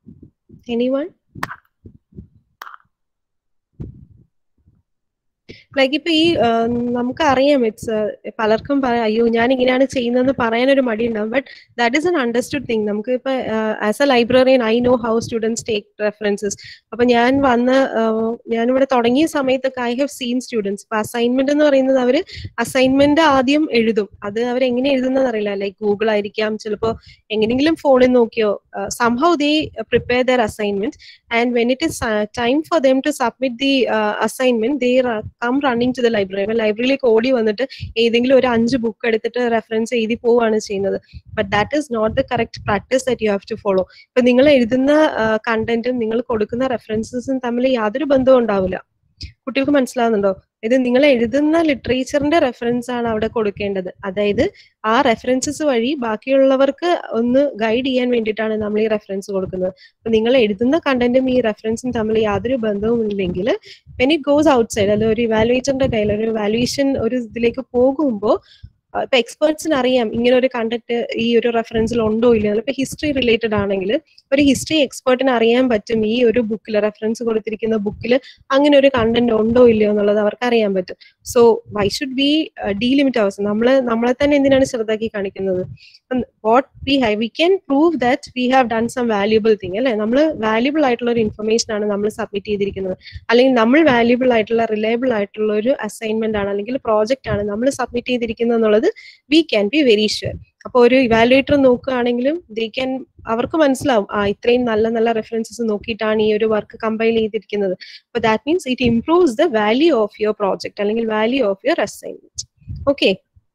എനിവൺ ലൈക്ക് ഇപ്പൊ ഈ ആ, നമുക്ക് അറിയാം ഇറ്റ്സ് പലർക്കും പറയാം അയ്യോ ഞാൻ ഇങ്ങനെയാണ് ചെയ്യുന്നതെന്ന് പറയാൻ ഒരു മടി ഉണ്ടാവും but that is an understood thing നമുക്ക് ഇപ്പൊ as a librarian I know how students take references അപ്പൊ ഞാൻ വന്ന് ഞാനിവിടെ തുടങ്ങിയ സമയത്തൊക്കെ ഐ ഹാവ് സീൻ സ്റ്റുഡൻസ് ഇപ്പൊ അസൈൻമെന്റ് എന്ന് പറയുന്നത് അവര് അസൈൻമെന്റ് ആദ്യം എഴുതും അത് അവർ എങ്ങനെ എഴുതുന്നത് അറിയില്ല ലൈക്ക് ഗൂഗിൾ ആയിരിക്കാം ചിലപ്പോ എങ്ങനെയെങ്കിലും ഫോണിൽ നോക്കിയോ somehow they prepare their assignment and when it is time for them to submit the assignment they come running to the library അപ്പൊ ലൈബ്രറിയിലേക്ക് ഓടി വന്നിട്ട് ഏതെങ്കിലും ഒരു അഞ്ച് ബുക്ക് എടുത്തിട്ട് റെഫറൻസ് എഴുതി പോവുകയാണ് ചെയ്യുന്നത് but that is not the correct practice that you have to follow ഇപ്പൊ നിങ്ങൾ എഴുതുന്ന കണ്ടന്റും നിങ്ങൾ കൊടുക്കുന്ന റെഫറൻസസും തമ്മിൽ യാതൊരു ബന്ധവും ഉണ്ടാവില്ല കുട്ടികൾക്ക് മനസ്സിലാവുന്നുണ്ടോ ഇത് നിങ്ങൾ എഴുതുന്ന ലിറ്ററേച്ചറിന്റെ റെഫറൻസ് ആണ് അവിടെ കൊടുക്കേണ്ടത് അതായത് ആ റെഫറൻസസ് വഴി ബാക്കിയുള്ളവർക്ക് ഒന്ന് ഗൈഡ് ചെയ്യാൻ വേണ്ടിയിട്ടാണ് നമ്മൾ ഈ റെഫറൻസ് കൊടുക്കുന്നത് അപ്പൊ നിങ്ങൾ എഴുതുന്ന കണ്ടന്റും ഈ റെഫറൻസും തമ്മിൽ യാതൊരു ബന്ധവും ഇല്ലെങ്കിൽ when it goes outside അല്ലെ ഒരു ഇവാലുവേറ്ററിന്റെ കയ്യിൽ ഒരു വാലുവേഷൻ ഒരു ഇതിലേക്ക് പോകുമ്പോൾ ഇപ്പൊ എക്സ്പേർട്സിന് അറിയാം ഇങ്ങനെ ഒരു കണ്ടന്റ് ഈ ഒരു റെഫറൻസിൽ ഉണ്ടോ ഇല്ലയോ ഇപ്പൊ ഹിസ്റ്ററി റിലേറ്റഡ് ആണെങ്കിൽ ഒരു ഹിസ്റ്ററി എക്സ്പേർട്ടിന് അറിയാൻ പറ്റും ഈ ഒരു ബുക്കിൽ റെഫറൻസ് കൊടുത്തിരിക്കുന്ന ബുക്കിൽ അങ്ങനെ ഒരു കണ്ടന്റ് ഉണ്ടോ ഇല്ലയോ എന്നുള്ളത് അവർക്ക് അറിയാൻ പറ്റും so why should be delimit അവസ്ഥ നമ്മള് നമ്മളെ തന്നെ എന്തിനാണ് ചെറുതാക്കി കാണിക്കുന്നത് what we have we can prove that we have done some valuable thing അല്ലെ നമ്മൾ വാല്യൂബിൾ ആയിട്ടുള്ള ഒരു ഇൻഫർമേഷൻ ആണ് നമ്മൾ സബ്മിറ്റ് ചെയ്തിരിക്കുന്നത് അല്ലെങ്കിൽ നമ്മൾ വാല്യൂബിൾ ആയിട്ടുള്ള റിലയബിൾ ആയിട്ടുള്ള ഒരു അസൈൻമെന്റ് ആണ് അല്ലെങ്കിൽ പ്രോജക്റ്റ് ആണ് നമ്മൾ സബ്മിറ്റ് ചെയ്തിരിക്കുന്നത് എന്നുള്ളത് we can be very sure അപ്പൊ ഒരു ഇവാലുവേറ്റർ നോക്കുകയാണെങ്കിലും ദേ ക്യാൻ അവർക്ക് മനസ്സിലാവും ആ ഇത്രയും നല്ല നല്ല റെഫറൻസസ് നോക്കിയിട്ടാണ് ഈ ഒരു വർക്ക് കമ്പൈൽ ചെയ്തിരിക്കുന്നത് അപ്പൊ that means it improves the value of your project അല്ലെങ്കിൽ value of your assignment okay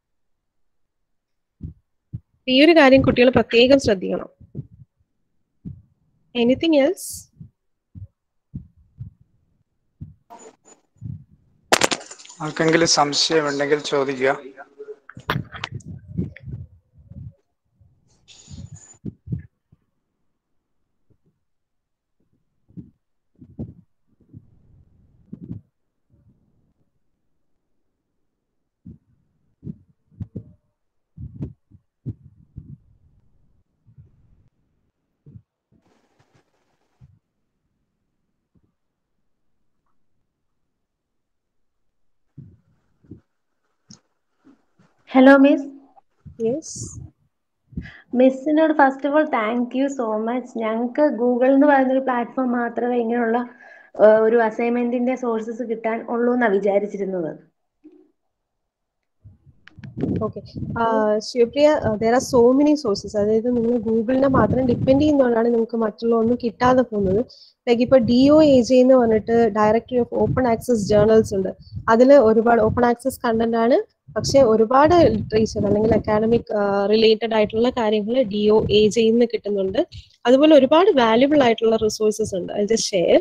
ഈ ഒരു കാര്യം കുട്ടികൾ പ്രത്യേകം ശ്രദ്ധിക്കണം എനിത്തിങ് എൽസ് ആർക്കെങ്കിലും സംശയമുണ്ടെങ്കിൽ ചോദിക്കുക ഹലോ മിസ് യെസ് മിസ്സിനോട് first of all thank you so much ഞങ്ങൾക്ക് ഗൂഗിൾ എന്ന് പറയുന്ന ഒരു പ്ലാറ്റ്ഫോം മാത്രമേ ഇങ്ങനെയുള്ള ഏഹ്, ഒരു അസൈൻമെന്റിന്റെ സോഴ്സസ് കിട്ടാൻ ഉള്ളൂ എന്നാണ് വിചാരിച്ചിരുന്നത് okay Sivapriya there are so many sources അതായത് നിങ്ങൾ ഗൂഗിളിനെ മാത്രം ഡിപ്പെൻഡ് ചെയ്യുന്നതുകൊണ്ടാണ് നിങ്ങൾക്ക് മറ്റുള്ള ഒന്നും കിട്ടാതെ പോകുന്നത് ലൈക്ക് ഇപ്പൊ ഡി ഒ എ ജെ എന്ന് പറഞ്ഞിട്ട് directory of open access journals ഉണ്ട് അതിൽ ഒരുപാട് ഓപ്പൺ ആക്സസ് കണ്ടന്റ് ആണ് പക്ഷെ ഒരുപാട് ലിറ്ററേച്ചർ അല്ലെങ്കിൽ അക്കാഡമിക് റിലേറ്റഡ് ആയിട്ടുള്ള കാര്യങ്ങൾ ഡി ഒ എ ജെന്ന് കിട്ടുന്നുണ്ട് അതുപോലെ ഒരുപാട് വാല്യുബിൾ ആയിട്ടുള്ള റിസോഴ്സസ് ഉണ്ട് I just share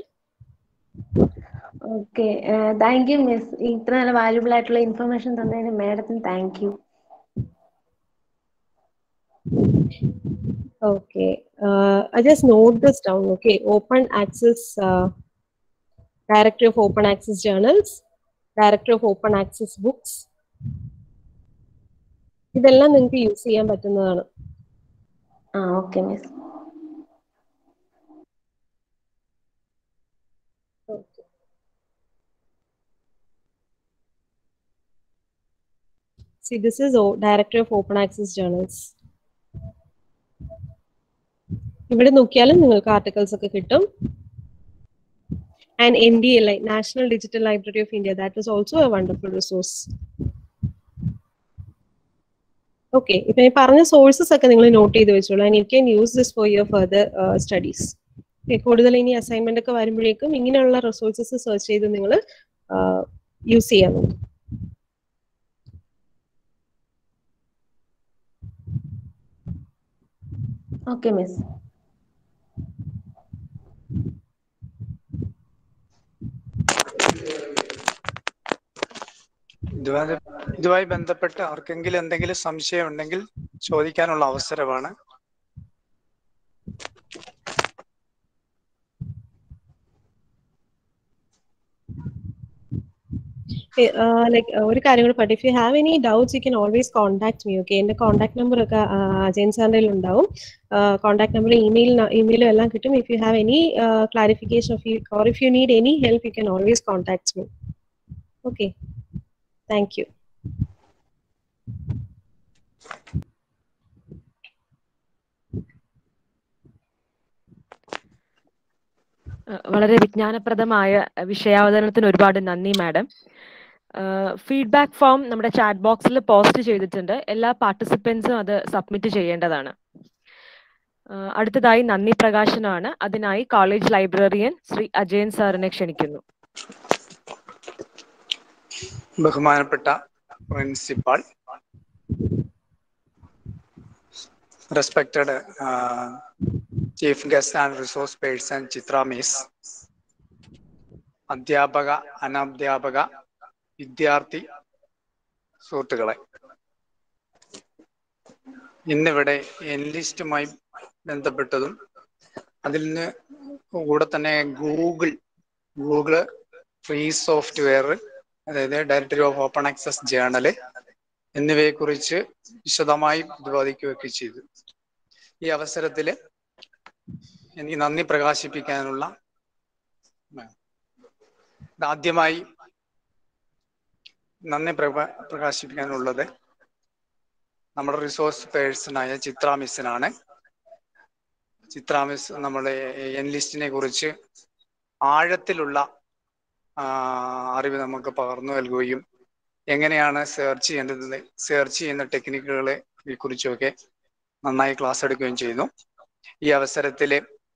okay thank you miss ഇത്ര നല്ല വാല്യുബിൾ ആയിട്ടുള്ള ഇൻഫർമേഷൻ തന്നതിന് മാഡത്തിന് thank you Okay, uh, I just note this down. Okay, open access, uh, directory of open access journals, directory of open access books. ഇതെല്ലാം നിങ്ങൾക്ക് യൂസ് ചെയ്യാൻ പറ്റുന്നതാണ് ആ okay miss See, this is o- directory of open access journals. ഇവിടെ നോക്കിയാലും നിങ്ങൾക്ക് ആർട്ടിക്കിൾസ് ഒക്കെ കിട്ടും and N D L I national digital library of India that is also a wonderful resource okay ഇപ്പൊ ഈ പറഞ്ഞ സോഴ്സസ് ഒക്കെ നിങ്ങൾ നോട്ട് ചെയ്ത് വെച്ചോളൂ and you can use this for your further studies കൂടുതൽ ഇനി അസൈൻമെന്റ് ഒക്കെ വരുമ്പോഴേക്കും ഇങ്ങനെയുള്ള റിസോഴ്സസ് സെർച്ച് ചെയ്ത് നിങ്ങൾ യൂസ് ചെയ്യാൻ നോക്കും ഓക്കെ മിസ് ഇതുമായി ഇതുമായി ബന്ധപ്പെട്ട് ആർക്കെങ്കിലും എന്തെങ്കിലും സംശയം ഉണ്ടെങ്കിൽ ചോദിക്കാനുള്ള അവസരമാണ് ലൈക്ക് ഒരു കാര്യം കൂടെ പറയട്ടെ if you have any doubts you can always contact me okay എന്റെ കോൺടാക്ട് നമ്പർ ഒക്കെ അജയൻ സാറിന്റെ ഉണ്ടാവും കോൺടാക്ട് നമ്പർ ഇമെയിൽ ഇമെയിലും എല്ലാം കിട്ടും if you have any clarification of you or if you need any help you can always contact me okay Thank you. ഏഹ് വളരെ വിജ്ഞാനപ്രദമായ അഹ് വിഷയാവതരണത്തിന് ഒരുപാട് നന്ദി മാഡം ഫീഡ്ബാക്ക് ഫോം നമ്മുടെ ചാറ്റ് ബോക്സിൽ പോസ്റ്റ് ചെയ്തിട്ടുണ്ട് എല്ലാ പാർട്ടിസിപ്പൻസും അത് സബ്മിറ്റ് ചെയ്യേണ്ടതാണ് ഏഹ് അടുത്തതായി നന്ദി പ്രകാശനമാണ് അതിനായി കോളേജ് ലൈബ്രറിയൻ ശ്രീ അജയൻ സാറിനെ ക്ഷണിക്കുന്നു ബഹുമാനപ്പെട്ട principal respected chief guest and resource person Chithra miss അധ്യാപക അനധ്യാപക വിദ്യാർത്ഥി സുഹൃത്തുക്കളെ ഇന്നിവിടെ എൻലിസ്റ്റുമായി ബന്ധപ്പെട്ടതും അതിൽ നിന്ന് കൂടെ തന്നെ ഗൂഗിൾ ഗൂഗിള് ഫ്രീ സോഫ്റ്റ്വെയർ അതായത് directory of open access journal എന്നിവയെ കുറിച്ച് വിശദമായി പ്രതിപാദിക്കുകയൊക്കെ ചെയ്തു ഈ അവസരത്തില് എനിക്ക് നന്ദി പ്രകാശിപ്പിക്കാനുള്ള ആദ്യമായി നന്ദി പ്രക പ്രകാശിപ്പിക്കാനുള്ളത് നമ്മുടെ റിസോഴ്സ് പേഴ്സണായ ചിത്ര മിസ്സിനാണ് ചിത്ര മിസ് നമ്മുടെ എൻലിസ്റ്റിനെ കുറിച്ച് ആഴത്തിലുള്ള ആ, അറിവ് നമുക്ക് പകർന്നു നൽകുകയും എങ്ങനെയാണ് സെർച്ച് ചെയ്യേണ്ടത് സെർച്ച് ചെയ്യുന്ന ടെക്നിക്കുകളെ കുറിച്ചൊക്കെ നന്നായി ക്ലാസ് എടുക്കുകയും ചെയ്യുന്നു ഈ അവസരത്തിൽ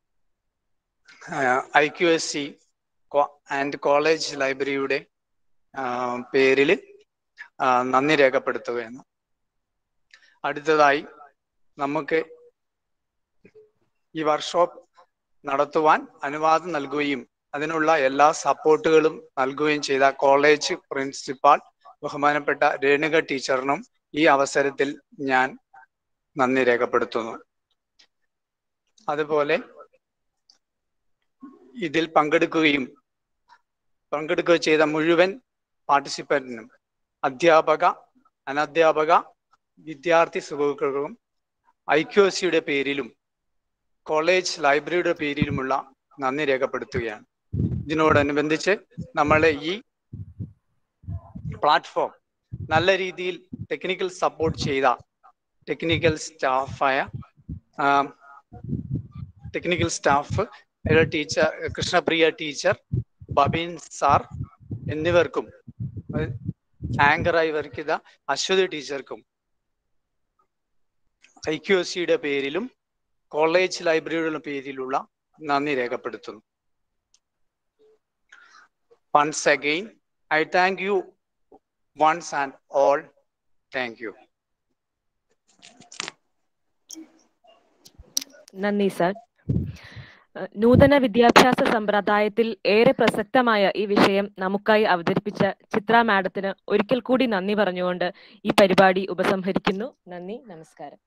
I Q S C and college ലൈബ്രറിയുടെ പേരിൽ നന്ദി രേഖപ്പെടുത്തുകയാണ് അടുത്തതായി നമുക്ക് ഈ വർക്ക്ഷോപ്പ് നടത്തുവാൻ അനുവാദം നൽകുകയും അതിനുള്ള എല്ലാ സപ്പോർട്ടുകളും നൽകുകയും ചെയ്ത കോളേജ് പ്രിൻസിപ്പാൾ ബഹുമാനപ്പെട്ട രേണുക ടീച്ചറിനും ഈ അവസരത്തിൽ ഞാൻ നന്ദി രേഖപ്പെടുത്തുന്നു അതുപോലെ ഇതിൽ പങ്കെടുക്കുകയും പങ്കെടുക്കുകയും ചെയ്ത മുഴുവൻ പാർട്ടിസിപ്പന്റിനും അധ്യാപക അനധ്യാപക വിദ്യാർത്ഥി സുഹൃത്തുക്കൾക്കും ഐ ക്യു എസ് സിയുടെ പേരിലും കോളേജ് ലൈബ്രറിയുടെ പേരിലുമുള്ള നന്ദി രേഖപ്പെടുത്തുകയാണ് ഇതിനോടനുബന്ധിച്ച് നമ്മളെ ഈ പ്ലാറ്റ്ഫോം നല്ല രീതിയിൽ ടെക്നിക്കൽ സപ്പോർട്ട് ചെയ്ത ടെക്നിക്കൽ സ്റ്റാഫായ technical staff teacher Krishnapriya teacher Babeen sir എന്നിവർക്കും ആങ്കറായി വർക്ക് ചെയ്ത അശ്വതി ടീച്ചർക്കും ഐ ക്യു എസ് സിയുടെ പേരിലും കോളേജ് ലൈബ്രറിയുടെ പേരിലുള്ള നന്ദി രേഖപ്പെടുത്തുന്നു once again I thank you once and all thank you നന്ദി സർ ഏഹ് നൂതന വിദ്യാഭ്യാസ സമ്പ്രദായത്തിൽ ഏറെ പ്രസക്തമായ ഈ വിഷയം നമുക്കായി അവതരിപ്പിച്ച ചിത്ര മാഡത്തിന് ഒരിക്കൽ കൂടി നന്ദി പറഞ്ഞുകൊണ്ട് ഈ പരിപാടി ഉപസംഹരിക്കുന്നു നന്ദി നമസ്കാരം